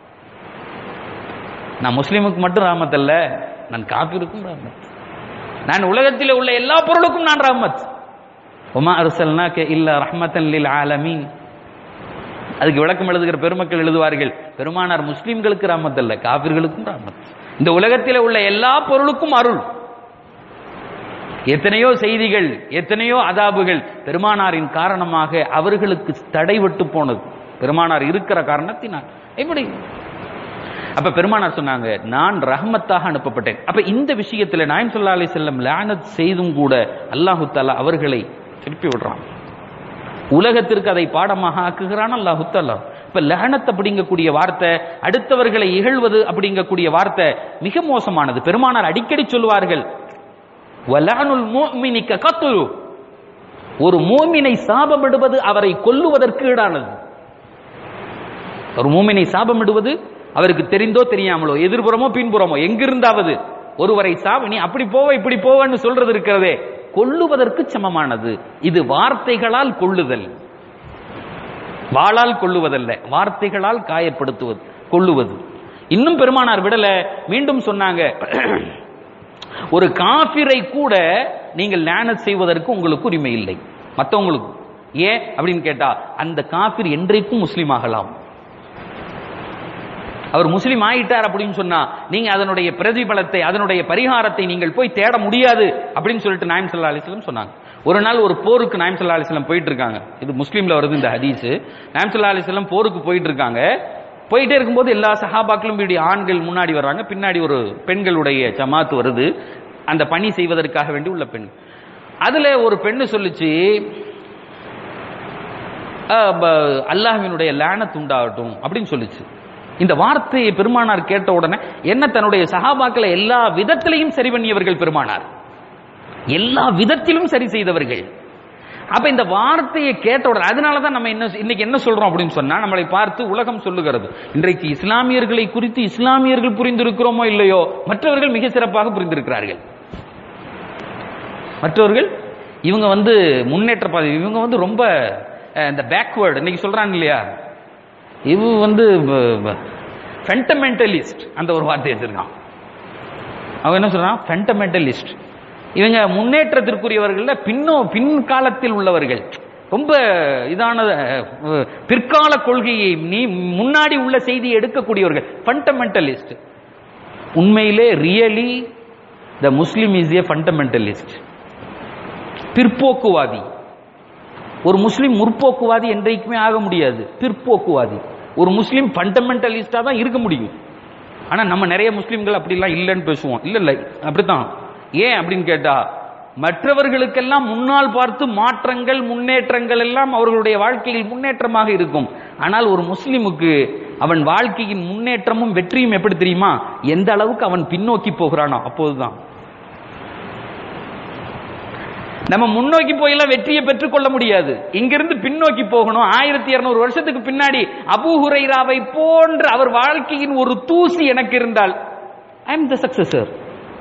Speaker 1: நான் முஸ்லிமுக்கு மட்டும் ரஹ்மத் அல்ல நான் காபிருக்கும் ரஹ்மத் நான் உலகத்தில் உள்ள எல்லா பொருளுக்கும் நான் ரஹ்மத் உமா அர்சல்னாக்க இல்ல ரஹ்மத்தன் லில் ஆலமீன் அதுக்கு விளக்கம் எழுதுகிற பெருமக்கள் எழுதுவார்கள் பெருமானார் முஸ்லிம்களுக்கு ரஹ்மத் அல்ல காபிர்களுக்கும் ரஹ்மத் இந்த உலகத்தில் உள்ள எல்லா பொருளுக்கும் அருள் எத்தனையோ செய்திகள் எத்தனையோ அதாபுகள் பெருமானாரின் காரணமாக அவர்களுக்கு தடைபட்டு போனது பெருமானார் இருக்கிற காரணத்தினால் எப்படி அப்ப பெருமானார் சொன்னாங்க நான் ரஹமத்தாக அனுப்பப்பட்டேன் அப்ப இந்த விஷயத்துல நாயம் சொல்லா அலி செல்லம் லானத் செய்தும் கூட அல்லாஹு தாலா அவர்களை திருப்பி விடுறான் உலகத்திற்கு அதை பாடமாக ஆக்குகிறான் அல்லாஹு தாலா இப்ப லஹனத் அப்படிங்கக்கூடிய வார்த்தை அடுத்தவர்களை இகழ்வது அப்படிங்கக்கூடிய வார்த்தை மிக மோசமானது பெருமானார் அடிக்கடி சொல்வார்கள் வலானுல் மூமினிக்க கத்துரு ஒரு மூமினை சாபமிடுவது அவரை கொல்லுவதற்கு ஈடானது ஒரு மூமினை சாபமிடுவது அவருக்கு தெரிந்தோ தெரியாமலோ எதிர்புறமோ பின்புறமோ எங்கிருந்தாவது ஒருவரை சாப நீ அப்படி போவ இப்படி போவன்னு சொல்றது இருக்கிறதே கொல்லுவதற்கு சமமானது இது வார்த்தைகளால் கொள்ளுதல் வாளால் கொள்ளுவதல்ல வார்த்தைகளால் காயப்படுத்துவது கொள்ளுவது இன்னும் பெருமானார் விடல மீண்டும் சொன்னாங்க ஒரு காபிரை கூட நீங்கள் லேனத் செய்வதற்கு உங்களுக்கு உரிமை இல்லை மற்றவங்களுக்கு ஏன் அப்படின்னு கேட்டா அந்த காபிர் என்றைக்கும் முஸ்லீம் ஆகலாம் அவர் முஸ்லீம் ஆயிட்டார் அப்படின்னு சொன்னா நீங்க அதனுடைய பிரதிபலத்தை அதனுடைய பரிகாரத்தை நீங்கள் போய் தேட முடியாது அப்படின்னு சொல்லிட்டு நாயம் சல்லா அலிஸ்லம் சொன்னாங்க ஒரு நாள் ஒரு போருக்கு நாயம் சல்லா அலிஸ்லம் போயிட்டு இருக்காங்க இது முஸ்லீம்ல வருது இந்த ஹதீஸ் நாயம் சல்லா அலிஸ்லம் போருக்கு போயிட்டு இருக்காங்க போயிட்டே இருக்கும்போது எல்லா சஹாபாக்களும் இப்படி ஆண்கள் முன்னாடி வர்றாங்க பின்னாடி ஒரு பெண்களுடைய ஜமாத் வருது அந்த பணி செய்வதற்காக வேண்டி உள்ள பெண் அதுல ஒரு பெண்ணு சொல்லுச்சு அஹ், ப- அல்லாஹ்வினுடைய லானத் உண்டாகட்டும் அப்படின்னு சொல்லுச்சு இந்த வார்த்தையை பெருமானார் கேட்ட உடனே என்ன தன்னுடைய சஹாபாக்களை எல்லா விதத்திலையும் சரி பண்ணியவர்கள் பெருமானார் எல்லா விதத்திலும் சரி செய்தவர்கள் அப்ப இந்த வார்த்தையை கேட்ட உடனே அதனால தான் நம்ம என்ன இன்னைக்கு என்ன சொல்றோம் அப்படின்னு சொன்னா நம்மளை பார்த்து உலகம் சொல்லுகிறது இன்றைக்கு இஸ்லாமியர்களை குறித்து இஸ்லாமியர்கள் புரிந்திருக்கிறோமோ இல்லையோ மற்றவர்கள் மிக சிறப்பாக புரிந்திருக்கிறார்கள் மற்றவர்கள் இவங்க வந்து முன்னேற்ற பாதை இவங்க வந்து ரொம்ப அஹ், இந்த பேக்வேர்டு இன்னைக்கு சொல்றாங்க இல்லையா இவ வந்து ஃபென்டமெண்டலிஸ்ட் அந்த ஒரு வார்த்தை வச்சிருக்கான் அவன் என்ன சொல்றான் ஃபென்டமெண்டலிஸ்ட் இவங்க முன்னேற்றத்திற்குரியவர்கள பின்னோ பின்காலத்தில் உள்ளவர்கள் ரொம்ப இதான அஹ், பிற்கால கொள்கையை நீ முன்னாடி உள்ள செய்தியை எடுக்கக்கூடியவர்கள் ஃபண்டமெண்டலிஸ்ட் உண்மையிலே really the Muslim is a fundamentalist பிற்போக்குவாதி ஒரு முஸ்லிம் முற்போக்குவாதி என்றைக்குமே ஆக முடியாது பிற்போக்குவாதி ஒரு முஸ்லிம் ஃபண்டமெண்டலிஸ்டா தான் இருக்க முடியும் ஆனா நம்ம நிறைய முஸ்லிம்கள் அப்படிலாம் இல்லைன்னு பேசுவோம் இல்ல இல்ல அப்படித்தான் ஏன் அப்படின்னு கேட்டா மற்றவர்களுக்கெல்லாம் முன்னால் பார்த்து மாற்றங்கள் முன்னேற்றங்கள் எல்லாம் அவர்களுடைய வாழ்க்கையில் முன்னேற்றமாக இருக்கும் ஆனால் ஒரு முஸ்லிமுக்கு அவன் வாழ்க்கையின் முன்னேற்றமும் வெற்றியும் எப்படி தெரியுமா எந்த அளவுக்கு அவன் பின்னோக்கி போகிறானோ அப்போதுதான் நம்ம முன்னோக்கி போயெல்லாம் வெற்றியை பெற்றுக்கொள்ள முடியாது இங்கிருந்து பின்னோக்கி போகணும் ஆயிரத்தி இருநூறு வருஷத்துக்கு பின்னாடி அபூ ஹுரைராவை போன்ற அவர் வாழ்க்கையின் ஒரு தூசி எனக்கு இருந்தால் ஐ எம் த சக்சஸர்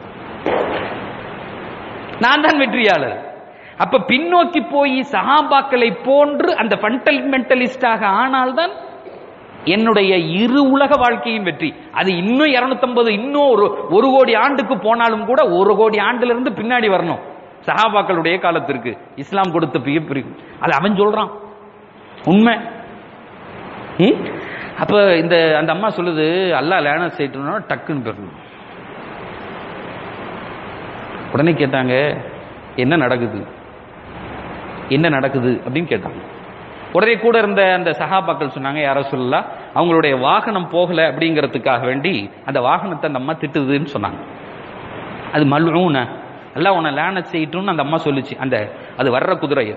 Speaker 1: நான் தான் வெற்றியாளர் அப்ப பின்னோக்கி போய் சஹாபாக்களை போன்று அந்த ஃபண்டமெண்டலிஸ்டாக ஆனால்தான் என்னுடைய இரு உலக வாழ்க்கையும் வெற்றி அது இன்னும் 250 இன்னும் ஒரு ஒரு கோடி ஆண்டுக்கு போனாலும் கூட ஒரு கோடி ஆண்டுல இருந்து பின்னாடி வரணும் சஹாபாக்களுடைய காலத்திற்கு இஸ்லாம் கொடுத்த மிகப்பெரிய அது அவன் சொல்றான் உண்மை ம்? அப்ப இந்த அந்த அம்மா சொல்லுது அல்லாஹ் லேன செய்யணும்னா டக்குன்னு பெறணும் உடனே கேட்டாங்க என்ன நடக்குது என்ன நடக்குது அப்படின்னு கேட்டாங்க உடனே கூட இருந்த அந்த சகாபாக்கள் சொன்னாங்க யாரோ சொல்லலாம் அவங்களுடைய வாகனம் போகல அப்படிங்கிறதுக்காக வேண்டி அந்த வாகனத்தை அந்த அம்மா திட்டுதுன்னு சொன்னாங்க அது மல்ஊன எல்லாம் உன்னை லேன செய்யட்டும்னு அந்த அம்மா சொல்லுச்சு அந்த அது வர்ற குதிரையை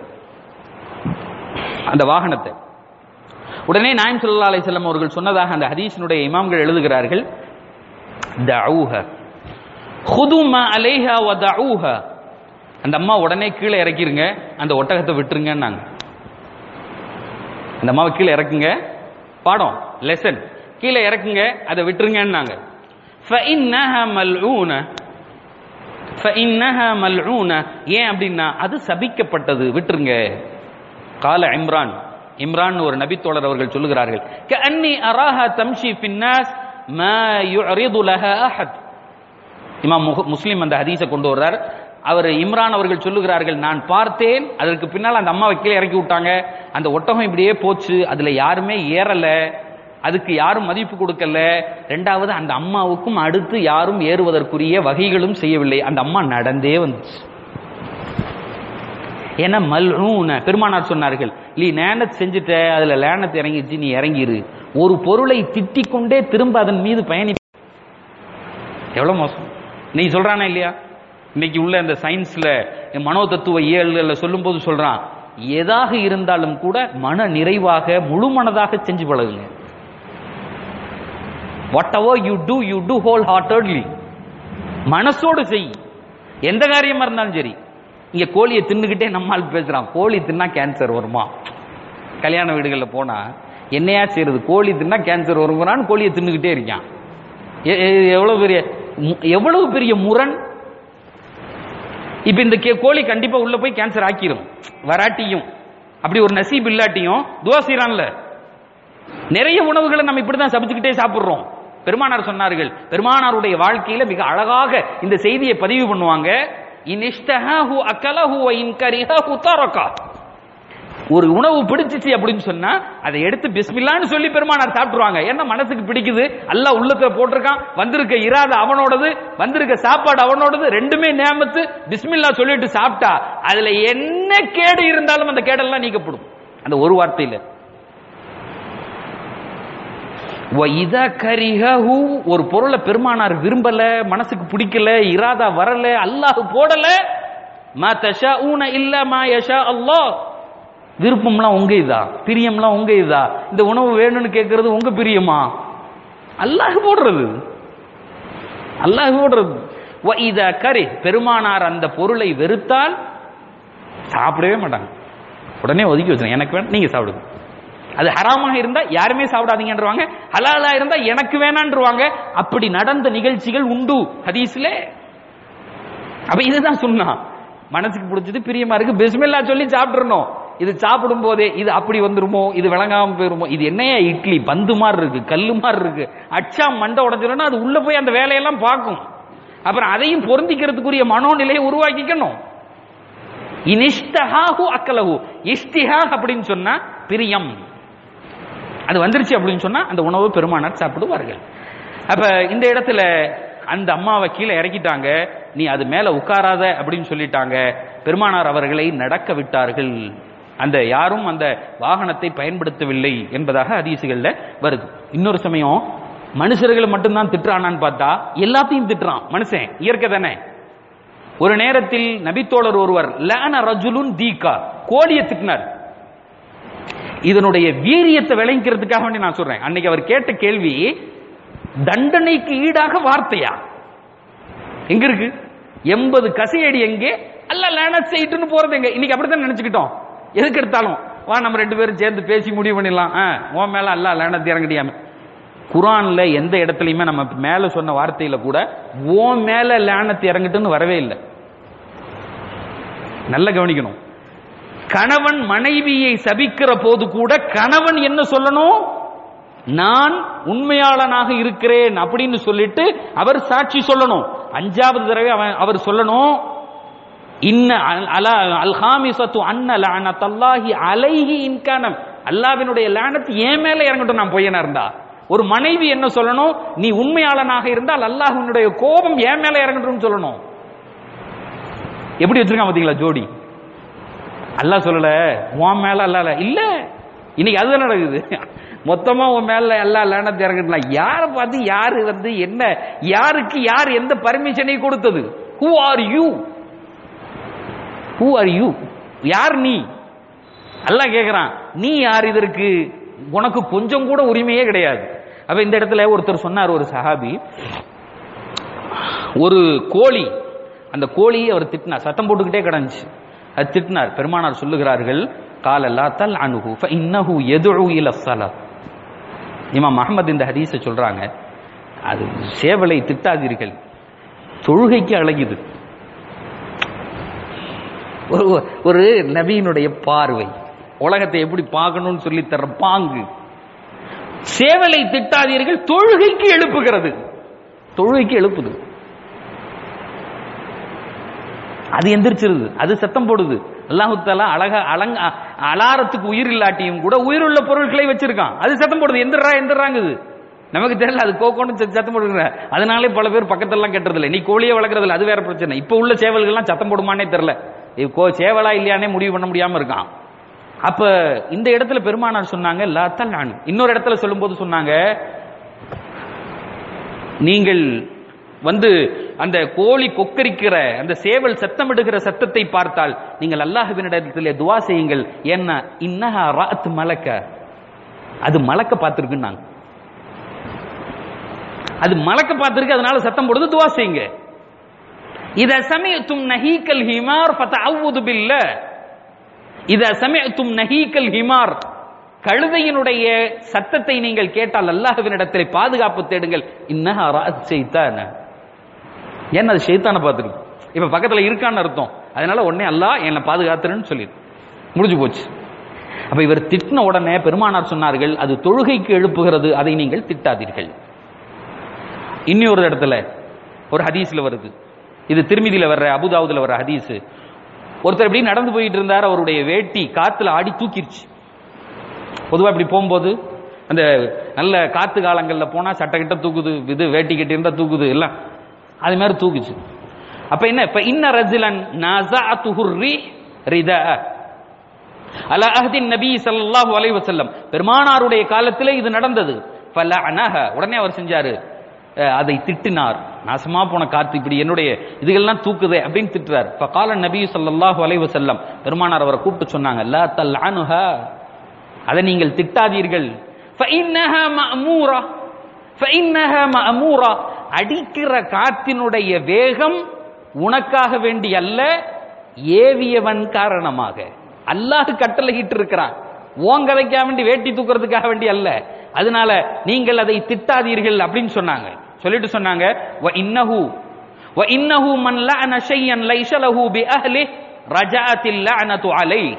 Speaker 1: அந்த வாகனத்தை உடனே நாயம் ஸல்லல்லாஹு அலைஹி வஸல்லம் அவர்கள் சொன்னதாக அந்த ஹதீஸினுடைய இமாம்கள் எழுதுகிறார்கள் தஊஹ ஹுது மா அலைஹா வ தஊஹ அந்த அம்மா உடனே கீழே இறக்கிருங்க அந்த ஒட்டகத்தை விட்டுருங்கன்னாங்க அந்த அம்மாவை கீழே இறக்குங்க பாடம் லெசன் கீழே இறக்குங்க அதை விட்டுருங்கன்னாங்க فإنها ملعونة فإنها ملعونة ஏன் அப்படின்னா அது சபிக்கப்பட்டது விட்டுருங்க கால இம்ரான் இம்ரான் ஒரு நபித்தோழர் அவர்கள் சொல்லுகிறார்கள் كأني أراها تمشي في الناس ما يعرض لها أحد இமாம் முக- முஸ்லிம் அந்த ஹதீஸை கொண்டு வர்றார் அவர் இம்ரான் அவர்கள் சொல்லுகிறார்கள் நான் பார்த்தேன் அதற்கு பின்னால் அந்த அம்மாவை கீழே இறக்கி விட்டாங்க அந்த ஒட்டகம் இப்படியே போச்சு அதுல யாருமே ஏறல அதுக்கு யாரும் மதிப்பு கொடுக்கல ரெண்டாவது அந்த அம்மாவுக்கும் அடுத்து யாரும் ஏறுவதற்குரிய வகைகளும் செய்யவில்லை அந்த அம்மா நடந்தே வந்துச்சு ஏன்னா மல்ஊன பெருமானார் சொன்னார்கள் நீ லேனத் செஞ்சுட்ட அதுல லேனத் இறங்கிச்சு நீ இறங்கிரு ஒரு பொருளை திட்டிக் கொண்டே திரும்ப அதன் மீது பயணி எவ்வளவு மோசம் நீ சொல்றானா இல்லையா இன்னைக்கு உள்ள இந்த சயின்ஸ்ல மனோ தத்துவ இயல்ல சொல்லும்போது சொல்றான் எதாக இருந்தாலும் கூட மன நிறைவாக முழு மனதாக செஞ்சு பழகுங்க whatever you do you do whole heartedly மனசோடு செய் எந்த காரியமா இருந்தாலும் சரி இங்க கோழியை தின்னுகிட்டே நம்மால் பேசுறான் கோழி தின்னா கேன்சர் வருமா கல்யாண வீடுகள்ல போனா என்னையா செய்யறது கோழி தின்னா கேன்சர் வருங்கிறான்னு கோழியை தின்னுகிட்டே இருக்கான் எ- எ- எவ்வளவு பெரிய மு- எவ்வளவு பெரிய முரண் இப்ப இந்த கே- கோழி கண்டிப்பா உள்ள போய் கேன்சர் ஆக்கிரும் வராட்டியும் அப்படி ஒரு நசீப் இல்லாட்டியும் துவா செய்யறான்ல நிறைய உணவுகளை நம்ம இப்படிதான் சபிச்சுக்கிட்டே சாப்பிடுறோம் பெருமானார் சொன்னார்கள் பெருமானாருடைய வாழ்க்கையில மிக அழகாக இந்த செய்தியை பதிவு பண்ணுவாங்க இன் இஷ்டஹாஹு அக்கலஹு வ இன் கரிஹஹு தரகா ஒரு உணவு பிடிச்சிச்சு அப்படின்னு சொன்னா அதை எடுத்து பிஸ்மில்லான்னு சொல்லி பெருமானார் சாப்பிட்டுருவாங்க ஏன்னா மனசுக்கு பிடிக்குது அல்லாஹ் உள்ளத்துல போட்டிருக்கான் வந்திருக்க இராத அவனோடது வந்திருக்க சாப்பாடு அவனோடது ரெண்டுமே நேமத்து பிஸ்மில்லா சொல்லிட்டு சாப்பிட்டா அதுல என்ன கேடு இருந்தாலும் அந்த கேடெல்லாம் நீக்கப்படும் அந்த ஒரு வார்த்தையில وَإِذَا كَرِهَهُ ஒரு பொருளை பெருமானார் விரும்பல மனசுக்கு பிடிக்கல இராதா வரல அல்லாஹ் போடல மா தஷாஊன இல்ல மா யஷா அல்லாஹ் விருப்பம்லாம் உங்க இதா பிரியம்லாம் உங்க இதா இந்த உணவு வேணும்னு கேட்கறது உங்க பிரியமா அல்லாஹ் போடுறது அல்லாஹ் போடுறது வ இத கரி பெருமானார் அந்த பொருளை வெறுத்தால் சாப்பிடவே மாட்டாங்க உடனே ஒதுக்கி வச்சிருங்க எனக்கு வேணும் நீங்க சாப்பிடுங்க அது ஹராமாக இருந்தா யாருமே சாப்பிடாதீங்கன்றவாங்க ஹலாலா இருந்தா எனக்கு வேணான்றவாங்க அப்படி நடந்த நிகழ்ச்சிகள் உண்டு ஹதீஸ்ல அப்ப இதுதான் சொன்னா மனசுக்கு பிடிச்சது பிரியமா இருக்கு பிஸ்மில்லா சொல்லி சாப்பிட்டுறணும் இது சாப்பிடும் போதே இது அப்படி வந்துருமோ இது விளங்காம போயிருமோ இது என்னையா இட்லி பந்து மாதிரி இருக்கு கல்லு மாதிரி இருக்கு அச்சா மண்டை உடஞ்சிரும்னா அது உள்ள போய் அந்த வேலையெல்லாம் பார்க்கும் அப்புறம் அதையும் பொருந்திக்கிறதுக்குரிய மனோநிலையை உருவாக்கிக்கணும் இனிஷ்டஹாஹு அக்கலஹு இஷ்டிஹா அப்படின்னு சொன்னா பிரியம் அது வந்துருச்சு அப்படின்னு சொன்னா அந்த உணவு பெருமானார் சாப்பிடுவார்கள் அப்ப இந்த இடத்துல அந்த அம்மாவை கீழே இறக்கிட்டாங்க நீ அது மேல உட்காராத அப்படின்னு சொல்லிட்டாங்க பெருமானார் அவர்களை நடக்க விட்டார்கள் அந்த யாரும் அந்த வாகனத்தை பயன்படுத்தவில்லை என்பதாக ஹதீசுகள்ல வருது இன்னொரு சமயம் மனுஷர்களை மட்டும்தான் திட்டுறானான்னு பார்த்தா எல்லாத்தையும் திட்டுறான் மனுஷன் இயற்கை தானே ஒரு நேரத்தில் நபித்தோழர் ஒருவர் லான ரஜுலுன் தீகா கோழியை திட்டினார் இதனுடைய வீரியத்தை விளங்கிறதுக்காக வேண்டி நான் சொல்றேன் அன்னைக்கு அவர் கேட்ட கேள்வி தண்டனைக்கு ஈடாக வார்த்தையா எங்க இருக்கு எண்பது கசையடி எங்கே அல்ல லேனட் செய்யிட்டுன்னு போறது எங்க இன்னைக்கு அப்படித்தான் நினைச்சுக்கிட்டோம் எதுக்கு எடுத்தாலும் வா நம்ம ரெண்டு பேரும் சேர்ந்து பேசி முடிவு பண்ணிடலாம் ஆ, உன் மேல அல்ல லேனத் இறங்கடியாம குரான்ல எந்த இடத்துலயுமே நம்ம மேல சொன்ன வார்த்தையில கூட உன் மேல லேனத் இறங்கட்டுன்னு வரவே இல்லை நல்ல கவனிக்கணும் கணவன் மனைவியை சபிக்கிற போது கூட கணவன் என்ன சொல்லணும் நான் உண்மையாளனாக இருக்கிறேன் அப்படின்னு சொல்லிட்டு அவர் சாட்சி சொல்லணும் அஞ்சாவது தடவை அவன் அவர் சொல்லணும் இன்ன அல்- அலா அல்ஹாமிசத்து அன்ன லானத்தல்லாஹி அலைஹி இன்கானம் அல்லாவினுடைய லானத் என் மேல இறங்கட்டும் நான் பொய்யனா இருந்தா ஒரு மனைவி என்ன சொல்லணும் நீ உண்மையாளனாக இருந்தால் அல்லாஹ் உன்னுடைய கோபம் என் மேல இறங்கட்டும்னு சொல்லணும் எப்படி வச்சிருக்கான் பாத்தீங்களா ஜோடி அல்லாஹ் சொல்லல உன் மேல அல்ல இல்ல இன்னைக்கு அதுதான் நடக்குது மொத்தமா உன் மேல எல்லா லேனத்தை இறங்கட்டலாம் யாரை பார்த்து யாரு வந்து என்ன யாருக்கு யார் எந்த பர்மிஷனை கொடுத்தது who are you who are you யார் நீ அல்லாஹ் கேக்குறான் நீ யார் இதற்கு உனக்கு கொஞ்சம் கூட உரிமையே கிடையாது அப்ப இந்த இடத்துல ஒருத்தர் சொன்னார் ஒரு சஹாபி ஒரு கோழி அந்த கோழியை அவர் திட்டினார் சத்தம் போட்டுக்கிட்டே கிடந்துச்சு அது திட்டினார் பெருமானார் சொல்லுகிறார்கள் கால லா தல் அனுகு இன்னஹு எதுழு இல ஸலாத் இமாம் முஹம்மது இந்த ஹதீஸை சொல்றாங்க அது சேவலை திட்டாதீர்கள் தொழுகைக்கு அழகுது ஒரு ஒரு நபியினுடைய பார்வை உலகத்தை எப்படி பார்க்கணும்னு சொல்லி தர்ற பாங்கு சேவலை திட்டாதீர்கள் தொழுகைக்கு எழுப்புகிறது தொழுகைக்கு எழுப்புது அது எந்திரிச்சிருது அது சத்தம் போடுது அல்லாஹு தாலா அழகா அலங்க அலாரத்துக்கு உயிர் இல்லாட்டியும் கூட உயிருள்ள பொருட்களை வச்சிருக்கான் அது சத்தம் போடுது எந்திரா எந்திராங்குது நமக்கு தெரியல அது கோக்கோன்னு ச- சத்தம் போடுங்க அதனாலே பல பேர் பக்கத்தெல்லாம் கெட்டுறதில்ல நீ கோழியை வளர்க்கறதில்ல அது வேற பிரச்சனை இப்ப உள்ள சேவல்கள்லாம் சத்தம் போடுமானே தெரியல இது கோ சேவலா இல்லையானே முடிவு பண்ண முடியாம இருக்கான் அப்ப இந்த இடத்துல பெருமானார் சொன்னாங்க லா தல் இன்னொரு இடத்துல சொல்லும்போது சொன்னாங்க நீங்கள் வந்து அந்த கோழி கொக்கரிக்கிற அந்த சேவல் சத்தமிடுகிற சத்தத்தை பார்த்தால் நீங்கள் அல்லாஹ்வினிடத்திலே துவா செய்யுங்கள் என்ன இன்னஹா ராத் மலக்க அது மலக்க பார்த்திருக்குன்னாங்க அது மலக்க பார்த்திருக்கு அதனால சத்தம் போடுது துவா செய்யுங்க இத சமயத்தும் நஹீக்கல் ஹிமார் ஃபதஅவுது பில்ல இத சமயத்தும் நஹீக்கல் ஹிமார் கழுதையினுடைய சத்தத்தை நீங்கள் கேட்டால் அல்லாஹ்வினிடத்திலே பாதுகாப்பு தேடுங்கள் இன்னஹா ராத் ஷைத்தான ஏன்னா அது ஷைத்தானை பார்த்துருக்கு இப்ப பக்கத்துல இருக்கான்னு அர்த்தம் அதனால உடனே அல்லாஹ் என்னை பாதுகாத்துருன்னு சொல்லி முடிஞ்சு போச்சு அப்ப இவர் திட்டின உடனே பெருமானார் சொன்னார்கள் அது தொழுகைக்கு எழுப்புகிறது அதை நீங்கள் திட்டாதீர்கள் இன்னொரு இடத்துல ஒரு ஹதீஸ்ல வருது இது திருமிதியில வர்ற அபுதாவுதுல வர்ற ஹதீஸ் ஒருத்தர் இப்படி நடந்து போயிட்டு இருந்தார் அவருடைய வேட்டி காத்துல ஆடி தூக்கிருச்சு பொதுவா இப்படி போகும்போது அந்த நல்ல காத்து காலங்கள்ல போனா சட்டை கிட்ட தூக்குது இது வேட்டி கிட்ட இருந்தா தூக்குது எல்லாம் அது மாதிரி தூக்குச்சு அப்ப என்ன இப்ப இன்ன ரஜிலன் நஸஅத்துஹு ரி ரிதா அலா அஹ்தின் நபி ஸல்லல்லாஹு அலைஹி வஸல்லம் பெருமானாருடைய காலத்திலே இது நடந்தது ஃபலஅனஹ உடனே அவர் செஞ்சாரு அஹ், அதை திட்டினார் நாசமா போன காத்து இப்படி என்னுடைய இதுகள்லாம் தூக்குதே அப்படின்னு திட்டுறார் ஃபகால நபி ஸல்லல்லாஹு அலைஹி வஸல்லம் பெருமானார் அவரை கூப்பிட்டு சொன்னாங்க லா தல்அனுஹா அதை நீங்கள் திட்டாதீர்கள் ஃபஇன்னஹா மஅமூரா ஃபஇன்னஹா மஅமூரா அடிக்கிற காத்தினுடைய வேகம் உனக்காக வேண்டி அல்ல ஏவியவன் காரணமாக அல்லாஹ் கட்டளையிட்டு இருக்கிறான் உன் கதைக்காக வேண்டி வேட்டி தூக்குறதுக்காக வேண்டி அல்ல அதனால நீங்கள் அதை திட்டாதீர்கள் அப்படின்னு சொன்னாங்க சொல்லிட்டு சொன்னாங்க வ இன்னஹு வ இன்னஹு மன் லஅன ஷையன் லைஸ லஹு பி அஹ்லி ரஜஅத்தில் லஅனது அலைஹி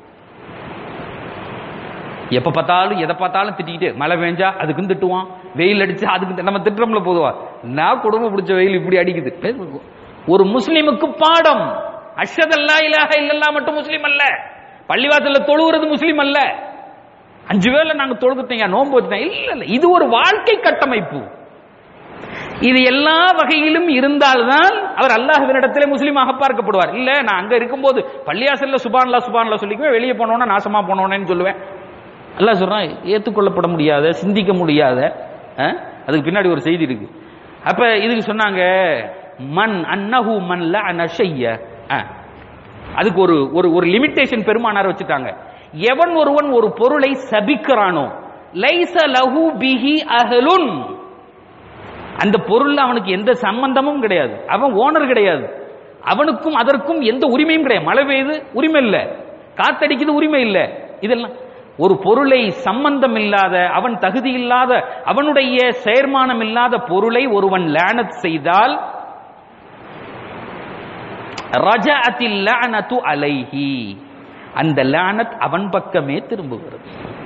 Speaker 1: எப்ப பார்த்தாலும் எதை பார்த்தாலும் திட்டிக்கிட்டு மழை பெஞ்சா அதுக்கும் திட்டுவான் வெயில் அடிச்சா அதுக்கு தி- நம்ம திட்டுறோம்ல பொதுவா நான் குடும்பம் பிடிச்ச வெயில் இப்படி அடிக்குது பே- ஒரு முஸ்லிமுக்கு பாடம் அஷதல்லா இலாஹ இல்லல்லா மட்டும் முஸ்லிம் அல்ல பள்ளிவாசல்ல தொழுகிறது முஸ்லிம் அல்ல அஞ்சு வேளை நாங்க தொழுதுட்டீங்க நோன்பு வச்சுட்டேன் இல்ல இல்ல இது ஒரு வாழ்க்கை கட்டமைப்பு இது எல்லா வகையிலும் இருந்தால்தான் அவர் அல்லாஹ்வினிடத்திலே முஸ்லீமாக பார்க்கப்படுவார் இல்ல நான் அங்க இருக்கும்போது பள்ளியாசல்ல சுபான்லா சுபான்லா சொல்லிக்குவேன் வெளியே போனோன்னா நாசமா போனோனேன்னு சொல்லுவேன் அல்லாஹ் சொல்றான் ஏத்துக்கொள்ளப்பட முடியாத சிந்திக்க முடியாத அஹ், அதுக்கு பின்னாடி ஒரு செய்தி இருக்கு அப்ப இதுக்கு சொன்னாங்க மன் அன்னஹு மன் லஅன ஷைய அஹ். அதுக்கு ஒரு ஒரு ஒரு லிமிட்டேஷன் பெருமானார் வச்சுட்டாங்க எவன் ஒருவன் ஒரு பொருளை சபிக்கிறானோ லைஸ லஹு பிஹி அஹலுன் அந்த பொருள்ல அவனுக்கு எந்த சம்பந்தமும் கிடையாது அவன் ஓனர் கிடையாது அவனுக்கும் அதற்கும் எந்த உரிமையும் கிடையாது மழை பெய்யுது உரிமை இல்ல காத்தடிக்குது உரிமை இல்ல இதெல்லாம் ஒரு பொருளை சம்பந்தம் இல்லாத அவன் தகுதி இல்லாத அவனுடைய செயற்மானம் இல்லாத பொருளை ஒருவன் லேனத் செய்தால் ரஜஅத்தில் லஅனத்து அலைஹி அந்த லானத் அவன் பக்கமே திரும்புகிறது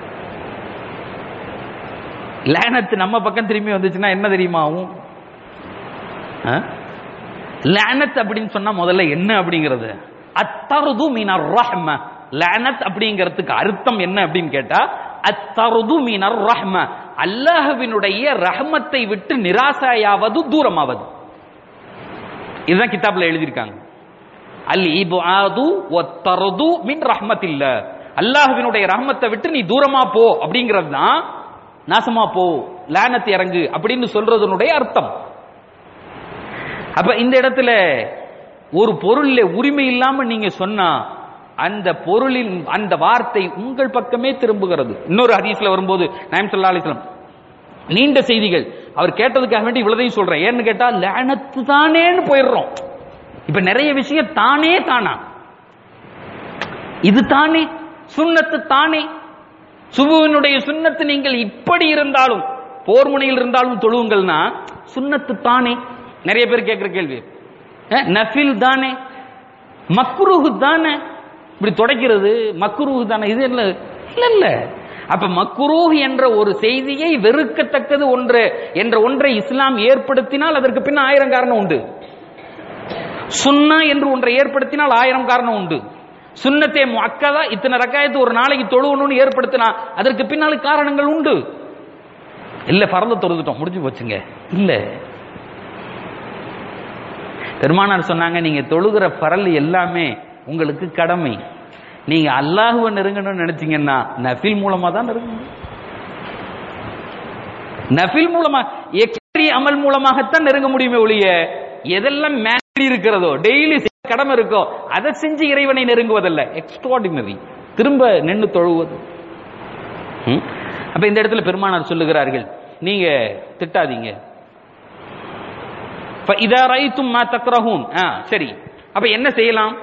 Speaker 1: லேனத் நம்ம பக்கம் திரும்பி வந்துச்சுன்னா என்ன தெரியுமா ஆகும் ஆ? லேனத் அப்படின்னு சொன்னா முதல்ல என்ன அப்படிங்கிறது அத்தருது மீனர் ரஹ்ம லேனத் அப்படிங்கிறதுக்கு அர்த்தம் என்ன அப்படின்னு கேட்டா அத்தருது மீனர் ரஹ்ம அல்லாஹ்வினுடைய ரஹ்மத்தை விட்டு நிராசையாவது தூரமாவது இதுதான் கிதாப்ல எழுதியிருக்காங்க அல் இபாது ஒத்தரது மின் ரஹ்மத்தில்ல அல்லாஹ்வினுடைய ரஹ்மத்தை விட்டு நீ தூரமா போ அப்படிங்கிறது தான் நாசமா போ லானத் இறங்கு அப்படின்னு சொல்றதனுடைய அர்த்தம் அப்ப இந்த இடத்துல ஒரு பொருள்ல உரிமை இல்லாம நீங்க சொன்னா அந்த பொருளின் அந்த வார்த்தை உங்கள் பக்கமே திரும்புகிறது இன்னொரு ஹதீஸ்ல வரும்போது நாயம் ஸல்லல்லாஹு அலைஹி வஸல்லம் நீண்ட செய்திகள் அவர் கேட்டதுக்காக வேண்டி இவ்வளதையும் சொல்றேன் ஏன்னு கேட்டா லானத்து தானேன்னு போயிடுறோம் இப்ப நிறைய விஷயம் தானே தானா இது தானே சுன்னத்து தானே சுபுவினுடைய சுன்னத்து நீங்கள் இப்படி இருந்தாலும் போர் முனையில் இருந்தாலும் தொழுவுங்கள்னா சுன்னத்து தானே நிறைய பேர் கேட்கிற கேள்வி அஹ், நஃபில் தானே மக்ரூஹு தானே இப்படி தொடக்கிறது மக்ரூஹு தானே இது இல்ல இல்ல இல்ல அப்ப மக்ரூஹ் என்ற ஒரு செய்தியை வெறுக்கத்தக்கது ஒன்று என்ற ஒன்றை இஸ்லாம் ஏற்படுத்தினால் அதற்கு பின்ன ஆயிரம் காரணம் உண்டு சுன்னா என்று ஒன்றை ஏற்படுத்தினால் ஆயிரம் காரணம் உண்டு சுன்னத்தே முக்கதா இத்தனை ரக்காயத்து ஒரு நாளைக்கு தொழுவணும்னு ஏற்படுத்தினா அதற்கு பின்னால காரணங்கள் உண்டு இல்ல பறந்து தொழுதுட்டோம் முடிஞ்சு போச்சுங்க இல்ல பெருமானார் சொன்னாங்க நீங்க தொழுகிற பரல் எல்லாமே உங்களுக்கு கடமை நீங்க அல்லாஹுவை நெருங்கணும்னு நினைச்சீங்கன்னா நஃபில் மூலமா தான் நெருங்கணும் நஃபில் மூலமா எக்ரி அமல் மூலமாகத்தான் நெருங்க முடியுமே ஒழிய எதெல்லாம் மேலி இருக்கிறதோ டெய்லி கடமை இருக்கோ அதை செஞ்சு இறைவனை நெருங்குவதல்ல எக்ஸ்ட்ராடினரி திரும்ப நின்று தொழுவது ம்? அப்ப இந்த இடத்துல பெருமானார் சொல்லுகிறார்கள் நீங்க திட்டாதீங்க இதா ரைத்தும் மா தக்ரஹூன் ஆ சரி அப்ப என்ன செய்யலாம்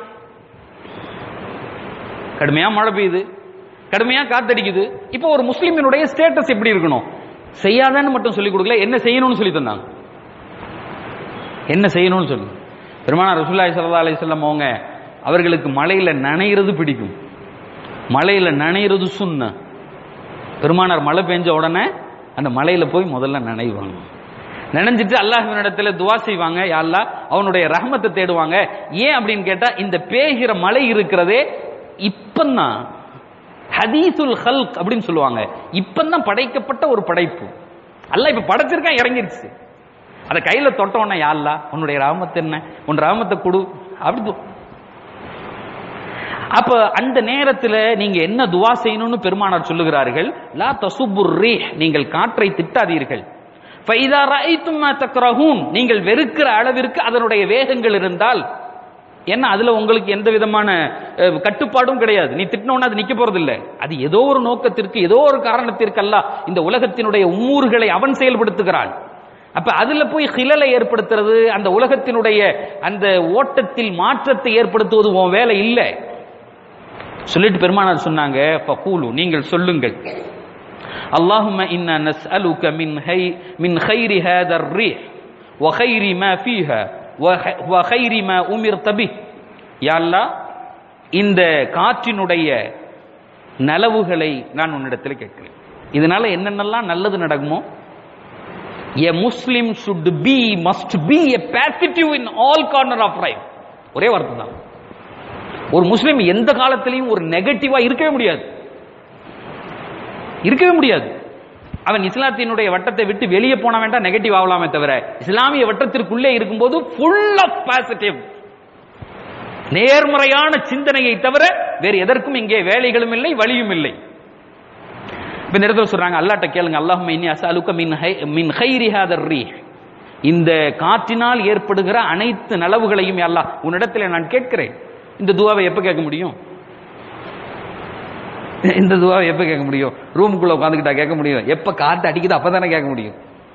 Speaker 1: கடுமையா மழை பெய்யுது கடுமையா காத்தடிக்குது இப்போ ஒரு முஸ்லிமினுடைய ஸ்டேட்டஸ் எப்படி இருக்கணும் செய்யாதன்னு மட்டும் சொல்லி கொடுக்கல என்ன செய்யணும்னு சொல்லி தந்தாங்க என்ன செய்யணும்னு சொல்லு பெருமானார் ரசூலுல்லாஹி ஸல்லல்லாஹு அலைஹி வஸல்லம் அவங்க அவர்களுக்கு மலையில நனையிறது பிடிக்கும் மலையில நனையிறது சுண்ண பெருமானார் மழை பெஞ்ச உடனே அந்த மலையில போய் முதல்ல நனைவாங்க நினைஞ்சிட்டு அல்லாஹ்வினிடத்துல துவா செய்வாங்க யா அல்லாஹ் அவனுடைய ரஹமத்தை தேடுவாங்க ஏன் அப்படின்னு கேட்டா இந்த பேய்கிற மலை இருக்கிறதே இப்பந்தான் ஹதீசுல் ஹல்க் அப்படின்னு சொல்லுவாங்க இப்பந்தான் படைக்கப்பட்ட ஒரு படைப்பு அல்லாஹ் இப்ப படைச்சிருக்கான் இறங்கிருச்சு அதை கையில தொட்ட உடனே யா அல்லாஹ் உன்னுடைய ராமத்தை என்ன உன் ராமத்தை கொடு அப்படி து- அப்ப அந்த நேரத்துல நீங்க என்ன துவா செய்யணும்னு பெருமானார் சொல்லுகிறார்கள் லா தசுபுர் ரீஹ் நீங்கள் காற்றை திட்டாதீர்கள் ஃபைதா ரஐத்தும் மா தக்ரஹூன் நீங்கள் வெறுக்கிற அளவிற்கு அதனுடைய வேகங்கள் இருந்தால் என்ன அதுல உங்களுக்கு எந்த விதமான அஹ், கட்டுப்பாடும் கிடையாது நீ திட்டினோன்னா அது நிக்க போறது இல்ல அது ஏதோ ஒரு நோக்கத்திற்கு ஏதோ ஒரு காரணத்திற்கு அல்ல இந்த உலகத்தினுடைய உம்மூர்களை அவன் செயல்படுத்துகிறான் அப்ப அதுல போய் ஹிலலை ஏற்படுத்துறது அந்த உலகத்தினுடைய அந்த ஓட்டத்தில் மாற்றத்தை ஏற்படுத்துவது உன் வேலை இல்லை சொல்லிட்டு பெருமானார் சொன்னாங்க ஃபகூலு நீங்கள் சொல்லுங்கள் اللهم إنا نسألك من هي من خير هذا الريح وخير ما فيها وخ- وخير ما أمرت به يا الله இந்த காற்றினுடைய நலவுகளை நான் உன்னிடத்தில் கேட்கிறேன் இதனால என்னென்னலாம் நல்லது நடக்குமோ a muslim should be must be a positive in all corner of life ஒரே வார்த்தை தான் ஒரு முஸ்லிம் எந்த காலத்திலையும் ஒரு நெகட்டிவா இருக்கவே முடியாது இருக்கவே முடியாது அவன் இஸ்லாத்தினுடைய வட்டத்தை விட்டு வெளியே போன வேண்டாம் நெகட்டிவ் ஆகலாமே தவிர இஸ்லாமிய வட்டத்திற்குள்ளே இருக்கும்போது ஃபுல் ஆஃப் பாசிட்டிவ் நேர்மறையான சிந்தனையை தவிர வேறு எதற்கும் இங்கே வேலைகளும் இல்லை வழியும் இல்லை இப்ப இந்த இடத்துல சொல்றாங்க அல்லாட்ட கேளுங்க அல்லாஹும் இன்னி அசாலுக்க மின் ஹை மின் ஹைரி ஹாதர் ரீஹ் இந்த காற்றினால் ஏற்படுகிற அனைத்து நலவுகளையும் யா அல்லாஹ் உன்னிடத்தில் நான் கேட்கிறேன் இந்த துவாவை எப்ப கேட்க முடியும் இந்த துவாவை எப்ப கேட்க முடியும் ரூமுக்குள்ள உட்காந்துக்கிட்டா கேட்க முடியும் எப்ப காத்து அடிக்குது அப்பதானே கேட்க முடியும்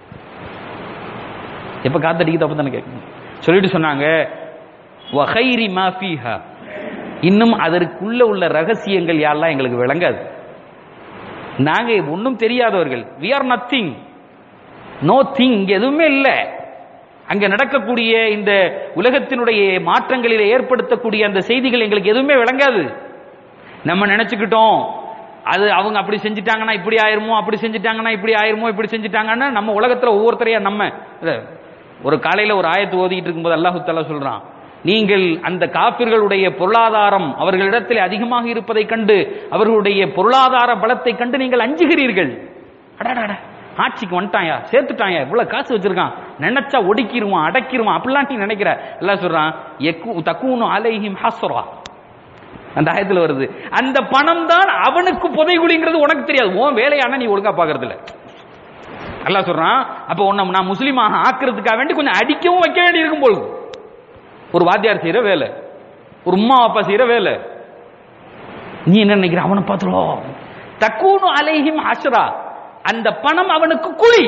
Speaker 1: எப்ப காத்து அடிக்குது அப்பதானே கேட்க முடியும் சொல்லிட்டு சொன்னாங்க வகைரி மாஃபீஹா இன்னும் அதற்குள்ள உள்ள ரகசியங்கள் யாரெல்லாம் எங்களுக்கு விளங்காது நாங்க ஒன்றும் தெரியாதவர்கள் we are nothing no thing எதுவுமே இல்லை அங்க நடக்கக்கூடிய இந்த உலகத்தினுடைய மாற்றங்களில் ஏற்படுத்தக்கூடிய அந்த செய்திகள் எங்களுக்கு எதுவுமே விளங்காது நம்ம நினைச்சுக்கிட்டோம் அது அவங்க அப்படி செஞ்சுட்டாங்கன்னா இப்படி ஆயிருமோ அப்படி செஞ்சுட்டாங்கன்னா இப்படி ஆயிருமோ இப்படி செஞ்சுட்டாங்கன்னா நம்ம உலகத்துல ஒவ்வொருத்தரையா நம்ம இல்ல, ஒரு காலையில ஒரு ஆயத்து ஓதிட்டு இருக்கும்போது அல்லாஹு தஆலா சொல்றான் நீங்கள் அந்த காபிர்களுடைய பொருளாதாரம் அவர்களிடத்தில் அதிகமாக இருப்பதை கண்டு அவர்களுடைய பொருளாதார பலத்தை கண்டு நீங்கள் அஞ்சுகிறீர்கள் அடாடாட ஆட்சிக்கு வந்துட்டாயா சேர்த்துட்டாயா இவ்வளவு காசு வச்சிருக்கான் நினைச்சா ஒடுக்கிடுவான் அடக்கிடுவான் அப்படிலாம் நீ நினைக்கிற எல்லாம் சொல்றான் எக்கு தக்கூனு அலைஹிம் ஹஸ்ரா அந்த ஆயத்துல வருது அந்த பணம் தான் அவனுக்கு புதைகுழிங்கிறது உனக்கு தெரியாது உன் வேலையான நீ ஒழுங்கா பாக்குறது இல்ல அல்லாஹ் சொல்றான் அப்ப உன்னை நான் முஸ்லீமாக ஆக்குறதுக்காக வேண்டி கொஞ்சம் அடிக்கவும் வைக்க வேண்டி இருக்கும் போது ஒரு வாத்தியார் செய்யற வேலை ஒரு உம்மா அப்பா செய்யற வேலை நீ என்ன நினைக்கிற அவனை பார்த்துருவோம் தக்கூனு அலைஹிம் ஹஸ்ரா அந்த பணம் அவனுக்கு குழி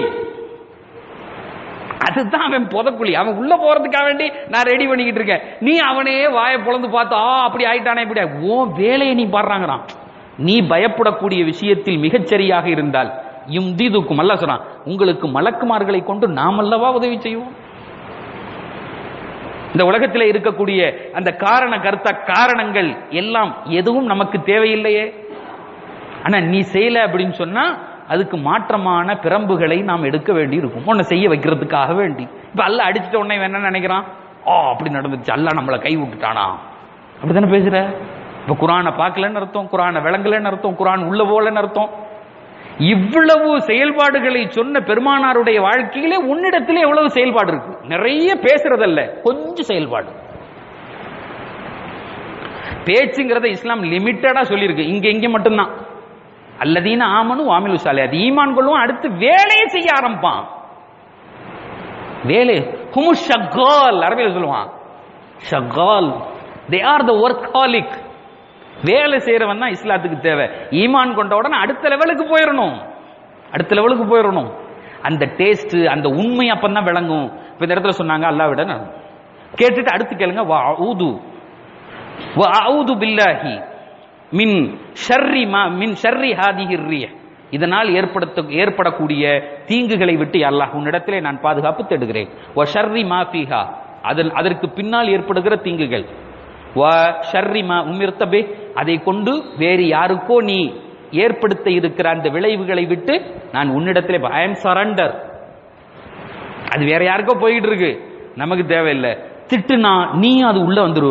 Speaker 1: அதுதான் அவன் புதக்குழி அவன் உள்ள போறதுக்காக வேண்டி நான் ரெடி பண்ணிக்கிட்டு இருக்கேன் நீ அவனே வாயை பொளந்து பார்த்தா "ஆ, அப்படி ஆயிட்டானே இப்படி ஆயி-" உன் வேலையை நீ பாடுறாங்கறான் நீ பயப்படக்கூடிய விஷயத்தில் மிகச்சரியாக இருந்தால் யும்திதுக்கும் அல்ல சொல்றான் உங்களுக்கு மலக்குமார்களை கொண்டு நாம் அல்லவா உதவி செய்வோம் இந்த உலகத்தில் இருக்கக்கூடிய அந்த காரண கருத்த காரணங்கள் எல்லாம் எதுவும் நமக்கு தேவையில்லையே ஆனா நீ செய்யல அப்படின்னு சொன்னா அதுக்கு மாற்றமான பிரம்புகளை நாம் எடுக்க வேண்டி இருக்கும் உன்னை செய்ய வைக்கிறதுக்காக வேண்டி இப்ப அல்ல அடிச்சிட்ட உடனே இவன் என்ன நினைக்கிறான் ஓ அப்படி நடந்துச்சு அல்ல நம்மளை கை விட்டுட்டானா அப்படித்தானே பேசுற இப்ப குரானை பார்க்கலன்னு அர்த்தம் குரானை விளங்கலன்னு அர்த்தம் குரான் உள்ள போலன்னு அர்த்தம் இவ்வளவு செயல்பாடுகளை சொன்ன பெருமானாருடைய வாழ்க்கையிலே உன்னிடத்திலே எவ்வளவு செயல்பாடு இருக்கு நிறைய பேசுறதல்ல கொஞ்சம் செயல்பாடு பேச்சுங்கிறத இஸ்லாம் லிமிட்டடா சொல்லியிருக்கு இங்க இங்க மட்டும்தான் அல்லதீன ஆமனு வாமிலு சாலை அது ஈமான் கொள்ளும் அடுத்து வேலையை செய்ய ஆரம்பிப்பான் வேலை ஹுமு ஷக்கால் அரபியில் சொல்லுவான் ஷக்கால் தே ஆர் த ஒர்க் ஹாலிக் வேலை செய்யறவன் தான் இஸ்லாத்துக்கு தேவை ஈமான் கொண்ட உடனே அடுத்த லெவலுக்கு போயிடணும் அடுத்த லெவலுக்கு போயிடணும் அந்த டேஸ்ட் அந்த உண்மை அப்பந்தான் விளங்கும் இப்ப இந்த இடத்துல சொன்னாங்க அல்லாவிட நான் கேட்டுட்டு அடுத்து கேளுங்க வா ஊது வஅஊது பில்லாஹி மின் ஷர்ரி மா மின் ஷர்ரி ஹாதிஹி ரிய்ஹ் இதனால் ஏற்படுத்த ஏற்படக்கூடிய தீங்குகளை விட்டு அல்லாஹ் உன்னிடத்திலே நான் பாதுகாப்பு தேடுகிறேன் வ ஷர்ரி மா ஃபீஹா அதன் அதற்கு பின்னால் ஏற்படுகிற தீங்குகள் வ ஷர்ரி மா உமிர்த்தபே அதை கொண்டு வேறு யாருக்கோ நீ ஏற்படுத்த இருக்கிற அந்த விளைவுகளை விட்டு நான் உன்னிடத்திலே ஐ எம் சரண்டர் அது வேற யாருக்கோ போயிட்டு இருக்கு நமக்கு தேவையில்லை திட்டுனா நீ அது உள்ள வந்துருவ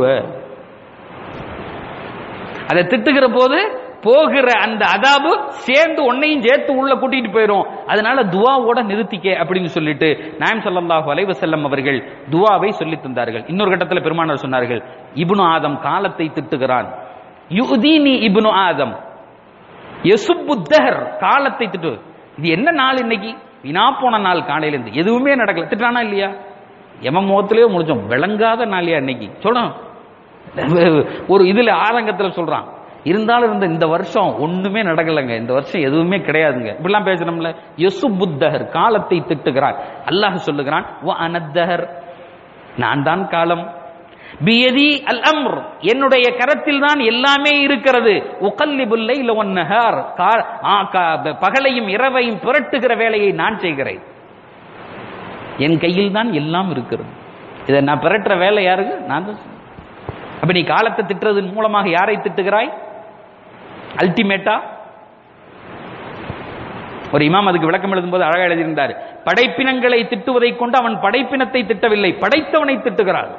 Speaker 1: அதை திட்டுகிற போது போகிற அந்த அதாபு சேர்ந்து உன்னையும் சேர்த்து உள்ள கூட்டிட்டு போயிரும் அதனால துவாவோட நிறுத்திக்க அப்படின்னு சொல்லிட்டு நாயம் ஸல்லல்லாஹு அலைஹி வஸல்லம் அவர்கள் துவாவை சொல்லி தந்தார்கள் இன்னொரு கட்டத்தில் பெருமானார் சொன்னார்கள் இப்னு ஆதம் காலத்தை திட்டுகிறான் யுதீனி இப்னு ஆதம் யசுப்பு தஹர் காலத்தை திட்டு இது என்ன நாள் இன்னைக்கு வினா போன நாள் காலையில இருந்து எதுவுமே நடக்கல திட்டானா இல்லையா எம முகத்திலேயே முடிச்சோம் விளங்காத நாளியா அன்னைக்கு சொல்றோம் ஒரு இதுல ஆரங்கத்துல சொல்றான் இருந்தாலும் இருந்த இந்த வருஷம் ஒண்ணுமே நடக்கலைங்க இந்த வருஷம் எதுவுமே கிடையாதுங்க இப்படிலாம் பேசுறோம்ல யசு புத்தகர் காலத்தை திட்டுகிறார் அல்லாஹ் சொல்லுகிறான் "வ அனத்தஹர் நான் தான் காலம் பியதி அல் அம்ர் என்னுடைய கரத்தில் தான் எல்லாமே இருக்கிறது உகல்லிபுல் லைல வன் நஹார் கா- ஆ, கா- பகலையும் இரவையும் புரட்டுகிற வேலையை நான் செய்கிறேன் என் கையில் தான் எல்லாம் இருக்கிறது இதை நான் பிறட்டுற வேலை யாருக்கு நான் தான் செய்றேன். அப்ப நீ காலத்தை திட்டுறதன் மூலமாக யாரை திட்டுகிறாய் அல்டிமேட்டா ஒரு இமாம் அதுக்கு விளக்கம் எழுதும்போது அழகா எழுதியிருந்தார் படைப்பினங்களை திட்டுவதை கொண்டு அவன் படைப்பினத்தை திட்டவில்லை படைத்தவனை திட்டுகிறான்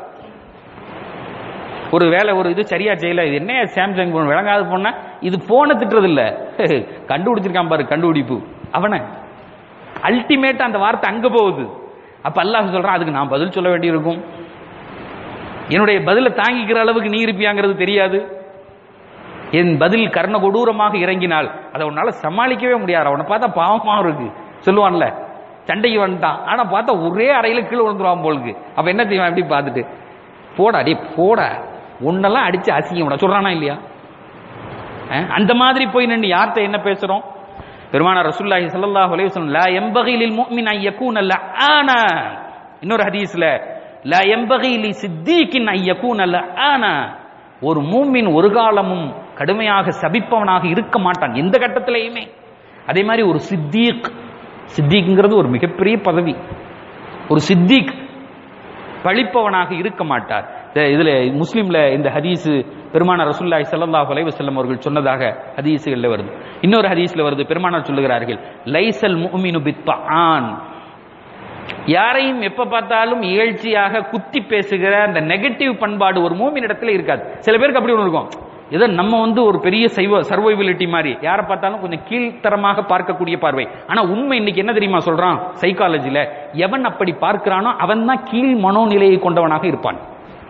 Speaker 1: ஒரு வேலை ஒரு இது சரியா செய்யல இது என்ன சாம்சங் போன் விளங்காத போனா இது போனை திட்டுறது இல்ல கண்டுபிடிச்சிருக்கான் பாரு கண்டுபிடிப்பு அவனை அல்டிமேட்டா அந்த வார்த்தை அங்க போகுது அப்ப அல்லாஹ் சொல்றான் அதுக்கு நான் பதில் சொல்ல வேண்டியிருக்கும் என்னுடைய பதிலை தாங்கிக்கிற அளவுக்கு நீ இருப்பியாங்கிறது தெரியாது என் பதில் கர்ண கொடூரமாக இறங்கினால் அதை உன்னால சமாளிக்கவே முடியாது அவனை பார்த்தா பாவமா இருக்கு சொல்லுவான்ல சண்டைக்கு வந்துட்டான் ஆனா பார்த்தா ஒரே அறையில கீழே விழுந்துருவான் போலுக்கு அப்ப என்ன செய்வான் எப்படி பார்த்துட்டு போடா டே போடா உன்னெல்லாம் அடிச்சு அசிங்க சொல்றானா இல்லையா அஹ், அந்த மாதிரி போய் நின்று யார்கிட்ட என்ன பேசுறோம் பெருமானார் ரசூலுல்லாஹி ஸல்லல்லாஹு அலைஹி வஸல்லம் லா யம்பகி லில் முஃமின் அன் யகூன லஆனா இன்னொரு ஹதீஸ்ல லா யம்பகி லி சித்தீக்கின் அன் யகூன லஆனா ஒரு மூமின் ஒரு காலமும் கடுமையாக சபிப்பவனாக இருக்க மாட்டான் எந்த கட்டத்திலையுமே அதே மாதிரி ஒரு சித்தீக் சித்தீக்ங்கிறது ஒரு மிகப்பெரிய பதவி ஒரு சித்தீக் பழிப்பவனாக இருக்க மாட்டார் இந்த- இதுல முஸ்லிம்ல இந்த ஹதீஸ் பெருமானார் ரசூலுல்லாஹி ஸல்லல்லாஹு அலைஹி வஸல்லம் அவர்கள் சொன்னதாக ஹதீஸ்கள்ல வருது இன்னொரு ஹதீஸ்ல வருது பெருமானார் சொல்லுகிறார்கள் லைசல் முஃமினு பித்ஆன் யாரையும் எப்ப பார்த்தாலும் இகழ்ச்சியாக குத்தி பேசுகிற அந்த நெகட்டிவ் பண்பாடு ஒரு மூமின் இடத்துல இருக்காது சில பேருக்கு அப்படி ஒன்று இருக்கும் ஏதோ நம்ம வந்து ஒரு பெரிய சைவ சர்வைபிலிட்டி மாதிரி யாரை பார்த்தாலும் கொஞ்சம் கீழ்த்தரமாக பார்க்கக்கூடிய பார்வை ஆனா உண்மை இன்னைக்கு என்ன தெரியுமா சொல்றான் சைக்காலஜில எவன் அப்படி பார்க்கிறானோ அவன் தான் கீழ் மனோநிலையை கொண்டவனாக இருப்பான்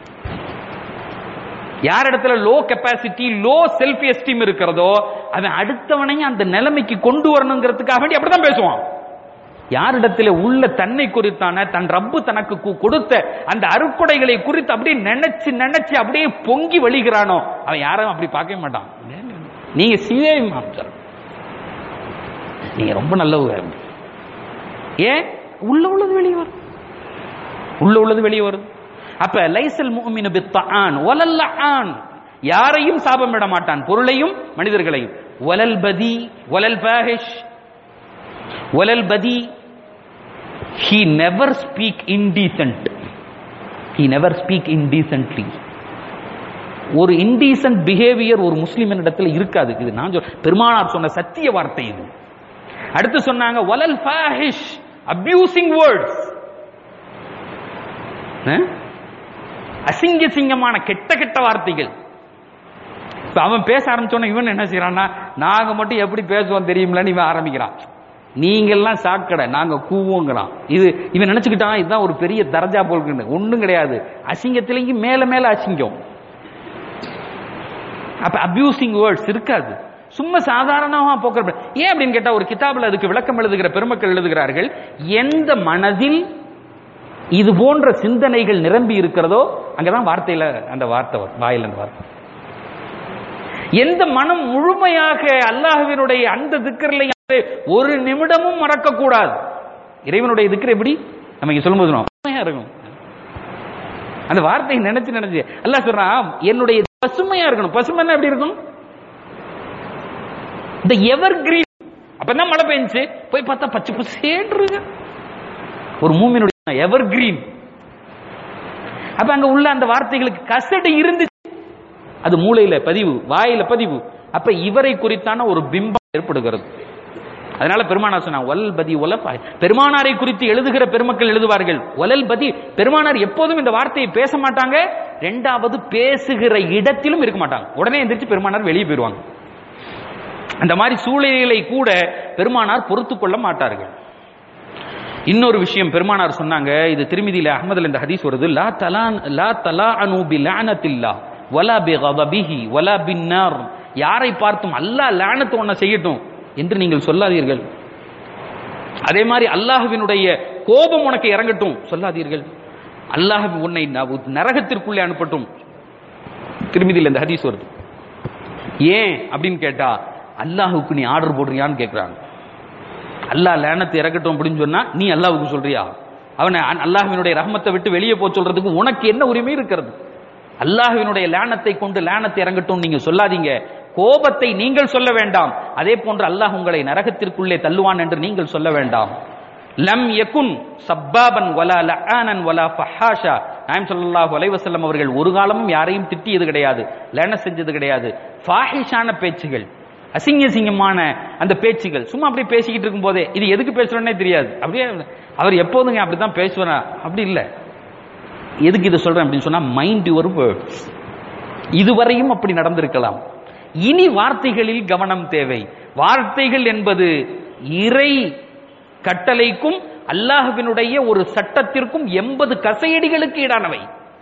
Speaker 1: யார் இடத்துல low capacity low self esteem இருக்கிறதோ அவன் அடுத்தவனையும் அந்த நிலைமைக்கு கொண்டு வரணுங்கிறதுக்காக வேண்டி அப்படிதான் பேசுவான் யாரிடத்துல உள்ள தன்னை குறித்தான தன் ரப்பு தனக்கு கு- கொடுத்த அந்த அருட்கொடைகளை குறித்து அப்படியே நினைச்சு நினைச்சு அப்படியே பொங்கி வழிகிறானோ அவன் யாரும் அப்படி பார்க்கவே மாட்டான் நீங்க சிவே மாஸ்டர் நீங்க ரொம்ப நல்லவங்க ஏன் உள்ள உள்ளது வெளியே வரும் உள்ள உள்ளது வெளியே வரும் அப்ப லைசல் முஃமினு பித்தான் வலல்ல ஆன் யாரையும் சாபம் விட மாட்டான் பொருளையும் மனிதர்களையும் வலல் பதி வலல் பாஹிஷ் வலல் பதி he never speak indecent he never speak indecently ஒரு இன்டீசன்ட் பிஹேவியர் ஒரு முஸ்லிமின் இடத்துல இருக்காது இது நான் சொல் பெருமானார் சொன்ன சத்திய வார்த்தை இது அடுத்து சொன்னாங்க வலல் ஃபாஹிஷ் அபியூசிங் வேர்ட்ஸ் அசிங்க சிங்கமான கெட்ட கெட்ட வார்த்தைகள் இப்ப அவன் பேச ஆரம்பிச்சோன்னா இவன் என்ன செய்யறான்னா நாங்க மட்டும் எப்படி பேசுவோம் தெரியுமிலன்னு இவன் ஆரம்பிக்கிறான் நீங்கெல்லாம் சாக்கடை நாங்க கூவோங்கிறான் இது இவன் நினைச்சுக்கிட்டான் இதுதான் ஒரு பெரிய தரஜா போல்குன்னு ஒண்ணும் கிடையாது அசிங்கத்திலேயும் மேல மேல அசிங்கம் அப்ப அபியூசிங் வேர்ட்ஸ் இருக்காது சும்மா சாதாரணமா போக்குற ஏன் அப்படின்னு கேட்டா ஒரு கிதாபில் அதுக்கு விளக்கம் எழுதுகிற பெருமக்கள் எழுதுகிறார்கள் எந்த மனதில் இது போன்ற சிந்தனைகள் நிரம்பி இருக்கிறதோ அங்கதான் வார்த்தையில அந்த வார்த்தை வரும் வாயில் அந்த வார்த்தை எந்த மனம் முழுமையாக அல்லாஹ்வினுடைய அந்த திக்கரில் ஒரு நிமிடமும் மறக்க கூடாது இறைவனுடைய திக்கர் எப்படி நம்ம இங்க சொல்லும்போது உண்மையா இருக்கும் அந்த வார்த்தையை நினைச்சு நினைச்சு அல்லாஹ் சொல்றான் என்னுடைய பசுமையா இருக்கணும் பசுமைன்னா எப்படி இருக்கும் இந்த எவர் கிரீன் அப்பதான் மழை பெஞ்சு போய் பார்த்தா பச்சை பசேன்று ஒரு மூமினுடைய எவர் கிரீன் அப்ப அங்க உள்ள அந்த வார்த்தைகளுக்கு கசடு இருந்து அது மூளையில பதிவு வாயில பதிவு அப்ப இவரை குறித்தான ஒரு பிம்பம் ஏற்படுகிறது அதனால பெருமானார் சொன்னா ஒல் பதி ஒல பெருமானாரை குறித்து எழுதுகிற பெருமக்கள் எழுதுவார்கள் ஒலல் பதி பெருமானார் எப்போதும் இந்த வார்த்தையை பேச மாட்டாங்க ரெண்டாவது பேசுகிற இடத்திலும் இருக்க மாட்டாங்க உடனே எந்திரிச்சு பெருமானார் வெளியே போயிருவாங்க அந்த மாதிரி சூழ்நிலைகளை கூட பெருமானார் பொறுத்து கொள்ள மாட்டார்கள் இன்னொரு விஷயம் பெருமானார் சொன்னாங்க இது திருமிதியில அஹ்மதுல இந்த ஹதீஸ் வருது லா தலான் லா தலா அனு பி லானத்தில்லா வலா பி கதபிஹி வலா பின்னார் யாரை பார்த்தும் அல்லாஹ் லானத்து ஒன்ன செய்யட்டும் என்று நீங்கள் சொல்லாதீர்கள் அதே மாதிரி அல்லாஹ்வினுடைய கோபம் உனக்கு இறங்கட்டும் சொல்லாதீர்கள் அல்லாஹ் உன்னை ந- நரகத்திற்குள்ளே அனுப்பட்டும் திருமதியில் இந்த ஹதீஸ் வருது ஏன் அப்படின்னு கேட்டா அல்லாஹுக்கு நீ ஆர்டர் போடுறியான்னு கேட்கிறாங்க அல்லாஹ் லேனத்தை இறக்கட்டும் அப்படின்னு சொன்னா நீ அல்லாஹ்வுக்கு சொல்றியா அவனை அ- அல்லாஹ்வினுடைய ரஹமத்தை விட்டு வெளியே போக சொல்றதுக்கு உனக்கு என்ன உரிமை இருக்கிறது அல்லாஹ்வினுடைய லேனத்தை கொண்டு லேனத்தை இறங்கட்டும் நீங்க சொல்லாதீங்க கோபத்தை நீங்கள் சொல்ல வேண்டாம் அதே போன்று அல்லாஹ் உங்களை நரகத்திற்குள்ளே தள்ளுவான் என்று நீங்கள் சொல்ல வேண்டாம் லம் யகுன் சப்பாபன் வலா லஆனன் வலா ஃபஹாஷா நாயம் ஸல்லல்லாஹு அலைஹி வஸல்லம் அவர்கள் ஒரு காலமும் யாரையும் திட்டியது கிடையாது லேன செஞ்சது கிடையாது ஃபாஹிஷான பேச்சுகள் அசிங்க அசிங்கமான அந்த பேச்சுகள் சும்மா அப்படியே பேசிக்கிட்டு இருக்கும் போதே இது எதுக்கு பேசுறோன்னே தெரியாது அப்படியே அவர் எப்போதுங்க அப்படித்தான் பேசுவாரா அப்படி இல்லை எதுக்கு இதை சொல்றேன் அப்படின்னு சொன்னா மைண்ட் யுவர் வேர்ட்ஸ் இதுவரையும் அப்படி நடந்திருக்கலாம் இனி வார்த்தைகளில் கவனம் தேவை வார்த்தைகள் என்பது இறை கட்டளைக்கும் அல்லாஹ்வினுடைய ஒரு சட்டத்திற்கும் எண்பது கசையடிகளுக்கு ஈடானவை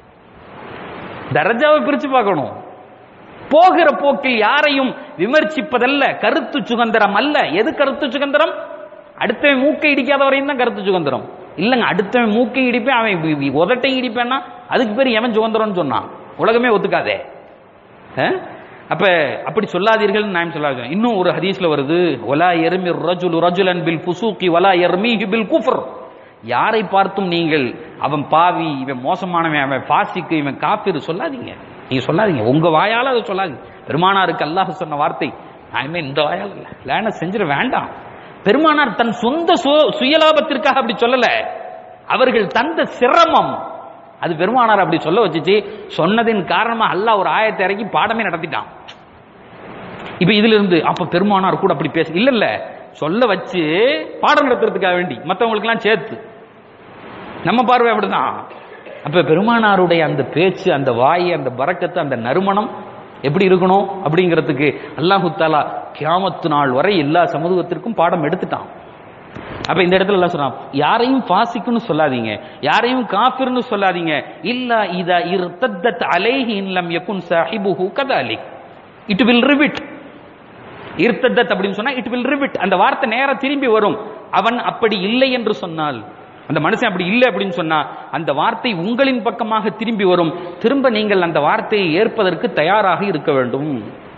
Speaker 1: தரஜாவை பிரிச்சு பார்க்கணும் போகிற போக்கில் யாரையும் விமர்சிப்பதல்ல கருத்து சுதந்திரம் அல்ல எது கருத்து சுதந்திரம் அடுத்தவன் மூக்கை இடிக்காத வரையும் தான் கருத்து சுதந்திரம் இல்லங்க அடுத்தவன் மூக்கை இடிப்பேன் அவன் வி- வி- உதட்டை இடிப்பேன்னா அதுக்கு பேர் எவன் சுதந்திரம்னு சொன்னான் உலகமே ஒத்துக்காதே அஹ்? அப்ப அப்படி சொல்லாதீர்கள் நான் சொல்லாத இன்னும் ஒரு ஹதீஸ்ல வருது வலா எர்மி ரஜுல் ரஜுலன் பில் ஃபுசூகி வலா எர்மிஹி பில் குஃப்ர் யாரை பார்த்தும் நீங்கள் அவன் பாவி இவன் மோசமானவன் அவன் பாசிக்கு இவன் காப்பீர் சொல்லாதீங்க நீங்க சொல்லாதீங்க உங்க வாயால அதை சொல்லாதீங்க பெருமானாருக்கு அல்லாஹ் சொன்ன வார்த்தை நான் இந்த வாயால் இல்ல லேன செஞ்சிட வேண்டாம் பெருமானார் தன் சொந்த சு- சுயலாபத்திற்காக அப்படி சொல்லல அவர்கள் தந்த சிரமம் அது பெருமானார் அப்படி சொல்ல வச்சுச்சு சொன்னதின் காரணமா அல்லாஹ் ஒரு ஆயத்தை இறக்கி பாடமே நடத்திட்டான் இப்ப இதுல இருந்து அப்ப பெருமானார் கூட அப்படி பேச இல்ல இல்ல சொல்ல வச்சு பாடம் நடத்துறதுக்காக வேண்டி மத்தவங்களுக்கு எல்லாம் சேர்த்து நம்ம பார்வை அப்படிதான் அப்ப பெருமானாருடைய அந்த பேச்சு அந்த வாய் அந்த பறக்கத்து அந்த நறுமணம் எப்படி இருக்கணும் அப்படிங்கிறதுக்கு அல்லாஹு தாலா கியாமத்து நாள் வரை எல்லா சமூகத்திற்கும் பாடம் எடுத்துட்டான் அப்ப இந்த இடத்துல எல்லாம் சொன்னான் யாரையும் பாசிக்குன்னு சொல்லாதீங்க யாரையும் காஃபிர்னு சொல்லாதீங்க இல்ல இதா இர்தத்தத் அலைஹி இன் லம் யகுன் சாஹிபுஹு கதாலிக் இட் வில் ரிவிட் இர்த்தத் அப்படின்னு சொன்னா இட் வில் ரிவிட் அந்த வார்த்தை நேரா திரும்பி வரும் அவன் அப்படி இல்லை என்று சொன்னால் அந்த மனுஷன் அப்படி இல்லை அப்படின்னு சொன்னா அந்த வார்த்தை உங்களின் பக்கமாக திரும்பி வரும் திரும்ப நீங்கள் அந்த வார்த்தையை ஏற்பதற்கு தயாராக இருக்க வேண்டும்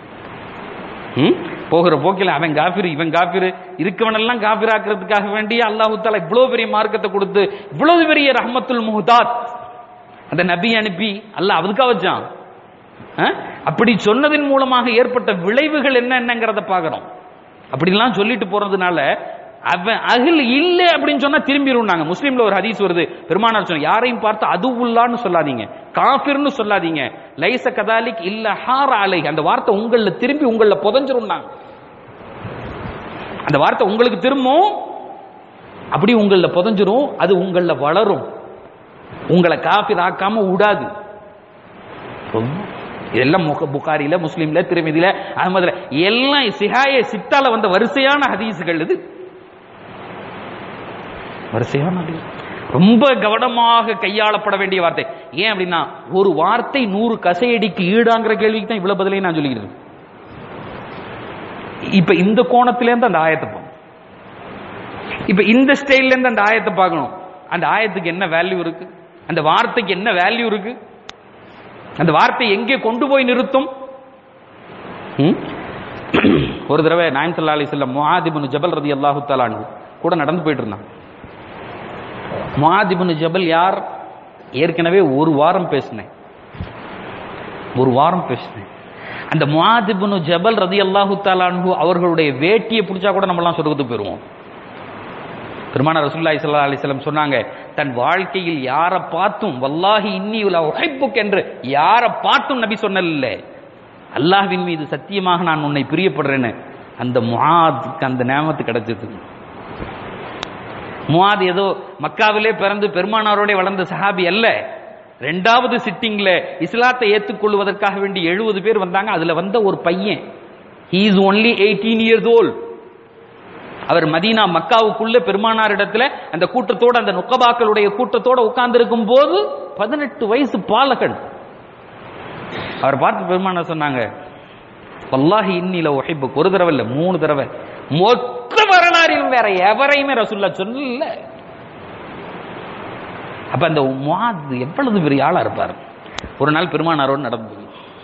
Speaker 1: ம்? போகிற போக்கில் அவன் காஃபிர் இவன் காஃபிர் இருக்கவனெல்லாம் காஃபிர் ஆக்குறதுக்காக வேண்டி அல்லாஹு தாலா இவ்வளவு பெரிய மார்க்கத்தை கொடுத்து இவ்வளவு பெரிய ரஹமத்துல் முஹதாத் அந்த நபி அனுப்பி அல்லாஹ் அதுக்காக வச்சான் அஹ்? அப்படி சொன்னதின் மூலமாக ஏற்பட்ட விளைவுகள் என்ன என்னங்கிறத பார்க்கணும் அப்படிலாம் சொல்லிட்டு போறதுனால அவன் அகில் இல்லை அப்படின்னு சொன்னா திரும்பிடும் நாங்க முஸ்லீம்ல ஒரு ஹதீஸ் வருது பெருமானார் சொன்ன யாரையும் பார்த்து அது உள்ளான்னு சொல்லாதீங்க காஃபிர்னு சொல்லாதீங்க லைச கதாலிக் இல்ல ஹார அலை அந்த வார்த்தை உங்கள திரும்பி உங்கள புதஞ்சிரும் நாங்க அந்த வார்த்தை உங்களுக்கு திரும்பும் அப்படி உங்கள புதஞ்சிரும் அது உங்கள வளரும் உங்களை காஃபிர் ஆக்காம விடாது இதெல்லாம் முக புகாரில முஸ்லீம்ல திருமதியில அகமதுல எல்லாம் சிஹாய சித்தால வந்த வரிசையான ஹதீஸ்கள் இது வரிசையான ஹதீஸ். ரொம்ப கவனமாக கையாளப்பட வேண்டிய வார்த்தை ஏன் அப்படின்னா ஒரு வார்த்தை நூறு கசையடிக்கு ஈடாங்கிற கேள்விக்கு தான் இவ்வளவு பதிலையும் நான் சொல்லிக்கிறேன் இப்ப இந்த கோணத்துல இருந்து அந்த ஆயத்தை பார்க்கணும் இப்ப இந்த ஸ்டைல்ல இருந்து அந்த ஆயத்தை பார்க்கணும் அந்த ஆயத்துக்கு என்ன வேல்யூ இருக்கு அந்த வார்த்தைக்கு என்ன வேல்யூ இருக்கு அந்த வார்த்தை எங்கே கொண்டு போய் நிறுத்தும் ம்? ஒரு தடவை நாயம் சல்லா அலி செல்லம் முஹாதிபுன் ஜபல் ரதி அல்லாஹு தலானு கூட நடந்து போயிட்டு இருந்தான் முஹாதிபுன் ஜபல் யார் ஏற்கனவே ஒரு வாரம் பேசினேன் ஒரு வாரம் பேசினேன் அந்த முஹாதிபுன் ஜபல் ரதி அல்லாஹு தலானு அவர்களுடைய வேட்டியை பிடிச்சா கூட நம்மலாம் சொர்க்கத்துக்கு போயிருவோம் பெருமான ரசூலுல்லாஹி ஸல்லல்லாஹு அலைஹி வஸல்லம் சொன்னாங்க தன் வாழ்க்கையில் யாரை பார்த்தும் வல்லாஹி இன்னி உல உஹிப்புக் என்று யாரை பார்த்தும் நபி சொன்னல்ல அல்லாஹ்வின் மீது சத்தியமாக நான் உன்னை பிரியப்படுறேன்னு அந்த முஆதுக்கு அந்த நேமத்து கிடைச்சது முஆத் ஏதோ மக்காவிலே பிறந்து பெருமானாரோட வளர்ந்த சஹாபி அல்ல ரெண்டாவது சிட்டிங்ல இஸ்லாத்தை ஏற்றுக்கொள்வதற்காக வேண்டி எழுபது பேர் வந்தாங்க அதுல வந்த ஒரு பையன் he is only eighteen years old அவர் மதீனா மக்காவுக்குள்ள பெருமானார் இடத்துல அந்த கூட்டத்தோட அந்த நுக்கபாக்களுடைய கூட்டத்தோட உட்கார்ந்து இருக்கும் போது பதினெட்டு வயசு பாலகன் அவர் பார்த்து பெருமானார் சொன்னாங்க வல்லாஹி இன்னில உஹிப்புக் ஒரு தடவை இல்ல மூணு தடவை மொத்த வரலாறு காரிலும் வேற எவரையுமே ரசூல்லா சொல்லல அப்ப அந்த முஆத் எவ்வளவு பெரிய ஆளா இருப்பார் ஒரு நாள் பெருமானாரோடு நடந்தது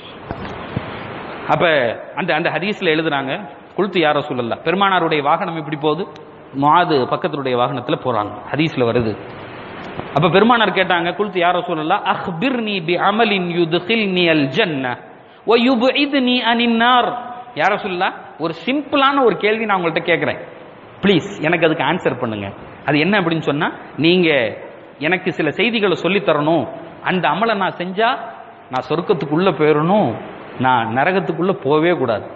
Speaker 1: அப்ப அந்த அந்த ஹதீஸ்ல எழுதுறாங்க குல்த்து யார சொல்லல பெருமானாருடைய வாகனம் எப்படி போகுது முஆது பக்கத்துடைய வாகனத்துல போறாங்க ஹதீஸ்ல வருது அப்ப பெருமானார் கேட்டாங்க குல்த்து யார சொல்லல அஹ்பிர்னி பி அமலின் யுத்கில்னி அல் ஜன்ன வ யுப்இத்னி அனின் நார் யார சொல்லல ஒரு சிம்பிளான ஒரு கேள்வி நான் உங்கள்ட்ட கேட்கிறேன் ப்ளீஸ் எனக்கு அதுக்கு ஆன்சர் பண்ணுங்க அது என்ன அப்படின்னு சொன்னா நீங்க எனக்கு சில செய்திகளை சொல்லித் தரணும் அந்த அமலை நான் செஞ்சா நான் சொர்க்கத்துக்குள்ள போயிடணும் நான் நரகத்துக்குள்ள போகவே கூடாது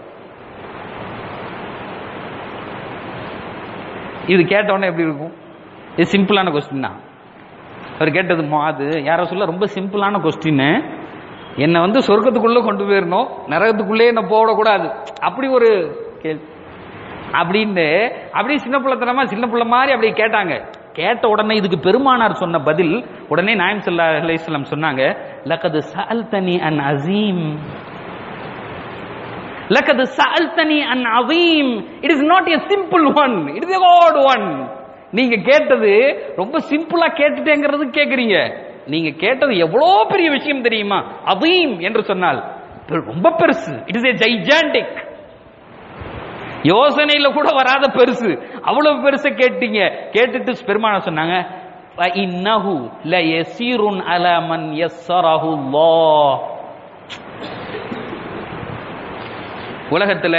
Speaker 1: இது கேட்ட உடனே எப்படி இருக்கும் இது சிம்பிளான கொஸ்டின் தான் அவர் கேட்டது அது யார சொல்ல ரொம்ப சிம்பிளான கொஸ்டின் என்னை வந்து சொர்க்கத்துக்குள்ள கொண்டு போயிடணும் நரகத்துக்குள்ளே என்ன போடக்கூடாது அப்படி ஒரு கேள்வி அப்படின்னு அப்படியே சின்ன பிள்ளைத்தனமா சின்ன பிள்ளை மாதிரி அப்படியே கேட்டாங்க கேட்ட உடனே இதுக்கு பெருமானார் சொன்ன பதில் உடனே நாயம் சல்லா அலையம் சொன்னாங்க லக்கது சஅல்தனி அன் அசீம் லக்கது சஅல்தனி அன் அசீம் it is not a simple one it is a hard one நீங்க கேட்டது ரொம்ப சிம்பிளா கேட்டுட்டேங்கிறது கேக்குறீங்க நீங்க கேட்டது எவ்வளோ பெரிய விஷயம் தெரியுமா அதீம் என்று சொன்னால் ரொம்ப பெருசு இட் இஸ் ஏ ஜைஜாண்டிக் யோசனையில கூட வராத பெருசு அவ்வளவு பெருசு கேட்டீங்க கேட்டுட்டு பெருமான சொன்னாங்க இன்னஹு ல யசீருன் அலா மன் யஸ்ஸரஹு அல்லாஹ் உலகத்துல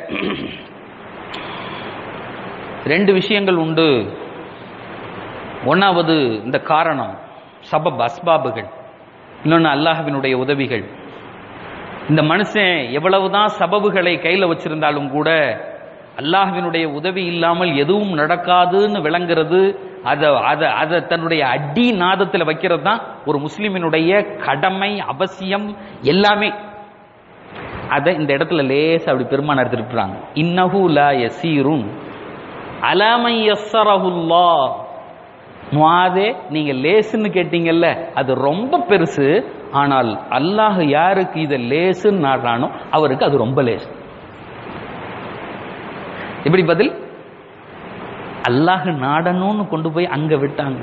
Speaker 1: ரெண்டு விஷயங்கள் உண்டு ஒன்னாவது இந்த காரணம் சபப் அஸ்பாபுகள் இன்னொன்னு அல்லாஹ்வினுடைய உதவிகள் இந்த மனுஷன் எவ்வளவுதான் சபபுகளை கையில வச்சிருந்தாலும் கூட அல்லாஹ்வினுடைய உதவி இல்லாமல் எதுவும் நடக்காதுன்னு விளங்குறது அதை அதை அதை தன்னுடைய அடி நாதத்தில் வைக்கிறது தான் ஒரு முஸ்லிமினுடைய கடமை அவசியம் எல்லாமே அதை இந்த இடத்துல லேசா அப்படி பெருமானார் திருப்புறாங்க இன்னஹு லா யசீருன் அலாமை யஸ்ஸரஹுல்லா முவாதே நீங்க லேசுன்னு கேட்டீங்கல்ல அது ரொம்ப பெருசு ஆனால் அல்லாஹ் யாருக்கு இதை லேசுன்னு நாடுறானோ அவருக்கு அது ரொம்ப லேசு எப்படி பதில் அல்லாஹ் நாடணும்னு கொண்டு போய் அங்க விட்டாங்க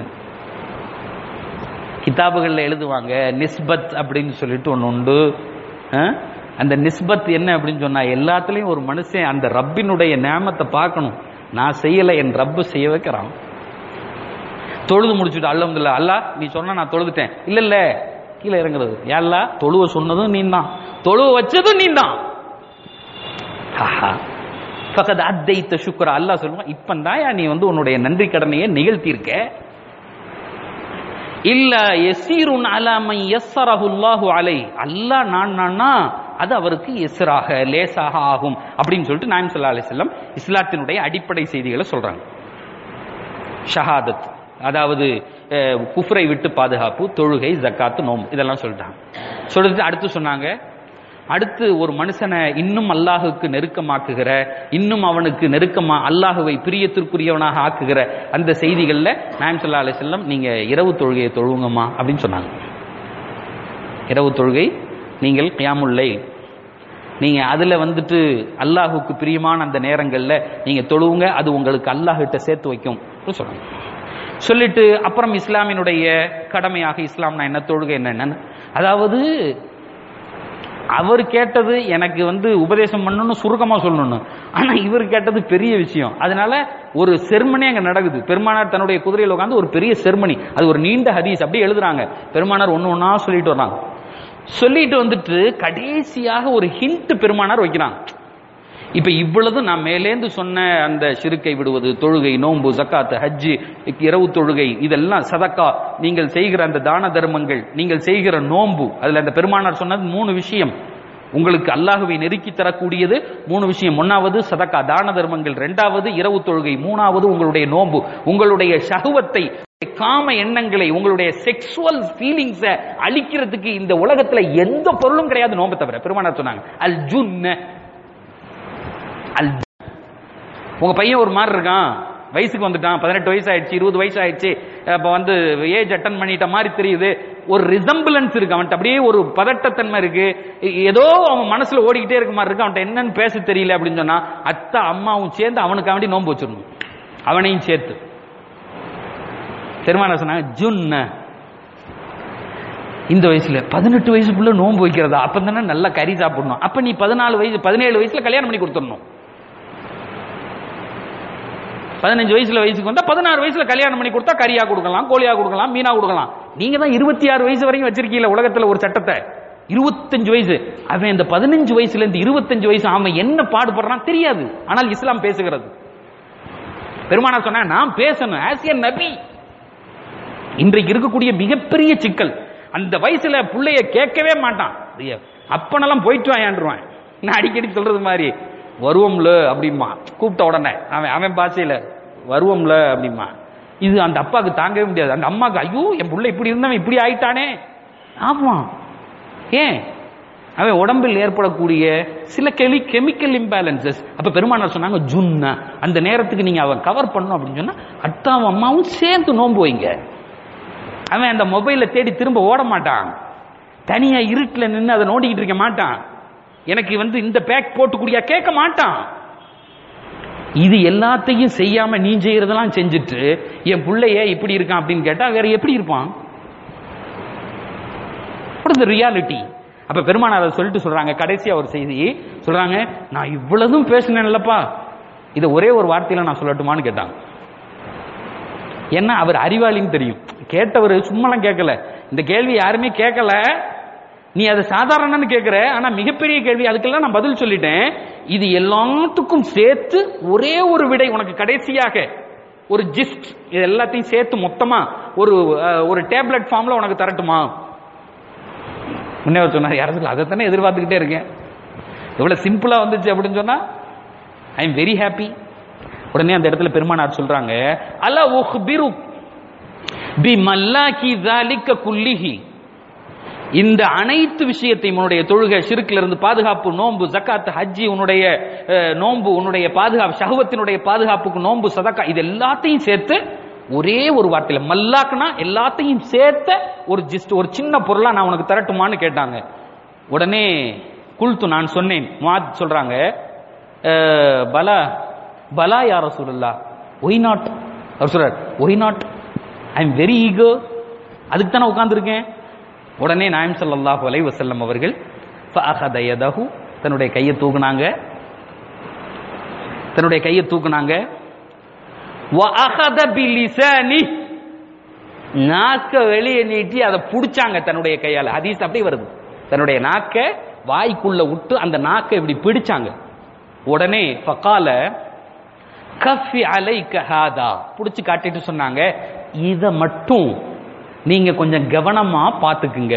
Speaker 1: கிதாபுகள்ல எழுதுவாங்க நிஸ்பத் அப்படின்னு சொல்லிட்டு ஒன்று உண்டு அஹ்? அந்த நிஸ்பத் என்ன அப்படின்னு சொன்னா எல்லாத்துலயும் ஒரு மனுஷன் அந்த ரப்பினுடைய நேமத்தை பார்க்கணும் நான் செய்யல என் ரப்பு செய்ய வைக்கிறான் தொழுது முடிச்சுட்டு அல்ஹம்துலில்லாஹ் அல்லாஹ் நீ சொன்ன நான் தொழுதுட்டேன் இல்ல இல்ல கீழே இறங்குறது ஏல்லா தொழுவ சொன்னதும் நீ தான் தொழுவ வச்சதும் நீ தான் ஃபகத் அத்தைத்த சுக்ரா அல்லாஹ் சொல்லுவான் இப்பந்தான் நீ வந்து உன்னுடைய நன்றி கடனையை நிகழ்த்தியிருக்க இல்ல எசீருன் அலாமை எஸ்ஸரஹுல்லாஹு அலை அல்லாஹ் நான் நான்னா அது அவருக்கு எஸ்ராக லேசாக ஆகும் அப்படின்னு சொல்லிட்டு நாயம் சல்லா அலிஸ்லாம் இஸ்லாத்தினுடைய அடிப்படை செய்திகளை சொல்றாங்க ஷஹாதத் அதாவது அஹ், குஃப்ரை விட்டு பாதுகாப்பு தொழுகை ஜக்காத்து நோம்பு இதெல்லாம் சொல்லிட்டாங்க சொல்லிட்டு அடுத்து சொன்னாங்க அடுத்து ஒரு மனுஷனை இன்னும் அல்லாஹுக்கு நெருக்கமாக்குகிற இன்னும் அவனுக்கு நெருக்கமா அல்லாஹுவை பிரியத்திற்குரியவனாக ஆக்குகிற அந்த செய்திகள்ல நாயம் சல்லா அலி செல்லம் நீங்க இரவு தொழுகையை தொழுவுங்கம்மா அப்படின்னு சொன்னாங்க இரவு தொழுகை நீங்கள் கியாமுல்லை நீங்க அதுல வந்துட்டு அல்லாஹுக்கு பிரியமான அந்த நேரங்கள்ல நீங்க தொழுவுங்க அது உங்களுக்கு அல்லாஹ்கிட்ட சேர்த்து வைக்கும் அப்படின்னு சொன்னாங்க சொல்லிட்டு அப்புறம் இஸ்லாமினுடைய கடமையாக இஸ்லாம்னா என்ன தொழுகை என்னன்னு அதாவது அவர் கேட்டது எனக்கு வந்து உபதேசம் பண்ணணும்னு சுருக்கமா சொல்லணும் ஆனா இவர் கேட்டது பெரிய விஷயம் அதனால ஒரு செர்மனி அங்க நடக்குது பெருமானார் தன்னுடைய குதிரையில் உட்காந்து ஒரு பெரிய செர்மனி அது ஒரு நீண்ட ஹதீஸ் அப்படியே எழுதுறாங்க பெருமானார் ஒண்ணு ஒண்ணா சொல்லிட்டு வர்றாங்க சொல்லிட்டு வந்துட்டு கடைசியாக ஒரு ஹிண்ட் பெருமானார் வைக்கிறாங்க இப்ப இவ்வளவு நான் மேலேந்து சொன்ன அந்த சிறுக்கை விடுவது தொழுகை நோன்பு ஜக்காத்து ஹஜ்ஜு இரவு தொழுகை இதெல்லாம் சதக்கா நீங்கள் செய்கிற அந்த தான தர்மங்கள் நீங்கள் செய்கிற நோன்பு அதுல அந்த பெருமானார் சொன்னது மூணு விஷயம் உங்களுக்கு அல்லாஹுவை நெருக்கி தரக்கூடியது மூணு விஷயம் ஒன்னாவது சதக்கா தான தர்மங்கள் ரெண்டாவது இரவு தொழுகை மூணாவது உங்களுடைய நோன்பு உங்களுடைய சகுவத்தை காம எண்ணங்களை உங்களுடைய செக்ஸுவல் ஃபீலிங்ஸை அழிக்கிறதுக்கு இந்த உலகத்துல எந்த பொருளும் கிடையாது நோன்பை தவிர பெருமானார் சொன்னாங்க அல் ஜுன்ன அல் உங்க பையன் ஒரு மாதிரி இருக்கான் வயசுக்கு வந்துட்டான் பதினெட்டு வயசு ஆயிடுச்சு இருபது வயசு ஆயிடுச்சு அப்ப வந்து ஏஜ் அட்டன் பண்ணிட்ட மாதிரி தெரியுது ஒரு ரிசம்பிளன்ஸ் இருக்கு அவன்கிட்ட அப்படியே ஒரு பதட்டத்தன்மை இருக்கு ஏதோ அவன் மனசுல ஓடிக்கிட்டே இருக்க மாதிரி இருக்கு அவன்கிட்ட என்னன்னு பேச தெரியல அப்படின்னு சொன்னா அத்தா அம்மாவும் சேர்ந்து அவனுக்கு வேண்டி நோன்பு வச்சிடணும் அவனையும் சேர்த்து பெருமான சொன்னாங்க ஜுன்ன இந்த வயசுல பதினெட்டு வயசுக்குள்ள நோன்பு வைக்கிறதா அப்ப தானே நல்லா கறி சாப்பிடணும் அப்ப நீ பதினாலு வயசு பதினேழு வயசுல கல்யாணம் பண்ணி கொடுத்துடணும் பதினஞ்சு வயசுல வயசுக்கு வந்தா பதினாறு வயசுல கல்யாணம் பண்ணி கொடுத்தா கறியா கொடுக்கலாம் கோழியா கொடுக்கலாம் மீனா கொடுக்கலாம் நீங்க தான் இருபத்தி ஆறு வயசு வரைக்கும் வச்சிருக்கீங்க உலகத்துல ஒரு சட்டத்தை இருபத்தஞ்சு வயசு அவன் இந்த பதினஞ்சு வயசுல இருந்து இருபத்தஞ்சு வயசு அவன் என்ன பாடுபடுறான் தெரியாது ஆனால் இஸ்லாம் பேசுகிறது பெருமானா சொன்னா நான் பேசணும் ஆசிய நபி இன்றைக்கு இருக்கக்கூடிய மிகப்பெரிய சிக்கல் அந்த வயசுல புள்ளைய கேட்கவே மாட்டான் ஐயா, அப்பனெல்லாம் போயிட்டு வாயாண்டுருவான் நான் அடிக்கடி சொல்றது மாதிரி வருவோம்ல அப்படிமா கூப்பிட்ட உடனே அவன் அவன் பாஷையில வருவோம்ல அப்படிமா இது அந்த அப்பாவுக்கு தாங்கவே முடியாது அந்த அம்மாக்கு ஐயோ என் புள்ள இப்படி இருந்தவன் இப்படி ஆயிட்டானே ஆமா ஏன் அவன் உடம்பில் ஏற்படக்கூடிய சில கெமி கெமிக்கல் இம்பேலன்சஸ் அப்ப பெருமானார் சொன்னாங்க ஜுன்னா அந்த நேரத்துக்கு நீங்க அவன் கவர் பண்ணும் அப்படின்னு சொன்னா அத்தாவும் அம்மாவும் சேர்ந்து நோன்பு வைங்க அவன் அந்த மொபைலை தேடி திரும்ப ஓட மாட்டான் தனியா இருட்டுல நின்று அதை நோண்டிக்கிட்டு இருக்க மாட்டான் எனக்கு வந்து இந்த பேக் போட்டு குடியா கேட்க மாட்டான் இது எல்லாத்தையும் செய்யாம நீ செய்யறதெல்லாம் செஞ்சுட்டு என் புள்ளைய இப்படி இருக்கான் அப்படின்னு கேட்டா வேற எப்படி இருப்பான் ரியாலிட்டி அப்ப பெருமானார் அதை சொல்லிட்டு சொல்றாங்க கடைசியா ஒரு செய்தி சொல்றாங்க நான் இவ்வளவும் பேசினேன்லப்பா இதை ஒரே ஒரு வார்த்தையில நான் சொல்லட்டுமான்னு கேட்டாங்க ஏன்னா அவர் அறிவாளின்னு தெரியும் கேட்டவர் சும்மாலாம் கேட்கல இந்த கேள்வி யாருமே கேட்கல நீ அதை சாதாரணன்னு கேட்கிற ஆனா மிகப்பெரிய கேள்வி அதுக்கெல்லாம் நான் பதில் சொல்லிட்டேன் இது எல்லாத்துக்கும் சேர்த்து ஒரே ஒரு விடை உனக்கு கடைசியாக ஒரு ஜிஸ்ட் இது எல்லாத்தையும் சேர்த்து மொத்தமா ஒரு அஹ், ஒரு டேப்லெட் ஃபார்ம்ல உனக்கு தரட்டுமா முன்னே அவர் சொன்னார் யாரும் அதை தானே எதிர்பார்த்துக்கிட்டே இருக்கேன் எவ்வளவு சிம்பிளா வந்துச்சு அப்படின்னு சொன்னா ஐ எம் வெரி ஹாப்பி உடனே அந்த இடத்துல பெருமானார் சொல்றாங்க அல உஹ்பிரு பி மல்லாக்கி தாலிக்க குல்லிஹி இந்த அனைத்து விஷயத்தையும் உன்னுடைய தொழுகை சிறுக்கில் இருந்து பாதுகாப்பு நோன்பு ஜக்காத் ஹஜ்ஜி உன்னுடைய அஹ், நோன்பு உன்னுடைய பாதுகாப்பு ஷஹவத்தினுடைய பாதுகாப்புக்கு நோன்பு சதக்கா இது எல்லாத்தையும் சேர்த்து ஒரே ஒரு வார்த்தையில மல்லாக்குனா எல்லாத்தையும் சேர்த்த ஒரு ஜிஸ்ட் ஒரு சின்ன பொருளா நான் உனக்கு தரட்டுமான்னு கேட்டாங்க உடனே குல்து நான் சொன்னேன் முஆத் சொல்றாங்க அஹ், பலா பலா யார சொல்லலா ஒய் நாட் அவர் சொல்றார் why not I am very eager அதுக்கு தானே உட்கார்ந்துருக்கேன் உடனே நாயம் ஸல்லல்லாஹு அலைஹி வஸல்லம் அவர்கள் ஃபஅഖத யதஹு தன்னுடைய கையை தூக்குனாங்க தன்னுடைய கையை தூக்குனாங்க வஅഖத பிலிசானி நாக்க வெளியே நீட்டி அதை புடிச்சாங்க தன்னுடைய கையால ஹதீஸ் அப்படியே வருது தன்னுடைய நாக்க வாய்க்குள்ள விட்டு அந்த நாக்கை இப்படி பிடிச்சாங்க உடனே ஃபகால கஃபி அலைக்க ஹாதா புடிச்சு காட்டிட்டு சொன்னாங்க இத மட்டும் நீங்க கொஞ்சம் கவனமா பாத்துக்குங்க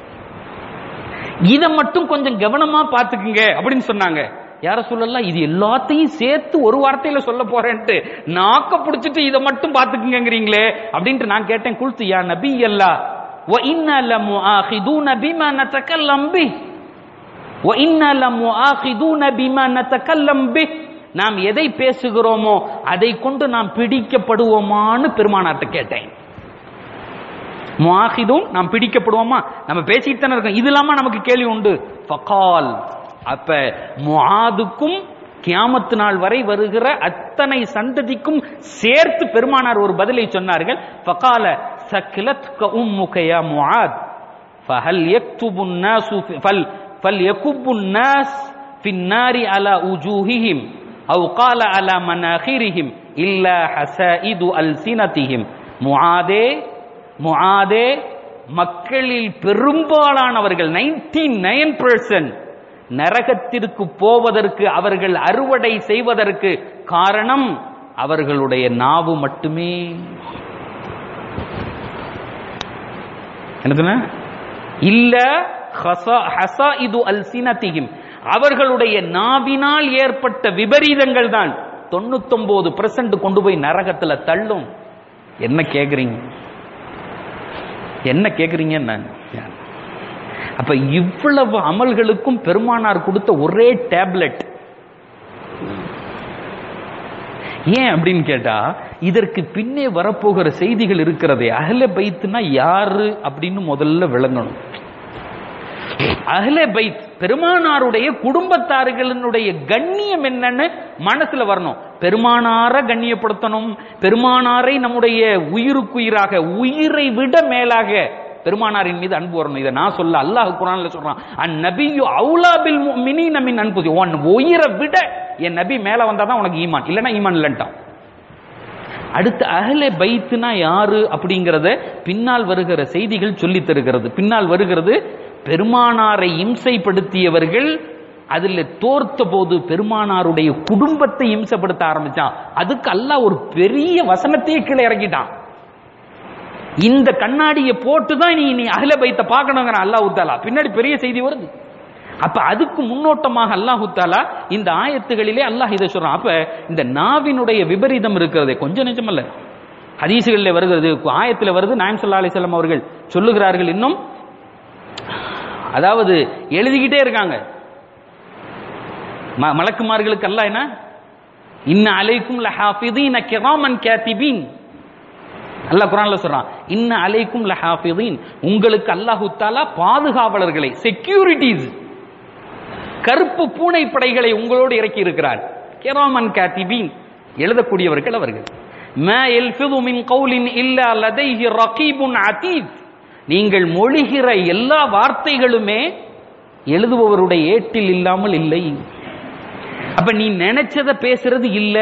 Speaker 1: இத மட்டும் கொஞ்சம் கவனமா பாத்துக்குங்க அப்படின்னு சொன்னாங்க யார சொல்லலாம் இது எல்லாத்தையும் சேர்த்து ஒரு வார்த்தையில சொல்ல போறேன்ட்டு நாக்க புடிச்சிட்டு இத மட்டும் பாத்துக்குங்கங்கிறீங்களே அப்படின்ட்டு நான் கேட்டேன் குல்து யா நபி அல்லா وَإِنَّا لَمُؤَاخِذُونَ بِمَا نَتَكَلَّمْ بِهِ وَإِنَّا لَمُؤَاخِذُونَ بِمَا نَتَكَلَّمْ بِهِ நாம் எதை பேசுகிறோமோ அதை கொண்டு நாம் பிடிக்கப்படுவோமான்னு பெருமானார்ட்ட கேட்டேன் முஆஹிதும் நாம் பிடிக்கப்படுவோமா நம்ம பேசிட்டு தானே இருக்கோம் இது இல்லாம நமக்கு கேள்வி உண்டு ஃபகால் அப்ப முஆதுக்கும் கியாமத்து நாள் வரை வருகிற அத்தனை சந்ததிக்கும் சேர்த்து பெருமானார் ஒரு பதிலை சொன்னார்கள் ஃபகால சக்கிலத்க உம்முக யா முஆத் ஃபஹல் யக்துபு الناس ஃபல் فليكب الناس في النار على وجوههم أو قال على مناخرهم إلا حسائد ألسنتهم முஆதே முஆதே மக்களில் பெரும்பாலானவர்கள் 99% நைன் நரகத்திற்கு போவதற்கு அவர்கள் அறுவடை செய்வதற்கு காரணம் அவர்களுடைய நாவு மட்டுமே என்ன சொன்ன? இல்ல ஹசாஇது அல்சினதிஹிம் அவர்களுடைய நாவினால் ஏற்பட்ட விபரீதங்கள் தான் தொண்ணூத்தொன்பது பெர்சன்ட் கொண்டு போய் நரகத்துல தள்ளும் என்ன கேக்குறீங்க என்ன கேக்குறீங்க நான் அப்ப இவ்வளவு அமல்களுக்கும் பெருமானார் கொடுத்த ஒரே டேப்லெட் ஏன் அப்படின்னு கேட்டா இதற்கு பின்னே வரப்போகிற செய்திகள் இருக்கிறதே அகல பைத்துனா யாரு அப்படின்னு முதல்ல விளங்கணும் அஹ்லே பைத் பெருமானாருடைய குடும்பத்தார்களுடைய கண்ணியம் என்னன்னு மனசுல வரணும் பெருமானார கண்ணியப்படுத்தணும் பெருமானாரை நம்முடைய உயிருக்குயிராக உயிரை விட மேலாக பெருமானாரின் மீது அன்பு வரணும் இதை நான் சொல்ல அல்லாஹ் குரான்ல சொல்றான் அன் நபியு அவுலா பில் முஃமினீன மின் அன்புதி உன் உயிரை விட என் நபி மேல வந்தாதான் உனக்கு ஈமான் இல்லைன்னா ஈமான் இல்லன்ட்டான் அடுத்து அகலே பைத்துனா யாரு அப்படிங்கறத பின்னால் வருகிற செய்திகள் சொல்லித் தருகிறது பின்னால் வருகிறது பெருமானாரை இம்சைப்படுத்தியவர்கள் அதுல தோர்த்த போது பெருமானாருடைய குடும்பத்தை இம்சப்படுத்த ஆரம்பிச்சான் அதுக்கு அல்லாஹ் ஒரு பெரிய வசனத்தையே கீழே இறக்கிட்டான் இந்த கண்ணாடியை போட்டு தான் நீ நீ அகல பைத்த பார்க்கணுங்கிற அல்லாஹ் தாலா பின்னாடி பெரிய செய்தி வருது அப்ப அதுக்கு முன்னோட்டமாக அல்லாஹு தாலா இந்த ஆயத்துகளிலே அல்லாஹ் இதை சொல்றான் அப்ப இந்த நாவினுடைய விபரீதம் இருக்கிறதே கொஞ்சம் நிஜமல்ல ஹதீசுகளில் வருகிறது ஆயத்தில் வருது நாயம் சல்லா அலிசல்லாம் அவர்கள் சொல்லுகிறார்கள் இன்னும் அதாவது எழுதிக்கிட்டே இருக்காங்க ம- மலக்குமார்களுக்கு அல்லாஹ் என்ன இன்ன அலைக்கும் லஹாஃபிதீன கிராமன் கேத்திபீன் அல்லாஹ் குரான்ல சொல்றான் இன்ன அலைக்கும் லஹாஃபிதீன் உங்களுக்கு அல்லாஹு தாலா பாதுகாவலர்களை செக்யூரிட்டிஸ் கருப்பு பூனை படைகளை உங்களோடு இறக்கி இருக்கிறார் கிராமன் காத்திபீன் எழுதக்கூடியவர்கள் அவர்கள் மா யல்ஃபிது மின் கௌலின் இல்லா லதைஹி ரகீபுன் அதீத் நீங்கள் மொழிகிற எல்லா வார்த்தைகளுமே எழுதுபவருடைய ஏட்டில் இல்லாமல் இல்லை அப்ப நீ நினைச்சத பேசுறது இல்ல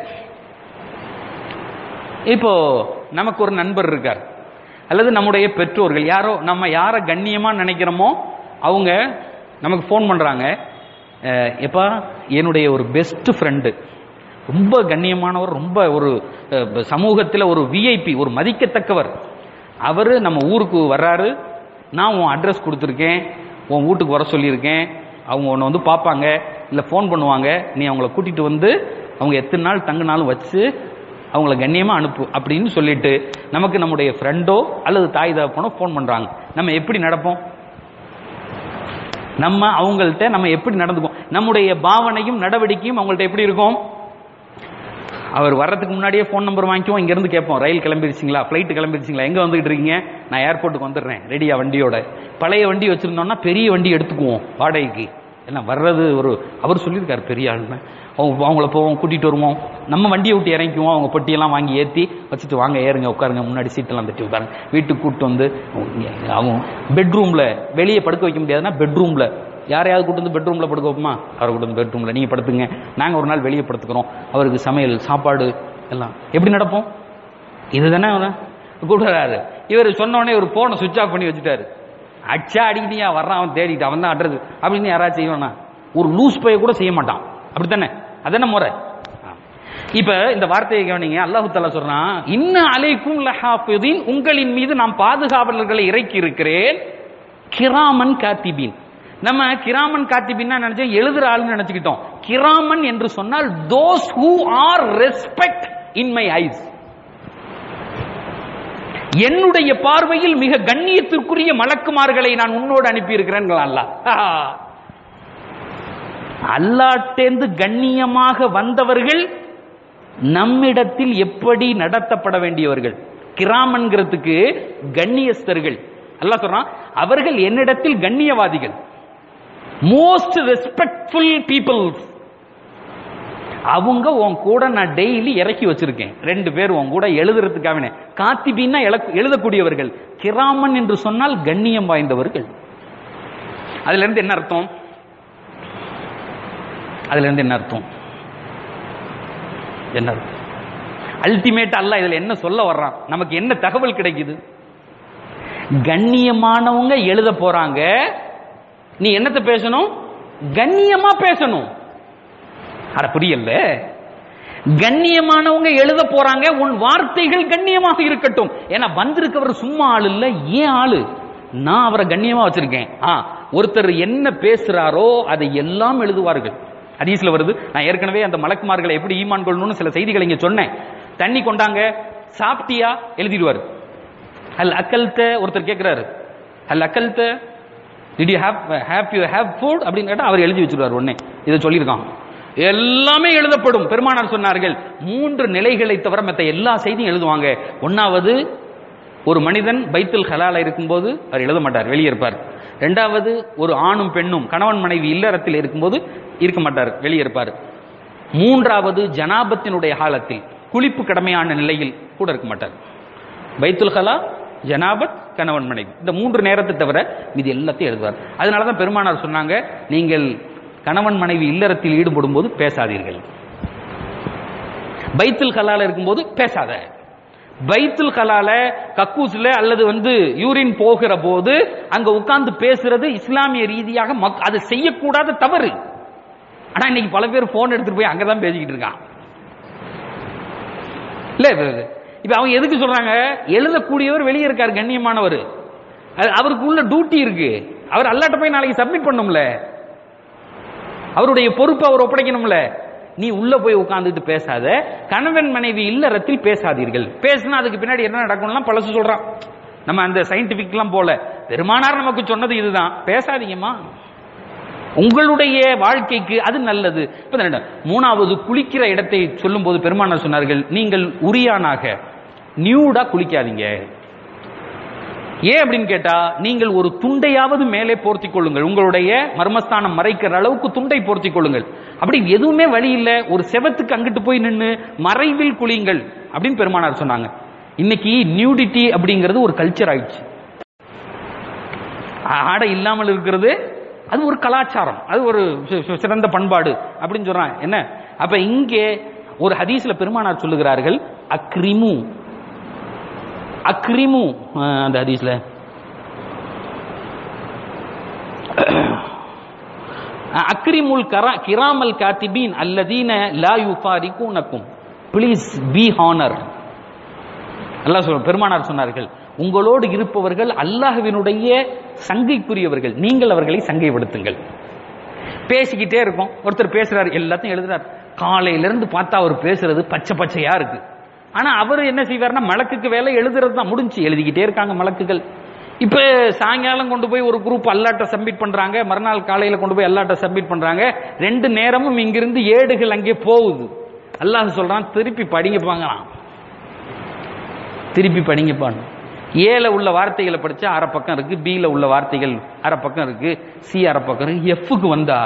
Speaker 1: இப்போ நமக்கு ஒரு நண்பர் இருக்கார் அல்லது நம்முடைய பெற்றோர்கள் யாரோ நம்ம யாரை கண்ணியமா நினைக்கிறோமோ அவங்க நமக்கு ஃபோன் பண்றாங்க அஹ், எப்பா என்னுடைய ஒரு பெஸ்ட் ஃப்ரெண்டு ரொம்ப கண்ணியமானவர் ரொம்ப ஒரு அஹ், சமூகத்தில் ஒரு விஐபி ஒரு மதிக்கத்தக்கவர் அவர் நம்ம ஊருக்கு வர்றாரு நான் உன் அட்ரஸ் கொடுத்துருக்கேன் உன் வீட்டுக்கு வர சொல்லியிருக்கேன் அவங்க உன்னை வந்து பார்ப்பாங்க இல்லை ஃபோன் பண்ணுவாங்க நீ அவங்கள கூட்டிட்டு வந்து அவங்க எத்தனை நாள் தங்கினாலும் வச்சு அவங்கள கண்ணியமாக அனுப்பு அப்படின்னு சொல்லிட்டு நமக்கு நம்முடைய ஃப்ரெண்டோ அல்லது தாய் தகப்பனோ ஃபோன் பண்ணுறாங்க நம்ம எப்படி நடப்போம் நம்ம அவங்கள்ட்ட நம்ம எப்படி நடந்துக்கும் நம்முடைய பாவனையும் நடவடிக்கையும் அவங்கள்ட்ட எப்படி இருக்கும் அவர் வர்றதுக்கு முன்னாடியே ஃபோன் நம்பர் வாங்கிக்குவோம் இங்கேருந்து கேட்போம் ரயில் கிளம்பிடுச்சிங்களா ஃப்ளைட் கிளம்பிடுச்சிங்களா எங்கே வந்துகிட்டு இருக்கீங்க நான் ஏர்போர்ட்டுக்கு வந்துடுறேன் ரெடியா வண்டியோட பழைய வண்டி வச்சுருந்தோம்னா பெரிய வண்டி எடுத்துக்குவோம் வாடகைக்கு எல்லாம் வர்றது ஒரு அவர் சொல்லியிருக்காரு பெரிய ஆளுன்னு அவங்க அவங்கள போவோம் கூட்டிகிட்டு வருவோம் நம்ம வண்டியை விட்டு இறங்கிக்குவோம் அவங்க பொட்டியெல்லாம் வாங்கி ஏற்றி வச்சுட்டு வாங்க ஏறுங்க உட்காருங்க முன்னாடி சீட்டெல்லாம் தட்டி உட்காருங்க வீட்டுக்கு கூப்பிட்டு வந்து அவங்க- அவங்க பெட்ரூமில் வெளியே படுக்க வைக்க முடியாதுன்னா பெட்ரூமில் யாரையாவது கூட்டு வந்து பெட்ரூமில் படுக்க வைப்போமா அவரை கூட்டு வந்து பெட்ரூமில் நீங்கள் படுத்துங்க நாங்கள் ஒரு நாள் வெளியே படுத்துக்கிறோம் அவருக்கு சமையல் சாப்பாடு எல்லாம் எப்படி நடப்போம் இதுதானே அவனை கூப்பிடுறாரு இவர் சொன்ன உடனே ஒரு ஃபோனை சுவிட்ச் ஆஃப் பண்ணி வச்சுட்டாரு அச்சா அடிக்கிட்டியா வர்றான் அவன் தேடிட்டு அவன் தான் அட்ரஸ் அப்படின்னு யாராச்சும் செய்வானா ஒரு லூஸ் பைய கூட செய்ய மாட்டான் அப்படித்தானே அதானே முறை ஆ. இப்ப இந்த வார்த்தையை கவனிங்க அல்லாஹு தாலா சொல்றான் இன்ன அலைக்கும் லஹாஃபிதீன் உங்களின் மீது நாம் பாதுகாவலர்களை இறக்கி இருக்கிறேன் கிராமன் காத்திபீன் நம்ம கிராமன் காத்திபீன் நினைச்சோம் எழுதுற ஆளுன்னு நினைச்சுக்கிட்டோம் கிராமன் என்று சொன்னால் those who are respect in my eyes என்னுடைய பார்வையில் மிக கண்ணியத்திற்குரிய மலக்குமார்களை நான் உன்னோடு அனுப்பியிருக்கிறேன் அல்லாஹ் அல்லாட்டேந்து கண்ணியமாக வந்தவர்கள் நம்மிடத்தில் எப்படி நடத்தப்பட வேண்டியவர்கள் கிராமன்கிறதுக்கு கண்ணியஸ்தர்கள் அல்லாஹ் சொல்றான் அவர்கள் என்னிடத்தில் கண்ணியவாதிகள் மோஸ்ட் ரெஸ்பெக்ட்ஃபுல் பீப்புள்ஸ் அவங்க உன் கூட நான் டெய்லி இறக்கி வச்சிருக்கேன் ரெண்டு பேர் உன் கூட எழுதுறதுக்காக காத்திபின்னா எழுதக்கூடியவர்கள் கிராமன் என்று சொன்னால் கண்ணியம் வாய்ந்தவர்கள் அதுல இருந்து என்ன அர்த்தம் அதுல இருந்து என்ன அர்த்தம் என்ன அர்த்தம் அல்டிமேட் அல்ல இதுல என்ன சொல்ல வர்றான் நமக்கு என்ன தகவல் கிடைக்குது கண்ணியமானவங்க எழுத போறாங்க நீ என்னத்தை பேசணும் கண்ணியமா பேசணும் அட புரியல கண்ணியமானவங்க எழுத போறாங்க உன் வார்த்தைகள் கண்ணியமாக இருக்கட்டும் ஏன்னா வந்திருக்கவர் சும்மா ஆள் இல்ல ஏன் ஆளு நான் அவரை கண்ணியமா வச்சிருக்கேன் ஆ ஒருத்தர் என்ன பேசுறாரோ அதை எல்லாம் எழுதுவார்கள் ஹதீஸ்ல வருது நான் ஏற்கனவே அந்த மலக்குமார்களை எப்படி ஈமான் கொள்ளணும்னு சில செய்திகளை இங்க சொன்னேன் தண்ணி கொண்டாங்க சாப்பிட்டியா எழுதிடுவாரு அல் அக்கல்த ஒருத்தர் கேட்கிறாரு அல் அக்கல்த did you have have you have food அப்படின்னு கேட்டா அவர் எழுதி வச்சிருவார் உடனே இதை சொல்லியிருக்கான் எல்லாமே எழுதப்படும் பெருமானார் சொன்னார்கள் மூன்று நிலைகளை தவிர மற்ற எல்லா செய்தியும் எழுதுவாங்க ஒன்னாவது ஒரு மனிதன் பைத்துல் ஹலால இருக்கும்போது அவர் எழுத மாட்டார் வெளியே இருப்பார் ரெண்டாவது ஒரு ஆணும் பெண்ணும் கணவன் மனைவி இல்லறத்தில் இருக்கும்போது இருக்க மாட்டார் வெளியே இருப்பார் மூன்றாவது ஜனாபத்தினுடைய காலத்தில் குளிப்பு கடமையான நிலையில் கூட இருக்க மாட்டார் பைத்துல் கலா ஜனாபத் கணவன் மனைவி இந்த மூன்று நேரத்தை தவிர இது எல்லாத்தையும் எழுதுவார் அதனால தான் பெருமானார் சொன்னாங்க நீங்கள் கணவன் மனைவி இல்லறத்தில் ஈடுபடும் போது பேசாதீர்கள் பைத்துல் கலால இருக்கும்போது பேசாத பைத்துல் கலால கக்கூஸ்ல அல்லது வந்து யூரின் போகிற போது அங்க உட்கார்ந்து பேசுறது இஸ்லாமிய ரீதியாக மக்- அது செய்யக்கூடாத தவறு ஆனா இன்னைக்கு பல பேர் போன் எடுத்துட்டு போய் அங்கதான் பேசிக்கிட்டு இருக்கான் இல்ல இது- இது- இப்ப அவங்க எதுக்கு சொல்றாங்க எழுதக்கூடியவர் வெளியே இருக்காரு கண்ணியமானவர் அது அவருக்கு உள்ள டியூட்டி இருக்கு அவர் அல்லாட்ட போய் நாளைக்கு சப்மிட் பண்ணும்ல அவருடைய பொறுப்பை அவர் ஒப்படைக்கணும்ல நீ உள்ள போய் உட்கார்ந்துட்டு பேசாத கணவன் மனைவி இல்லறத்தில் பேசாதீர்கள் பேசினா அதுக்கு பின்னாடி என்ன நடக்கும்லாம் பழசு சொல்றான் நம்ம அந்த சயின்டிபிக்லாம் போல பெருமானார் நமக்கு சொன்னது இதுதான் பேசாதீங்கம்மா உங்களுடைய வாழ்க்கைக்கு அது நல்லது இப்ப என்ன, மூணாவது குளிக்கிற இடத்தை சொல்லும்போது பெருமானார் சொன்னார்கள் நீங்கள் உரியானாக நியூடா குளிக்காதீங்க ஏன் அப்படின்னு கேட்டா நீங்கள் ஒரு துண்டையாவது மேலே போர்த்திக் கொள்ளுங்கள் உங்களுடைய மர்மஸ்தானம் மறைக்கிற அளவுக்கு துண்டை போர்த்திக் கொள்ளுங்கள் அப்படி எதுவுமே வழி இல்ல ஒரு செவத்துக்கு அங்கிட்டு போய் நின்னு மறைவில் குளியுங்கள் அப்படின்னு பெருமானார் சொன்னாங்க இன்னைக்கு நியூடிட்டி அப்படிங்கிறது ஒரு கல்ச்சர் ஆயிடுச்சு ஆடை இல்லாமல் இருக்கிறது அது ஒரு கலாச்சாரம் அது ஒரு சி- சி- சிறந்த பண்பாடு அப்படின்னு சொல்றான் என்ன அப்ப இங்கே ஒரு ஹதீஸ்ல பெருமானார் சொல்லுகிறார்கள் அக்ரிமு அக்ரிமு அஹ், அந்த ஹதீஸ்ல அக்ரிமுல் கரா கிராமல் காத்திபீன் அல்லதீன லா யுஃபாரிகூனக்கும் ப்ளீஸ் பி ஹானர் அல்லாஹ் சொல்ற பெருமானார் சொன்னார்கள் உங்களோடு இருப்பவர்கள் அல்லாஹ்வினுடைய சங்கைக்குரியவர்கள் நீங்கள் அவர்களை சங்கைப்படுத்துங்கள் பேசிக்கிட்டே இருக்கும் ஒருத்தர் பேசுறாரு எல்லாத்தையும் எழுதுறாரு காலையில இருந்து பார்த்தா அவர் பேசுறது பச்சை பச்சையா இருக்கு ஆனா அவர் என்ன செய்வார்னா மலக்குக்கு வேலை எழுதுறது தான் முடிஞ்சு எழுதிக்கிட்டே இருக்காங்க மலக்குகள் இப்ப சாயங்காலம் கொண்டு போய் ஒரு குரூப் அல்லாட்ட சப்மிட் பண்றாங்க மறுநாள் காலையில கொண்டு போய் அல்லாட்ட சப்மிட் பண்றாங்க ரெண்டு நேரமும் இங்கிருந்து ஏடுகள் அங்கே போகுது அல்லாஹ் சொல்றான் திருப்பி படிங்க பாங்களாம் திருப்பி படிங்கப்பான்னு ஏல உள்ள வார்த்தைகளை படிச்சா அரை பக்கம் இருக்கு பில உள்ள வார்த்தைகள் அரை பக்கம் இருக்கு சி அரை பக்கம் இருக்கு எஃப்க்கு வந்தா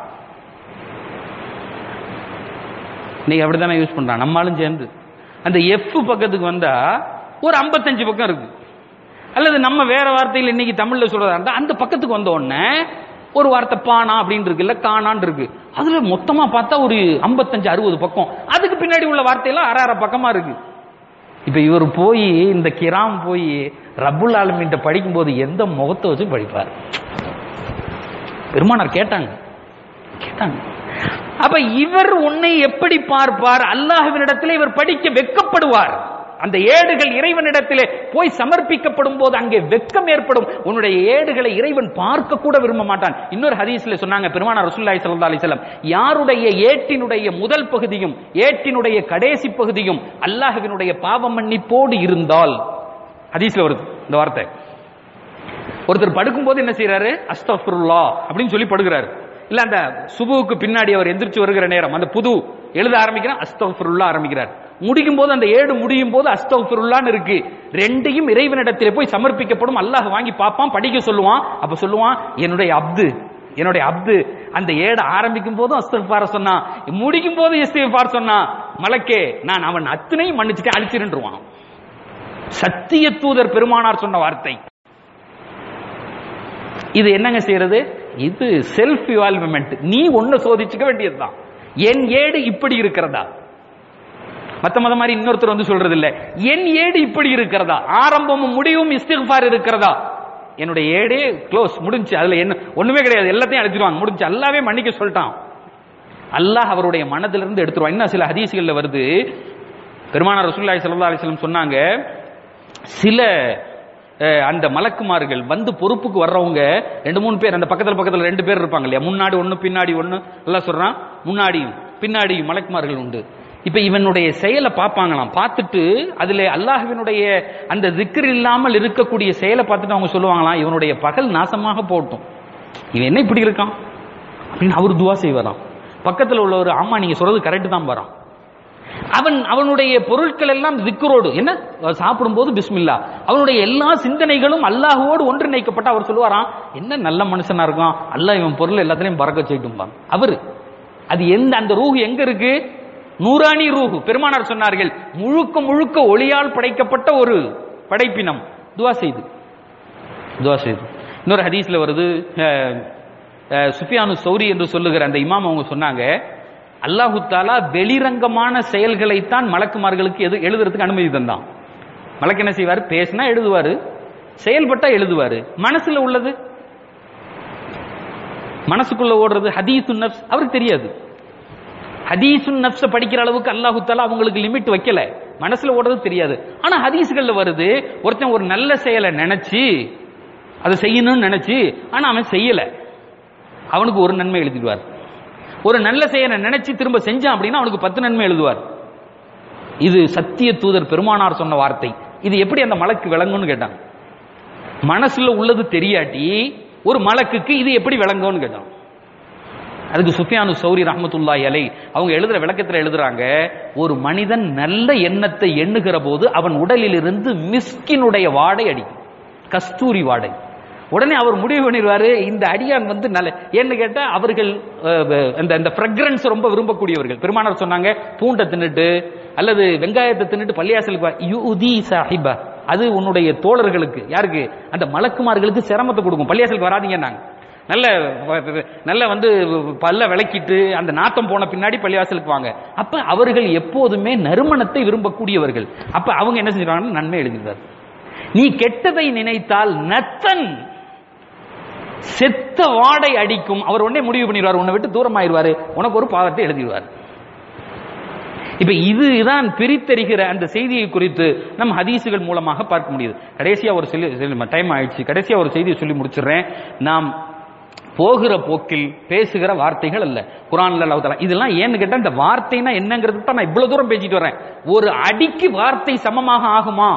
Speaker 1: இன்னைக்கு அப்படித்தானே யூஸ் பண்றான் நம்மளும் சேர்ந்து அந்த எஃப் பக்கத்துக்கு வந்தா ஒரு 55 பக்கம் இருக்கு அல்லது நம்ம வேற வார்த்தையில் இன்னைக்கு தமிழ்ல சொல்றதா இருந்தா அந்த பக்கத்துக்கு வந்த உடனே ஒரு வார்த்தை பானா அப்படின்னு இருக்கு இல்ல காணான்னு இருக்கு அதுல மொத்தமா பார்த்தா ஒரு 55 அறுபது பக்கம் அதுக்கு பின்னாடி உள்ள வார்த்தையெல்லாம் அரை அரை பக்கமா இருக்கு இப்ப இவர் போய் இந்த கிராம் போய் ரப்புல் ஆலமின்ட்ட படிக்கும்போது எந்த முகத்தை வச்சு படிப்பார் பெருமானார் கேட்டாங்க கேட்டாங்க அப்ப இவர் உன்னை எப்படி பார்ப்பார் அல்லாஹ்வினிடத்திலே இவர் படிக்க வெட்கப்படுவார் அந்த ஏடுகள் இறைவனிடத்திலே போய் சமர்ப்பிக்கப்படும் போது அங்கே வெட்கம் ஏற்படும் உன்னுடைய ஏடுகளை இறைவன் பார்க்க கூட விரும்ப மாட்டான் இன்னொரு ஹதீஸ்ல சொன்னாங்க பெருமானார் ரசூலுல்லாஹி ஸல்லல்லாஹு அலைஹி வஸல்லம் யாருடைய ஏட்டினுடைய முதல் பகுதியும் ஏட்டினுடைய கடைசி பகுதியும் அல்லாஹ்வினுடைய பாவ மன்னிப்போடு இருந்தால் ஹதீஸ்ல வருது இந்த வார்த்தை ஒருத்தர் படுக்கும்போது என்ன செய்யறாரு அஸ்தஃபிருல்லா அப்படின்னு சொல்லி படுகிறாரு இல்ல அந்த சுபுவுக்கு பின்னாடி அவர் எந்திரிச்சு வருகிற நேரம் அந்த புது எழுத ஆரம்பிக்கிறார் அஸ்தஃபிருல்லா ஆரம்பிக்கிறார் முடிக்கும் போது அந்த ஏடு முடியும் போது அஸ்தஃபிருல்லான்னு இருக்கு ரெண்டையும் இறைவனிடத்திலே போய் சமர்ப்பிக்கப்படும் அல்லாஹ் வாங்கி பார்ப்பான் படிக்க சொல்லுவான் அப்ப சொல்லுவான் என்னுடைய அப்து என்னுடைய அப்து அந்த ஏடை ஆரம்பிக்கும் போதும் அஸ்தஃபார சொன்னான் முடிக்கும் போது இஸ்திஃபார் சொன்னான் மலக்கே நான் அவன் அத்தனையும் மன்னிச்சுட்டு அழிச்சிருன்றுவான் சத்திய தூதர் பெருமானார் சொன்ன வார்த்தை இது என்னங்க செய்யறது இது செல்ஃப் இவால்வ்மெண்ட் நீ ஒன்னு சோதிச்சுக்க வேண்டியதுதான் என் ஏடு இப்படி இருக்கிறதா மத்த மத மாதிரி இன்னொருத்தர் வந்து சொல்றது இல்ல என் ஏடு இப்படி இருக்கிறதா ஆரம்பமும் முடிவும் இஸ்திஃபார் இருக்கிறதா என்னுடைய ஏடே க்ளோஸ் முடிஞ்சு அதுல என்ன ஒண்ணுமே கிடையாது எல்லாத்தையும் அழிச்சிருவாங்க முடிஞ்சு அல்லாவே மன்னிக்க சொல்லிட்டான் அல்லாஹ் அவருடைய மனதிலிருந்து எடுத்துருவான் இன்னும் சில ஹதீஸ்கள்ல வருது பெருமானார் ரசூலுல்லாஹி ஸல்லல்லாஹு அலைஹி வஸல்லம் சொன்னாங்க சில அஹ், அந்த மலக்குமார்கள் வந்து பொறுப்புக்கு வர்றவங்க ரெண்டு மூணு பேர் அந்த பக்கத்துல பக்கத்துல ரெண்டு பேர் இருப்பாங்க இல்லையா முன்னாடி ஒண்ணு பின்னாடி ஒண்ணு எல்லாம் சொல்றான் முன்னாடியும் பின்னாடியும் மலக்குமார்கள் உண்டு இப்ப இவனுடைய செயலை பார்ப்பாங்களாம் பார்த்துட்டு அதுல அல்லாஹ்வினுடைய அந்த திக்ர் இல்லாமல் இருக்கக்கூடிய செயலை பார்த்துட்டு அவங்க சொல்லுவாங்களாம் இவனுடைய பகல் நாசமாக போகட்டும் இவன் என்ன இப்படி இருக்கான் அப்படின்னு அவர் துவா செய்வாராம் பக்கத்துல உள்ளவர் ஆமா நீங்க சொல்றது கரெக்ட் தான் பாரான் அவன் அவனுடைய பொருட்கள் எல்லாம் திக்ரோடு என்ன சாப்பிடும்போது பிஸ்மில்லா அவனுடைய எல்லா சிந்தனைகளும் அல்லாஹுவோடு ஒன்றிணைக்கப்பட்ட அவர் சொல்லுவாராம் என்ன நல்ல மனுஷனா இருக்கான் அல்லாஹ் இவன் பொருள் எல்லாத்துலயும் பறக்க செய்யட்டும்பாங்க அவரு அது எந்த அந்த ரூஹ் எங்க இருக்கு நூறானி ரூஹ் பெருமானார் சொன்னார்கள் முழுக்க முழுக்க ஒளியால் படைக்கப்பட்ட ஒரு படைப்பினம் துவா செய்து துவா செய்து இன்னொரு ஹதீஸ்ல வருது அஹ், அஹ், சுஃபியானு சௌரி என்று சொல்லுகிற அந்த இமாம் அவங்க சொன்னாங்க அல்லாஹு தாலா வெளிரங்கமான செயல்களைத்தான் மலக்குமார்களுக்கு எது எழுதுறதுக்கு அனுமதி தந்தான் மலக்கு என்ன செய்வார் பேசினா எழுதுவாரு செயல்பட்டா எழுதுவாரு மனசுல உள்ளது மனசுக்குள்ள ஓடுறது ஹதீசுன் நப்ஸ் அவருக்கு தெரியாது ஹதீசுன் நப்ஸ படிக்கிற அளவுக்கு அல்லாஹு தாலா அவங்களுக்கு லிமிட் வைக்கல மனசுல ஓடுறது தெரியாது ஆனா ஹதீஸ்கள்ல வருது ஒருத்தன் ஒரு நல்ல செயலை நினைச்சு அதை செய்யணும்னு நினைச்சு ஆனா அவன் செய்யல அவனுக்கு ஒரு நன்மை எழுதிடுவார் ஒரு நல்ல செயலை நினைச்சு திரும்ப செஞ்சான் அப்படின்னா அவனுக்கு பத்து நன்மை எழுதுவார் இது சத்திய தூதர் பெருமானார் சொன்ன வார்த்தை இது எப்படி அந்த மலக்கு விளங்கும்னு கேட்டான் மனசுல உள்ளது தெரியாட்டி ஒரு மலக்குக்கு இது எப்படி விளங்கும்னு கேட்டான் அதுக்கு சுஃபியானு சௌரி ரஹமத்துல்லாஹி அலை அவங்க எழுதுற விளக்கத்துல எழுதுறாங்க ஒரு மனிதன் நல்ல எண்ணத்தை எண்ணுகிற போது அவன் உடலிலிருந்து மிஸ்கினுடைய வாடை அடிக்கும் கஸ்தூரி வாடை உடனே அவர் முடிவு பண்ணிடுவாரு இந்த அடியான் வந்து நல்ல ஏன்னு கேட்டா அவர்கள் அஹ், அந்த அந்த ஃப்ரெக்ரன்ஸ் ரொம்ப விரும்பக்கூடியவர்கள் பெருமானார் சொன்னாங்க பூண்டை தின்னுட்டு அல்லது வெங்காயத்தை தின்னுட்டு பள்ளியாசலுக்கு வா- யுதி சாஹிபா அது உன்னுடைய தோழர்களுக்கு யாருக்கு அந்த மலக்குமார்களுக்கு சிரமத்தை கொடுக்கும் பள்ளியாசலுக்கு வராதீங்க நாங்க நல்ல நல்ல வந்து பல்ல விளக்கிட்டு அந்த நாத்தம் போன பின்னாடி பள்ளிவாசலுக்கு வாங்க அப்ப அவர்கள் எப்போதுமே நறுமணத்தை விரும்பக்கூடியவர்கள் அப்ப அவங்க என்ன செஞ்சுறாங்க நன்மை எழுதுகிறார் நீ கெட்டதை நினைத்தால் நத்தன் செத்த வாடை அடிக்கும் அவர் உடனே முடிவு பண்ணிடுவார் உன்னை விட்டு தூரமாயிருவாரு உனக்கு ஒரு பாவத்தை எழுதிடுவார் இப்ப இதுதான் பிரித்தறிகிற அந்த செய்தியை குறித்து நம்ம ஹதீசுகள் மூலமாக பார்க்க முடியுது கடைசியா ஒரு சொல்லி டைம் ஆயிடுச்சு கடைசியா ஒரு செய்தியை சொல்லி முடிச்சிடுறேன் நாம் போகிற போக்கில் பேசுகிற வார்த்தைகள் அல்ல குரான்ல அல்லாஹ் தஆலா இதெல்லாம் ஏன்னு கேட்டா இந்த வார்த்தைனா என்னங்கிறது தான் நான் இவ்வளவு தூரம் பேசிட்டு வரேன் ஒரு அடிக்கு வார்த்தை சமமாக ஆகுமா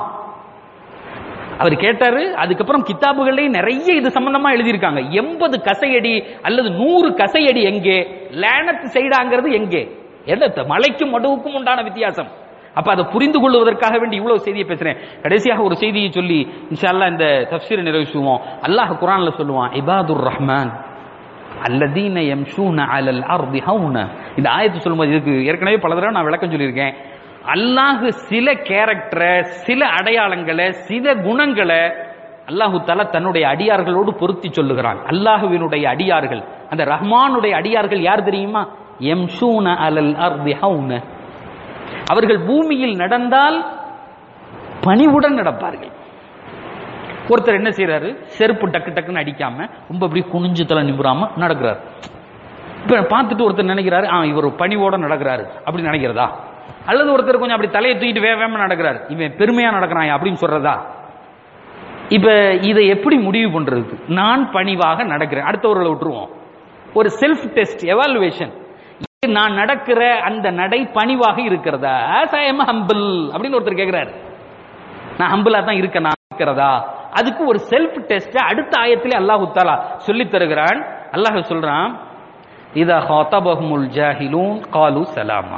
Speaker 1: அவர் கேட்டாரு அதுக்கப்புறம் கிதாபுகள்லயும் நிறைய இது சம்பந்தமா எழுதியிருக்காங்க எண்பது கசையடி அல்லது நூறு கசையடி எங்கே லேனத் சைடாங்கிறது எங்கே என்ன மலைக்கும் மடுவுக்கும் உண்டான வித்தியாசம் அப்ப அதை புரிந்து கொள்வதற்காக வேண்டி இவ்வளவு செய்தியை பேசுறேன் கடைசியாக ஒரு செய்தியை சொல்லி இன்ஷா அல்லாஹ் இந்த தஃப்சீரை நிறைவேற்றுவோம் அல்லாஹ் குர்ஆன்ல சொல்லுவான் இபாதுர் ரஹ்மான் அல்லதீன யம்ஷூன அலல் அர்தி ஹவுன இந்த ஆயத்து சொல்லும்போது இதுக்கு ஏற்கனவே பல தடவை நான் விளக்கம் சொல்லியிருக்கேன் அல்லாஹ் சில கேரக்டரை சில அடையாளங்களை சில குணங்களை அல்லாஹு தஆலா தன்னுடைய அடியார்களோடு பொருத்தி சொல்லுகிறான் அல்லாஹுவினுடைய அடியார்கள் அந்த ரஹ்மானுடைய அடியார்கள் யார் தெரியுமா யம்ஷூன அலல் அர்தி ஹவுன அவர்கள் பூமியில் நடந்தால் பணிவுடன் நடப்பார்கள் ஒருத்தர் என்ன செய்யறாரு செருப்பு டக்கு டக்குன்னு அடிக்காம ரொம்ப அப்படி குனிஞ்சு தலை நிபுறாம நடக்கிறார் இப்ப பார்த்துட்டு ஒருத்தர் நினைக்கிறாரு ஆ இவர் பணிவோட நடக்கிறாரு அப்படி நினைக்கிறதா அல்லது ஒருத்தர் கொஞ்சம் அப்படி தலையை தூக்கிட்டு வேக வேகமா நடக்கிறார் இவன் பெருமையா நடக்கிறான் அப்படின்னு சொல்றதா இப்ப இதை எப்படி முடிவு பண்றது நான் பணிவாக நடக்கிறேன் அடுத்தவர்களை விட்டுருவோம் ஒரு செல்ஃப் டெஸ்ட் எவாலுவேஷன் நான் நடக்கிற அந்த நடை பணிவாக இருக்கிறதா ஆஸ் ஐ எம் ஹம்பிள் அப்படின்னு ஒருத்தர் கேட்கிறாரு நான் ஹம்பிளா தான் இருக்கேன் நான் இருக்கிறதா அதுக்கு ஒரு செல்ஃப் டெஸ்ட் அடுத்த ஆயத்திலே அல்லாஹ் தாலா சொல்லி தருகிறான் அல்லாஹ் சொல்றான் இதா ஹாத்தபஹுமுல் ஜாஹிலூன் காலு சலாமா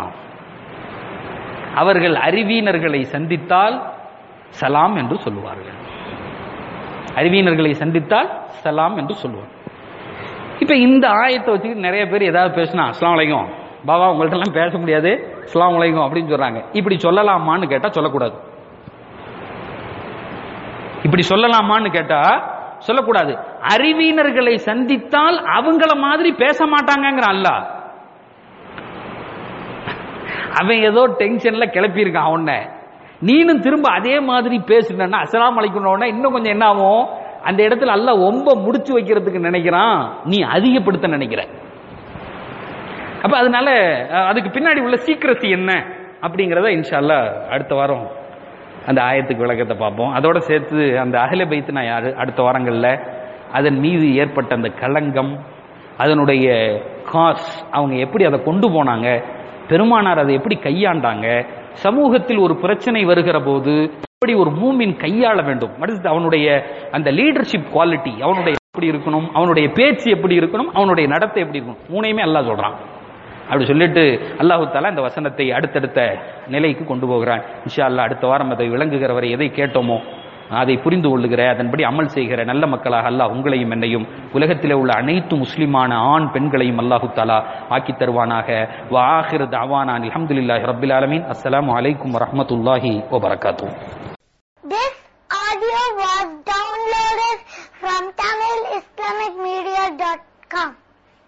Speaker 1: அவர்கள் அறிவீனர்களை சந்தித்தால் சலாம் என்று சொல்லுவார்கள் அறிவீனர்களை சந்தித்தால் சலாம் என்று சொல்லுவார் இப்ப இந்த ஆயத்தை வச்சுக்கிட்டு நிறைய பேர் ஏதாவது பேசினா அஸ்லாம் வலைக்கும் பாபா உங்கள்ட்ட எல்லாம் பேச முடியாது அஸ்லாம் வலைக்கும் அப்படின்னு சொல்றாங்க இப்படி சொல்லலாமான்னு கேட்டா சொல்லக்கூடாது இப்படி சொல்லலாமான்னு கேட்டா சொல்லக்கூடாது அறிவீனர்களை சந்தித்தால் அவங்கள மாதிரி பேச மாட்டாங்கங்கிற அல்லாஹ் அவன் ஏதோ டென்ஷன்ல கிளப்பியிருக்கான் உன்னை நீனும் திரும்ப அதே மாதிரி பேசுனா அஸ்லாம் அலைக்கணும்னா இன்னும் கொஞ்சம் என்ன ஆகும் அந்த இடத்துல அல்ல ரொம்ப முடிச்சு வைக்கிறதுக்கு நினைக்கிறான் நீ அதிகப்படுத்த நினைக்கிற அப்ப அதனால அஹ், அதுக்கு பின்னாடி உள்ள சீக்கிரசி என்ன அப்படிங்கிறத இன்ஷால்லா அடுத்த வாரம் அந்த ஆயத்துக்கு விளக்கத்தை பார்ப்போம் அதோட சேர்த்து அந்த அகல பைத்து நான் யாரு அடுத்த வாரங்கள்ல அதன் மீது ஏற்பட்ட அந்த களங்கம் அதனுடைய காஸ் அவங்க எப்படி அதை கொண்டு போனாங்க பெருமானார் அதை எப்படி கையாண்டாங்க சமூகத்தில் ஒரு பிரச்சனை வருகிற போது எப்படி ஒரு மூமின் கையாள வேண்டும் அடுத்து அவனுடைய அந்த லீடர்ஷிப் குவாலிட்டி அவனுடைய எப்படி இருக்கணும் அவனுடைய பேச்சு எப்படி இருக்கணும் அவனுடைய நடத்தை எப்படி இருக்கணும் மூணையுமே அல்லாஹ் சொல்றான் அப்படி சொல்லிட்டு அல்லாஹு தாலா இந்த வசனத்தை அடுத்தடுத்த நிலைக்கு கொண்டு போகிறான் இன்ஷா அல்லாஹ் அடுத்த வாரம் அதை விளங்குகிற வரை எதை கேட்டோமோ அதை புரிந்து கொள்ளுகிற அதன்படி அமல் செய்கிற நல்ல மக்களாக அல்லாஹ் உங்களையும் என்னையும் உலகத்திலே உள்ள அனைத்து முஸ்லிமான ஆண் பெண்களையும் அல்லாஹு தாலா ஆக்கி தருவானாக வாஹிர் தாவானான் அல்ஹம்துலில்லாஹி ரப்பில் ஆலமீன் அஸ்ஸலாமு அலைக்கும் வரஹ்மத்துல்லாஹி வபரகாத்துஹு